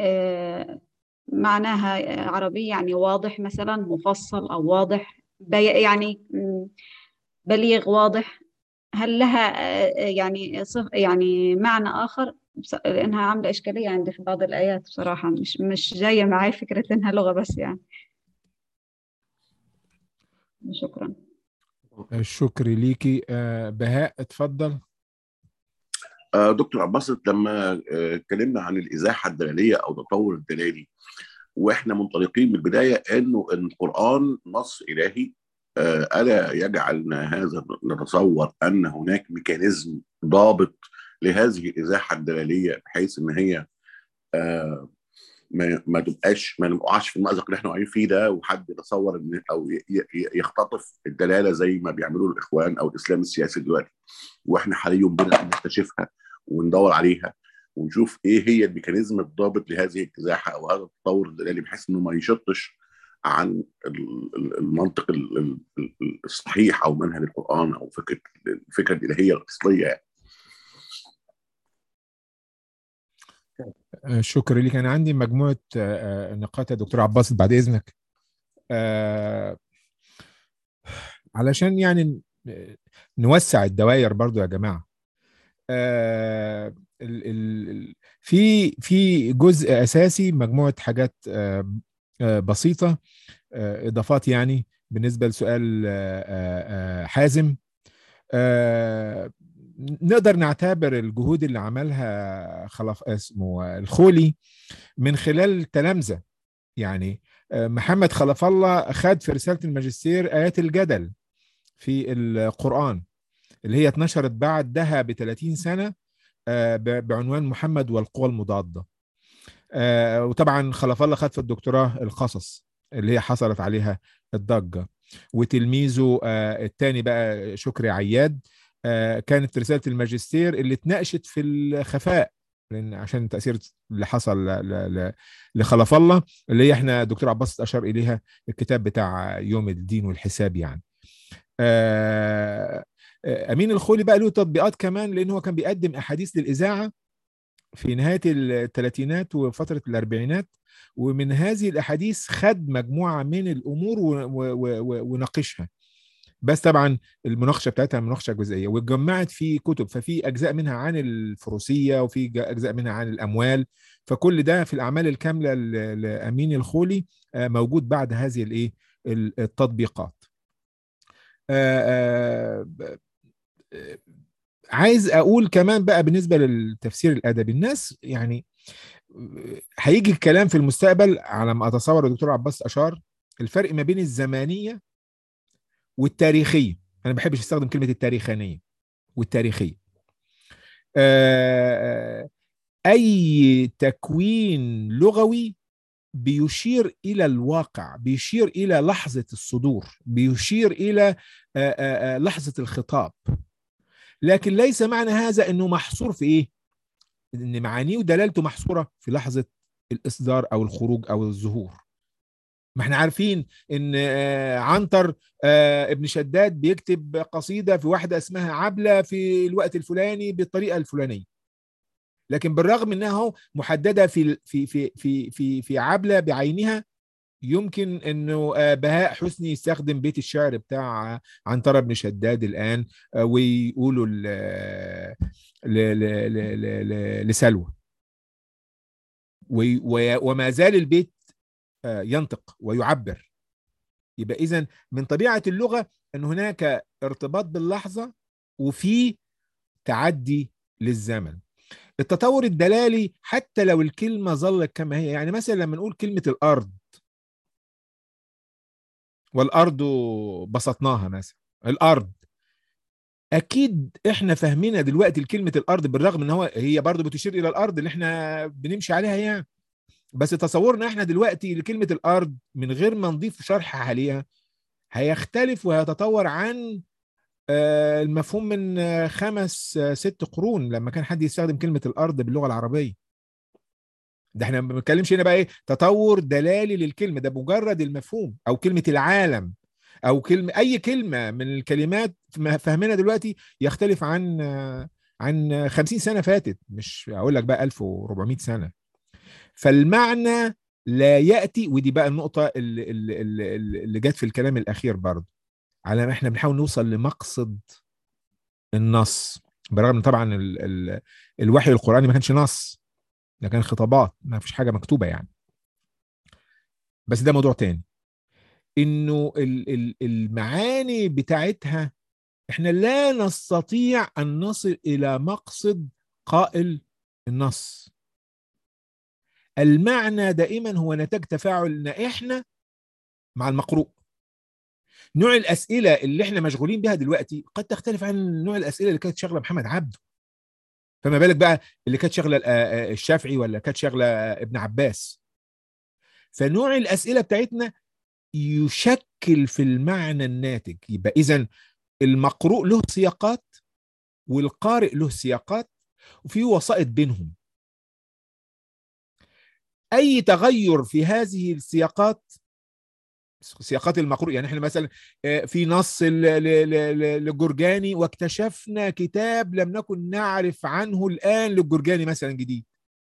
معناها عربي يعني واضح مثلا مفصل أو واضح يعني بليغ واضح هل لها يعني صف يعني معنى آخر لأنها عاملة إشكالية عندي في بعض الآيات بصراحة مش مش جاية معي فكرة إنها لغة بس يعني شكرا الشكر ليكي بهاء اتفضل دكتور عباسط لما اتكلمنا عن الازاحه الدلاليه او التطور الدلالي واحنا منطلقين من البدايه انه ان القران نص الهي آه، الا يجعلنا هذا نتصور ان هناك ميكانيزم ضابط لهذه الازاحه الدلاليه بحيث ان هي آه، ما ما تبقاش ما نقعش في المأزق اللي احنا واقعين فيه ده وحد يتصور ان او ي- ي- يختطف الدلاله زي ما بيعملوا الاخوان او الاسلام السياسي دلوقتي واحنا حري بنا ان نكتشفها وندور عليها ونشوف ايه هي الميكانيزم الضابط لهذه الازاحه او هذا التطور الدلالي بحيث انه ما يشطش عن ال- ال- المنطق ال- ال- ال- الصحيح او منهج القران او فكره الفكره الالهيه الاصليه يعني. آه، شكرا لك انا عندي مجموعه آه، آه، نقاط يا دكتور عباس بعد اذنك آه، علشان يعني ن- نوسع الدوائر برضو يا جماعه آه، ال- ال- ال- في في جزء اساسي مجموعه حاجات آه، آه، بسيطه آه، اضافات يعني بالنسبه لسؤال آه، آه، آه، حازم آه، نقدر نعتبر الجهود اللي عملها خلف اسمه الخولي من خلال تلامذه يعني آه، محمد خلف الله خد في رساله الماجستير ايات الجدل في القران اللي هي اتنشرت بعدها ب 30 سنه آه، ب- بعنوان محمد والقوى المضاده آه، وطبعا خلف الله خد في الدكتوراه القصص اللي هي حصلت عليها الضجه وتلميذه آه، الثاني بقى شكري عياد آه، كانت رساله الماجستير اللي اتناقشت في الخفاء لان عشان التاثير اللي حصل ل- ل- ل- لخلف الله اللي هي احنا دكتور عباس اشار اليها الكتاب بتاع يوم الدين والحساب يعني آه، آه، امين الخولي بقى له تطبيقات كمان لان هو كان بيقدم احاديث للاذاعه في نهايه الثلاثينات وفتره الاربعينات ومن هذه الاحاديث خد مجموعه من الامور و- و- و- وناقشها بس طبعا المناقشه بتاعتها مناقشه جزئيه واتجمعت في كتب ففي اجزاء منها عن الفروسيه وفي ج- اجزاء منها عن الاموال فكل ده في الاعمال الكامله ل- لامين الخولي آه، موجود بعد هذه الايه ال- التطبيقات آه، آه، ب- آه، عايز اقول كمان بقى بالنسبه للتفسير الادبي الناس يعني آه، هيجي الكلام في المستقبل على ما اتصور الدكتور عباس اشار الفرق ما بين الزمانيه والتاريخيه انا ما بحبش استخدم كلمه التاريخانيه والتاريخيه آه، اي تكوين لغوي بيشير الى الواقع بيشير الى لحظه الصدور بيشير الى آه، آه، آه، لحظه الخطاب لكن ليس معنى هذا انه محصور في ايه ان معانيه ودلالته محصوره في لحظه الاصدار او الخروج او الظهور ما احنا عارفين ان آه، عنتر آه، ابن شداد بيكتب قصيده في واحده اسمها عبله في الوقت الفلاني بالطريقه الفلانيه لكن بالرغم انها هو محدده في في في في في في عبله بعينها يمكن انه آه، بهاء حسني يستخدم بيت الشعر بتاع عنترة بن شداد الان آه، ويقولوا ل- ل- ل- ل- ل- ل- لسلوى وي- وي- وما زال البيت آه، ينطق ويعبر يبقى اذا من طبيعه اللغه ان هناك ارتباط باللحظه وفي تعدي للزمن التطور الدلالي حتى لو الكلمه ظلت كما هي يعني مثلا لما نقول كلمه الارض والارض بسطناها مثلا الارض اكيد احنا فاهمينها دلوقتي كلمه الارض بالرغم ان هو هي برضو بتشير الى الارض اللي احنا بنمشي عليها يعني بس تصورنا احنا دلوقتي لكلمه الارض من غير ما نضيف شرح عليها هيختلف وهيتطور عن آه، المفهوم من آه، خمس آه، ست قرون لما كان حد يستخدم كلمه الارض باللغه العربيه ده احنا ما بنتكلمش هنا بقى ايه تطور دلالي للكلمه ده مجرد المفهوم او كلمه العالم او كلمه اي كلمه من الكلمات ما فهمنا دلوقتي يختلف عن آه، عن 50 سنه فاتت مش اقول لك بقى 1400 سنه فالمعنى لا ياتي ودي بقى النقطه اللي, اللي, اللي, اللي جت في الكلام الاخير برضه على ما احنا بنحاول نوصل لمقصد النص برغم إن طبعا ال ال الوحي القراني ما كانش نص ده كان خطابات ما فيش حاجه مكتوبه يعني بس ده موضوع تاني انه ال- ال- المعاني بتاعتها احنا لا نستطيع ان نصل الى مقصد قائل النص المعنى دائما هو نتاج تفاعلنا احنا مع المقروء نوع الاسئله اللي احنا مشغولين بها دلوقتي قد تختلف عن نوع الاسئله اللي كانت شغله محمد عبده فما بالك بقى اللي كانت شغله الشافعي ولا كانت شغله ابن عباس فنوع الاسئله بتاعتنا يشكل في المعنى الناتج يبقى اذا المقروء له سياقات والقارئ له سياقات وفي وسائط بينهم اي تغير في هذه السياقات سياقات المقروء يعني احنا مثلا في نص للجرجاني واكتشفنا كتاب لم نكن نعرف عنه الان للجرجاني مثلا جديد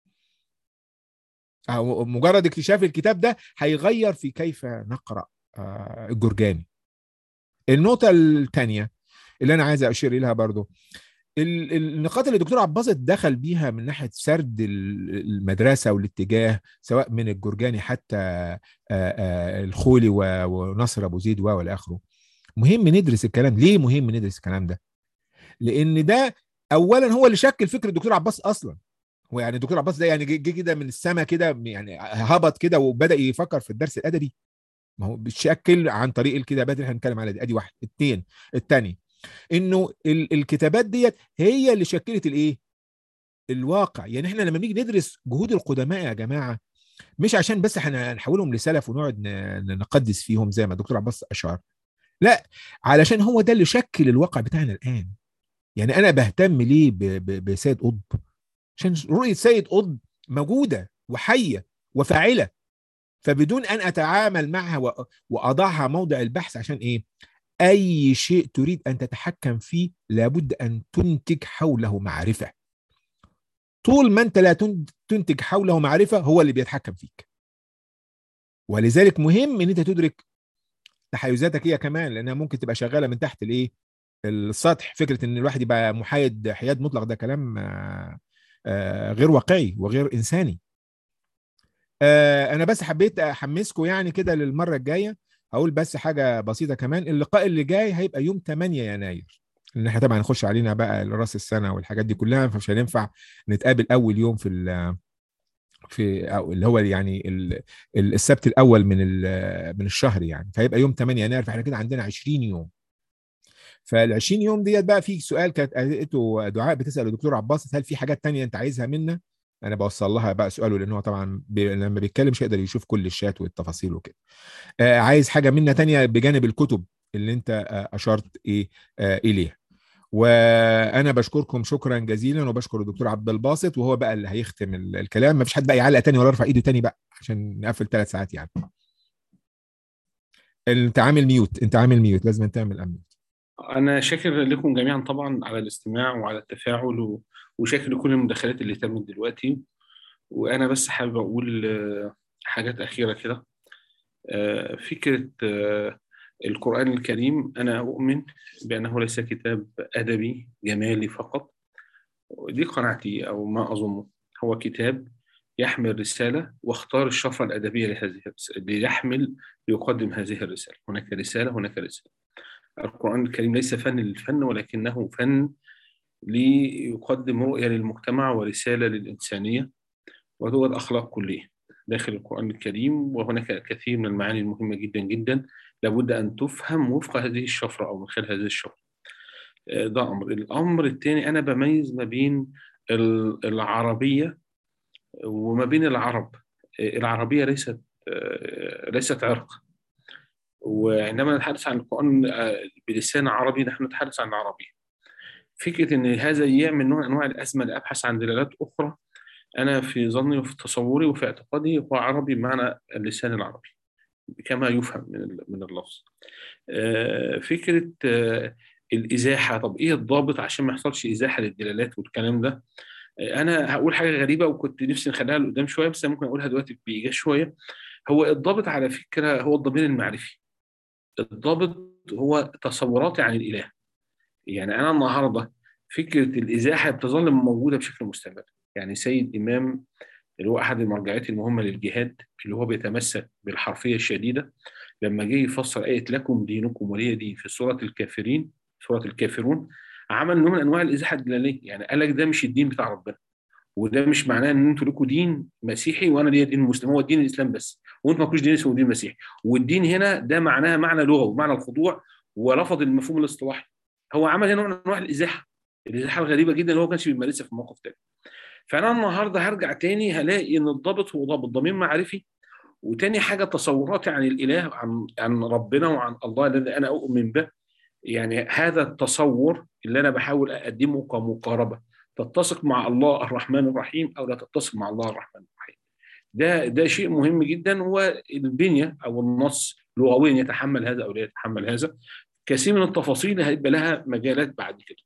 أو مجرد اكتشاف الكتاب ده هيغير في كيف نقرا الجرجاني النقطه الثانيه اللي انا عايز اشير اليها برضو النقاط اللي الدكتور عباس دخل بيها من ناحيه سرد المدرسه والاتجاه سواء من الجرجاني حتى الخولي ونصر ابو زيد والى اخره مهم ندرس الكلام ليه مهم ندرس الكلام ده لان ده اولا هو اللي شكل فكر الدكتور عباس اصلا هو يعني الدكتور عباس ده يعني جه كده من السماء كده يعني هبط كده وبدا يفكر في الدرس الادبي ما هو بيتشكل عن طريق الكتابات اللي هنتكلم عليها دي ادي واحد اثنين الثاني انه الكتابات ديت هي اللي شكلت الايه الواقع يعني احنا لما بنيجي ندرس جهود القدماء يا جماعه مش عشان بس هنحولهم لسلف ونقعد نقدس فيهم زي ما الدكتور عباس اشار لا علشان هو ده اللي شكل الواقع بتاعنا الان يعني انا بهتم ليه بسيد قطب عشان رؤيه سيد قطب موجوده وحيه وفاعله فبدون ان اتعامل معها واضعها موضع البحث عشان ايه اي شيء تريد ان تتحكم فيه لابد ان تنتج حوله معرفه طول ما انت لا تنتج حوله معرفه هو اللي بيتحكم فيك ولذلك مهم ان انت تدرك تحيزاتك هي كمان لانها ممكن تبقى شغاله من تحت الايه السطح فكره ان الواحد يبقى محايد حياد مطلق ده كلام غير واقعي وغير انساني انا بس حبيت احمسكم يعني كده للمره الجايه هقول بس حاجه بسيطه كمان اللقاء اللي جاي هيبقى يوم 8 يناير لان احنا طبعا هنخش علينا بقى راس السنه والحاجات دي كلها فمش هينفع نتقابل اول يوم في في أو اللي هو يعني السبت الاول من من الشهر يعني فهيبقى يوم 8 يناير فاحنا كده عندنا 20 يوم فال 20 يوم ديت بقى في سؤال كانت قالته دعاء بتسال الدكتور عباس هل في حاجات تانية انت عايزها منا انا بوصل لها بقى سؤاله لان هو طبعا بي... لما بيتكلم مش هيقدر يشوف كل الشات والتفاصيل وكده آه عايز حاجه منا تانية بجانب الكتب اللي انت آه اشرت ايه آه اليها وانا بشكركم شكرا جزيلا وبشكر الدكتور عبد الباسط وهو بقى اللي هيختم الكلام ما فيش حد بقى يعلق تاني ولا يرفع ايده تاني بقى عشان نقفل ثلاث ساعات يعني انت عامل ميوت انت عامل ميوت لازم تعمل اميوت انا شاكر لكم جميعا طبعا على الاستماع وعلى التفاعل و... وشاكر لكل المداخلات اللي تمت دلوقتي وانا بس حابب اقول حاجات اخيره كده فكره القران الكريم انا اؤمن بانه ليس كتاب ادبي جمالي فقط دي قناعتي او ما اظنه هو كتاب يحمل رساله واختار الشفره الادبيه لهذه ليحمل ليقدم هذه الرساله هناك رساله هناك رساله القران الكريم ليس فن للفن ولكنه فن ليقدم رؤية للمجتمع ورسالة للإنسانية وهو الأخلاق كلية داخل القرآن الكريم وهناك كثير من المعاني المهمة جدا جدا لابد أن تفهم وفق هذه الشفرة أو من خلال هذه الشفرة ده أمر الأمر الثاني أنا بميز ما بين العربية وما بين العرب العربية ليست ليست عرق وعندما نتحدث عن القرآن بلسان عربي نحن نتحدث عن العربية فكره ان هذا يعمل نوع من انواع الازمه لابحث عن دلالات اخرى انا في ظني وفي تصوري وفي اعتقادي هو عربي بمعنى اللسان العربي كما يفهم من من اللفظ. فكره الازاحه طب ايه الضابط عشان ما يحصلش ازاحه للدلالات والكلام ده؟ انا هقول حاجه غريبه وكنت نفسي نخليها لقدام شويه بس ممكن اقولها دلوقتي بايجاز شويه هو الضابط على فكره هو الضمير المعرفي. الضابط هو تصوراتي عن الاله. يعني انا النهارده فكره الازاحه بتظل موجوده بشكل مستمر يعني سيد امام اللي هو احد المرجعيات المهمه للجهاد اللي هو بيتمسك بالحرفيه الشديده لما جه يفسر ايه لكم دينكم ولي دين في سوره الكافرين سوره الكافرون عمل نوع من انواع الازاحه الدلاليه يعني قال لك ده مش الدين بتاع ربنا وده مش معناه ان انتوا لكم دين مسيحي وانا ليا دين مسلم هو الدين الاسلام بس وانتوا مالكوش دين اسمه دين مسيحي والدين هنا ده معناه معنى لغوي معنى الخضوع ورفض المفهوم الاصطلاحي هو عمل هنا نوع من انواع الازاحه الازاحه الغريبه جدا اللي هو ما كانش بيمارسها في موقف تاني فانا النهارده هرجع تاني هلاقي ان الضابط هو ضابط ضمير معرفي وتاني حاجه تصوراتي عن الاله عن عن ربنا وعن الله الذي انا اؤمن به يعني هذا التصور اللي انا بحاول اقدمه كمقاربه تتسق مع الله الرحمن الرحيم او لا تتسق مع الله الرحمن الرحيم ده ده شيء مهم جدا والبنيه او النص لغويا يتحمل هذا او لا يتحمل هذا كثير من التفاصيل هيبقى لها مجالات بعد كده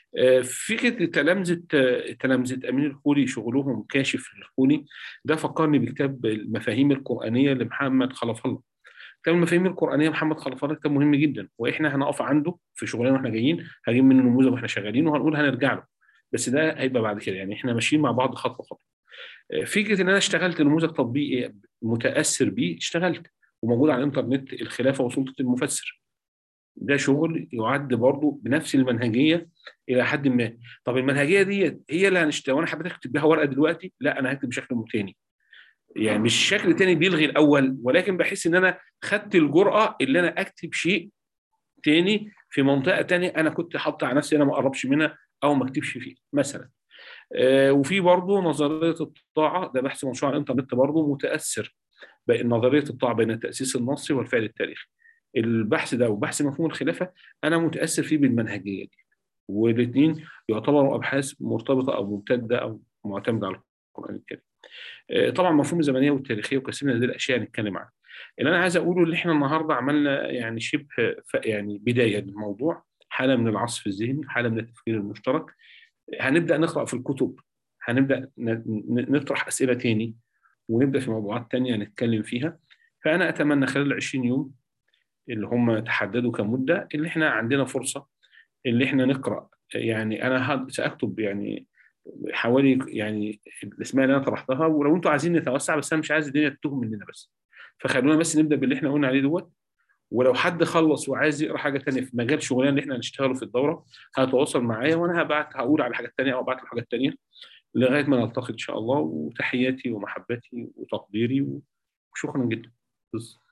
فكره تلامذه تلامذه امين الخولي شغلهم كاشف للخولي ده فكرني بكتاب المفاهيم القرانيه لمحمد خلف الله كتاب المفاهيم القرانيه محمد خلف الله كتاب مهم جدا واحنا هنقف عنده في شغلنا واحنا جايين هنجيب منه نموذج واحنا شغالين وهنقول هنرجع له بس ده هيبقى بعد كده يعني احنا ماشيين مع بعض خطوه خطوه فكره ان انا اشتغلت نموذج تطبيقي متاثر بيه اشتغلت وموجود على الانترنت الخلافه وسلطه المفسر ده شغل يعد برضه بنفس المنهجيه الى حد ما طب المنهجيه دي هي اللي هنشتغل وانا حبيت اكتب بها ورقه دلوقتي لا انا هكتب بشكل تاني يعني مش شكل تاني بيلغي الاول ولكن بحس ان انا خدت الجرأه اللي انا اكتب شيء تاني في منطقه تانية انا كنت حاطط على نفسي انا ما اقربش منها او ما اكتبش فيها مثلا آه وفي برضه نظريه الطاعه ده بحث منشور على الانترنت برضه متاثر نظريه الطاعه بين التاسيس النصي والفعل التاريخي البحث ده وبحث مفهوم الخلافه انا متاثر فيه بالمنهجيه دي والاثنين يعتبروا ابحاث مرتبطه او ممتده او معتمده على القران الكريم. طبعا مفهوم الزمنيه والتاريخيه وكثير من هذه الاشياء هنتكلم عنها. اللي انا عايز اقوله اللي احنا النهارده عملنا يعني شبه يعني بدايه للموضوع حاله من العصف الذهني، حاله من التفكير المشترك. هنبدا نقرا في الكتب، هنبدا نطرح اسئله تاني ونبدا في موضوعات تانيه نتكلم فيها. فانا اتمنى خلال 20 يوم اللي هم تحددوا كمده اللي احنا عندنا فرصه اللي احنا نقرا يعني انا ساكتب يعني حوالي يعني الاسماء اللي انا طرحتها ولو انتم عايزين نتوسع بس انا مش عايز الدنيا تتوه مننا بس فخلونا بس نبدا باللي احنا قلنا عليه دوت ولو حد خلص وعايز يقرا حاجه ثانيه في مجال شغلنا اللي احنا هنشتغله في الدوره هتواصل معايا وانا هبعت هقول على حاجات ثانيه او ابعت له حاجات ثانيه لغايه ما نلتقي ان شاء الله وتحياتي ومحبتي وتقديري وشكرا جدا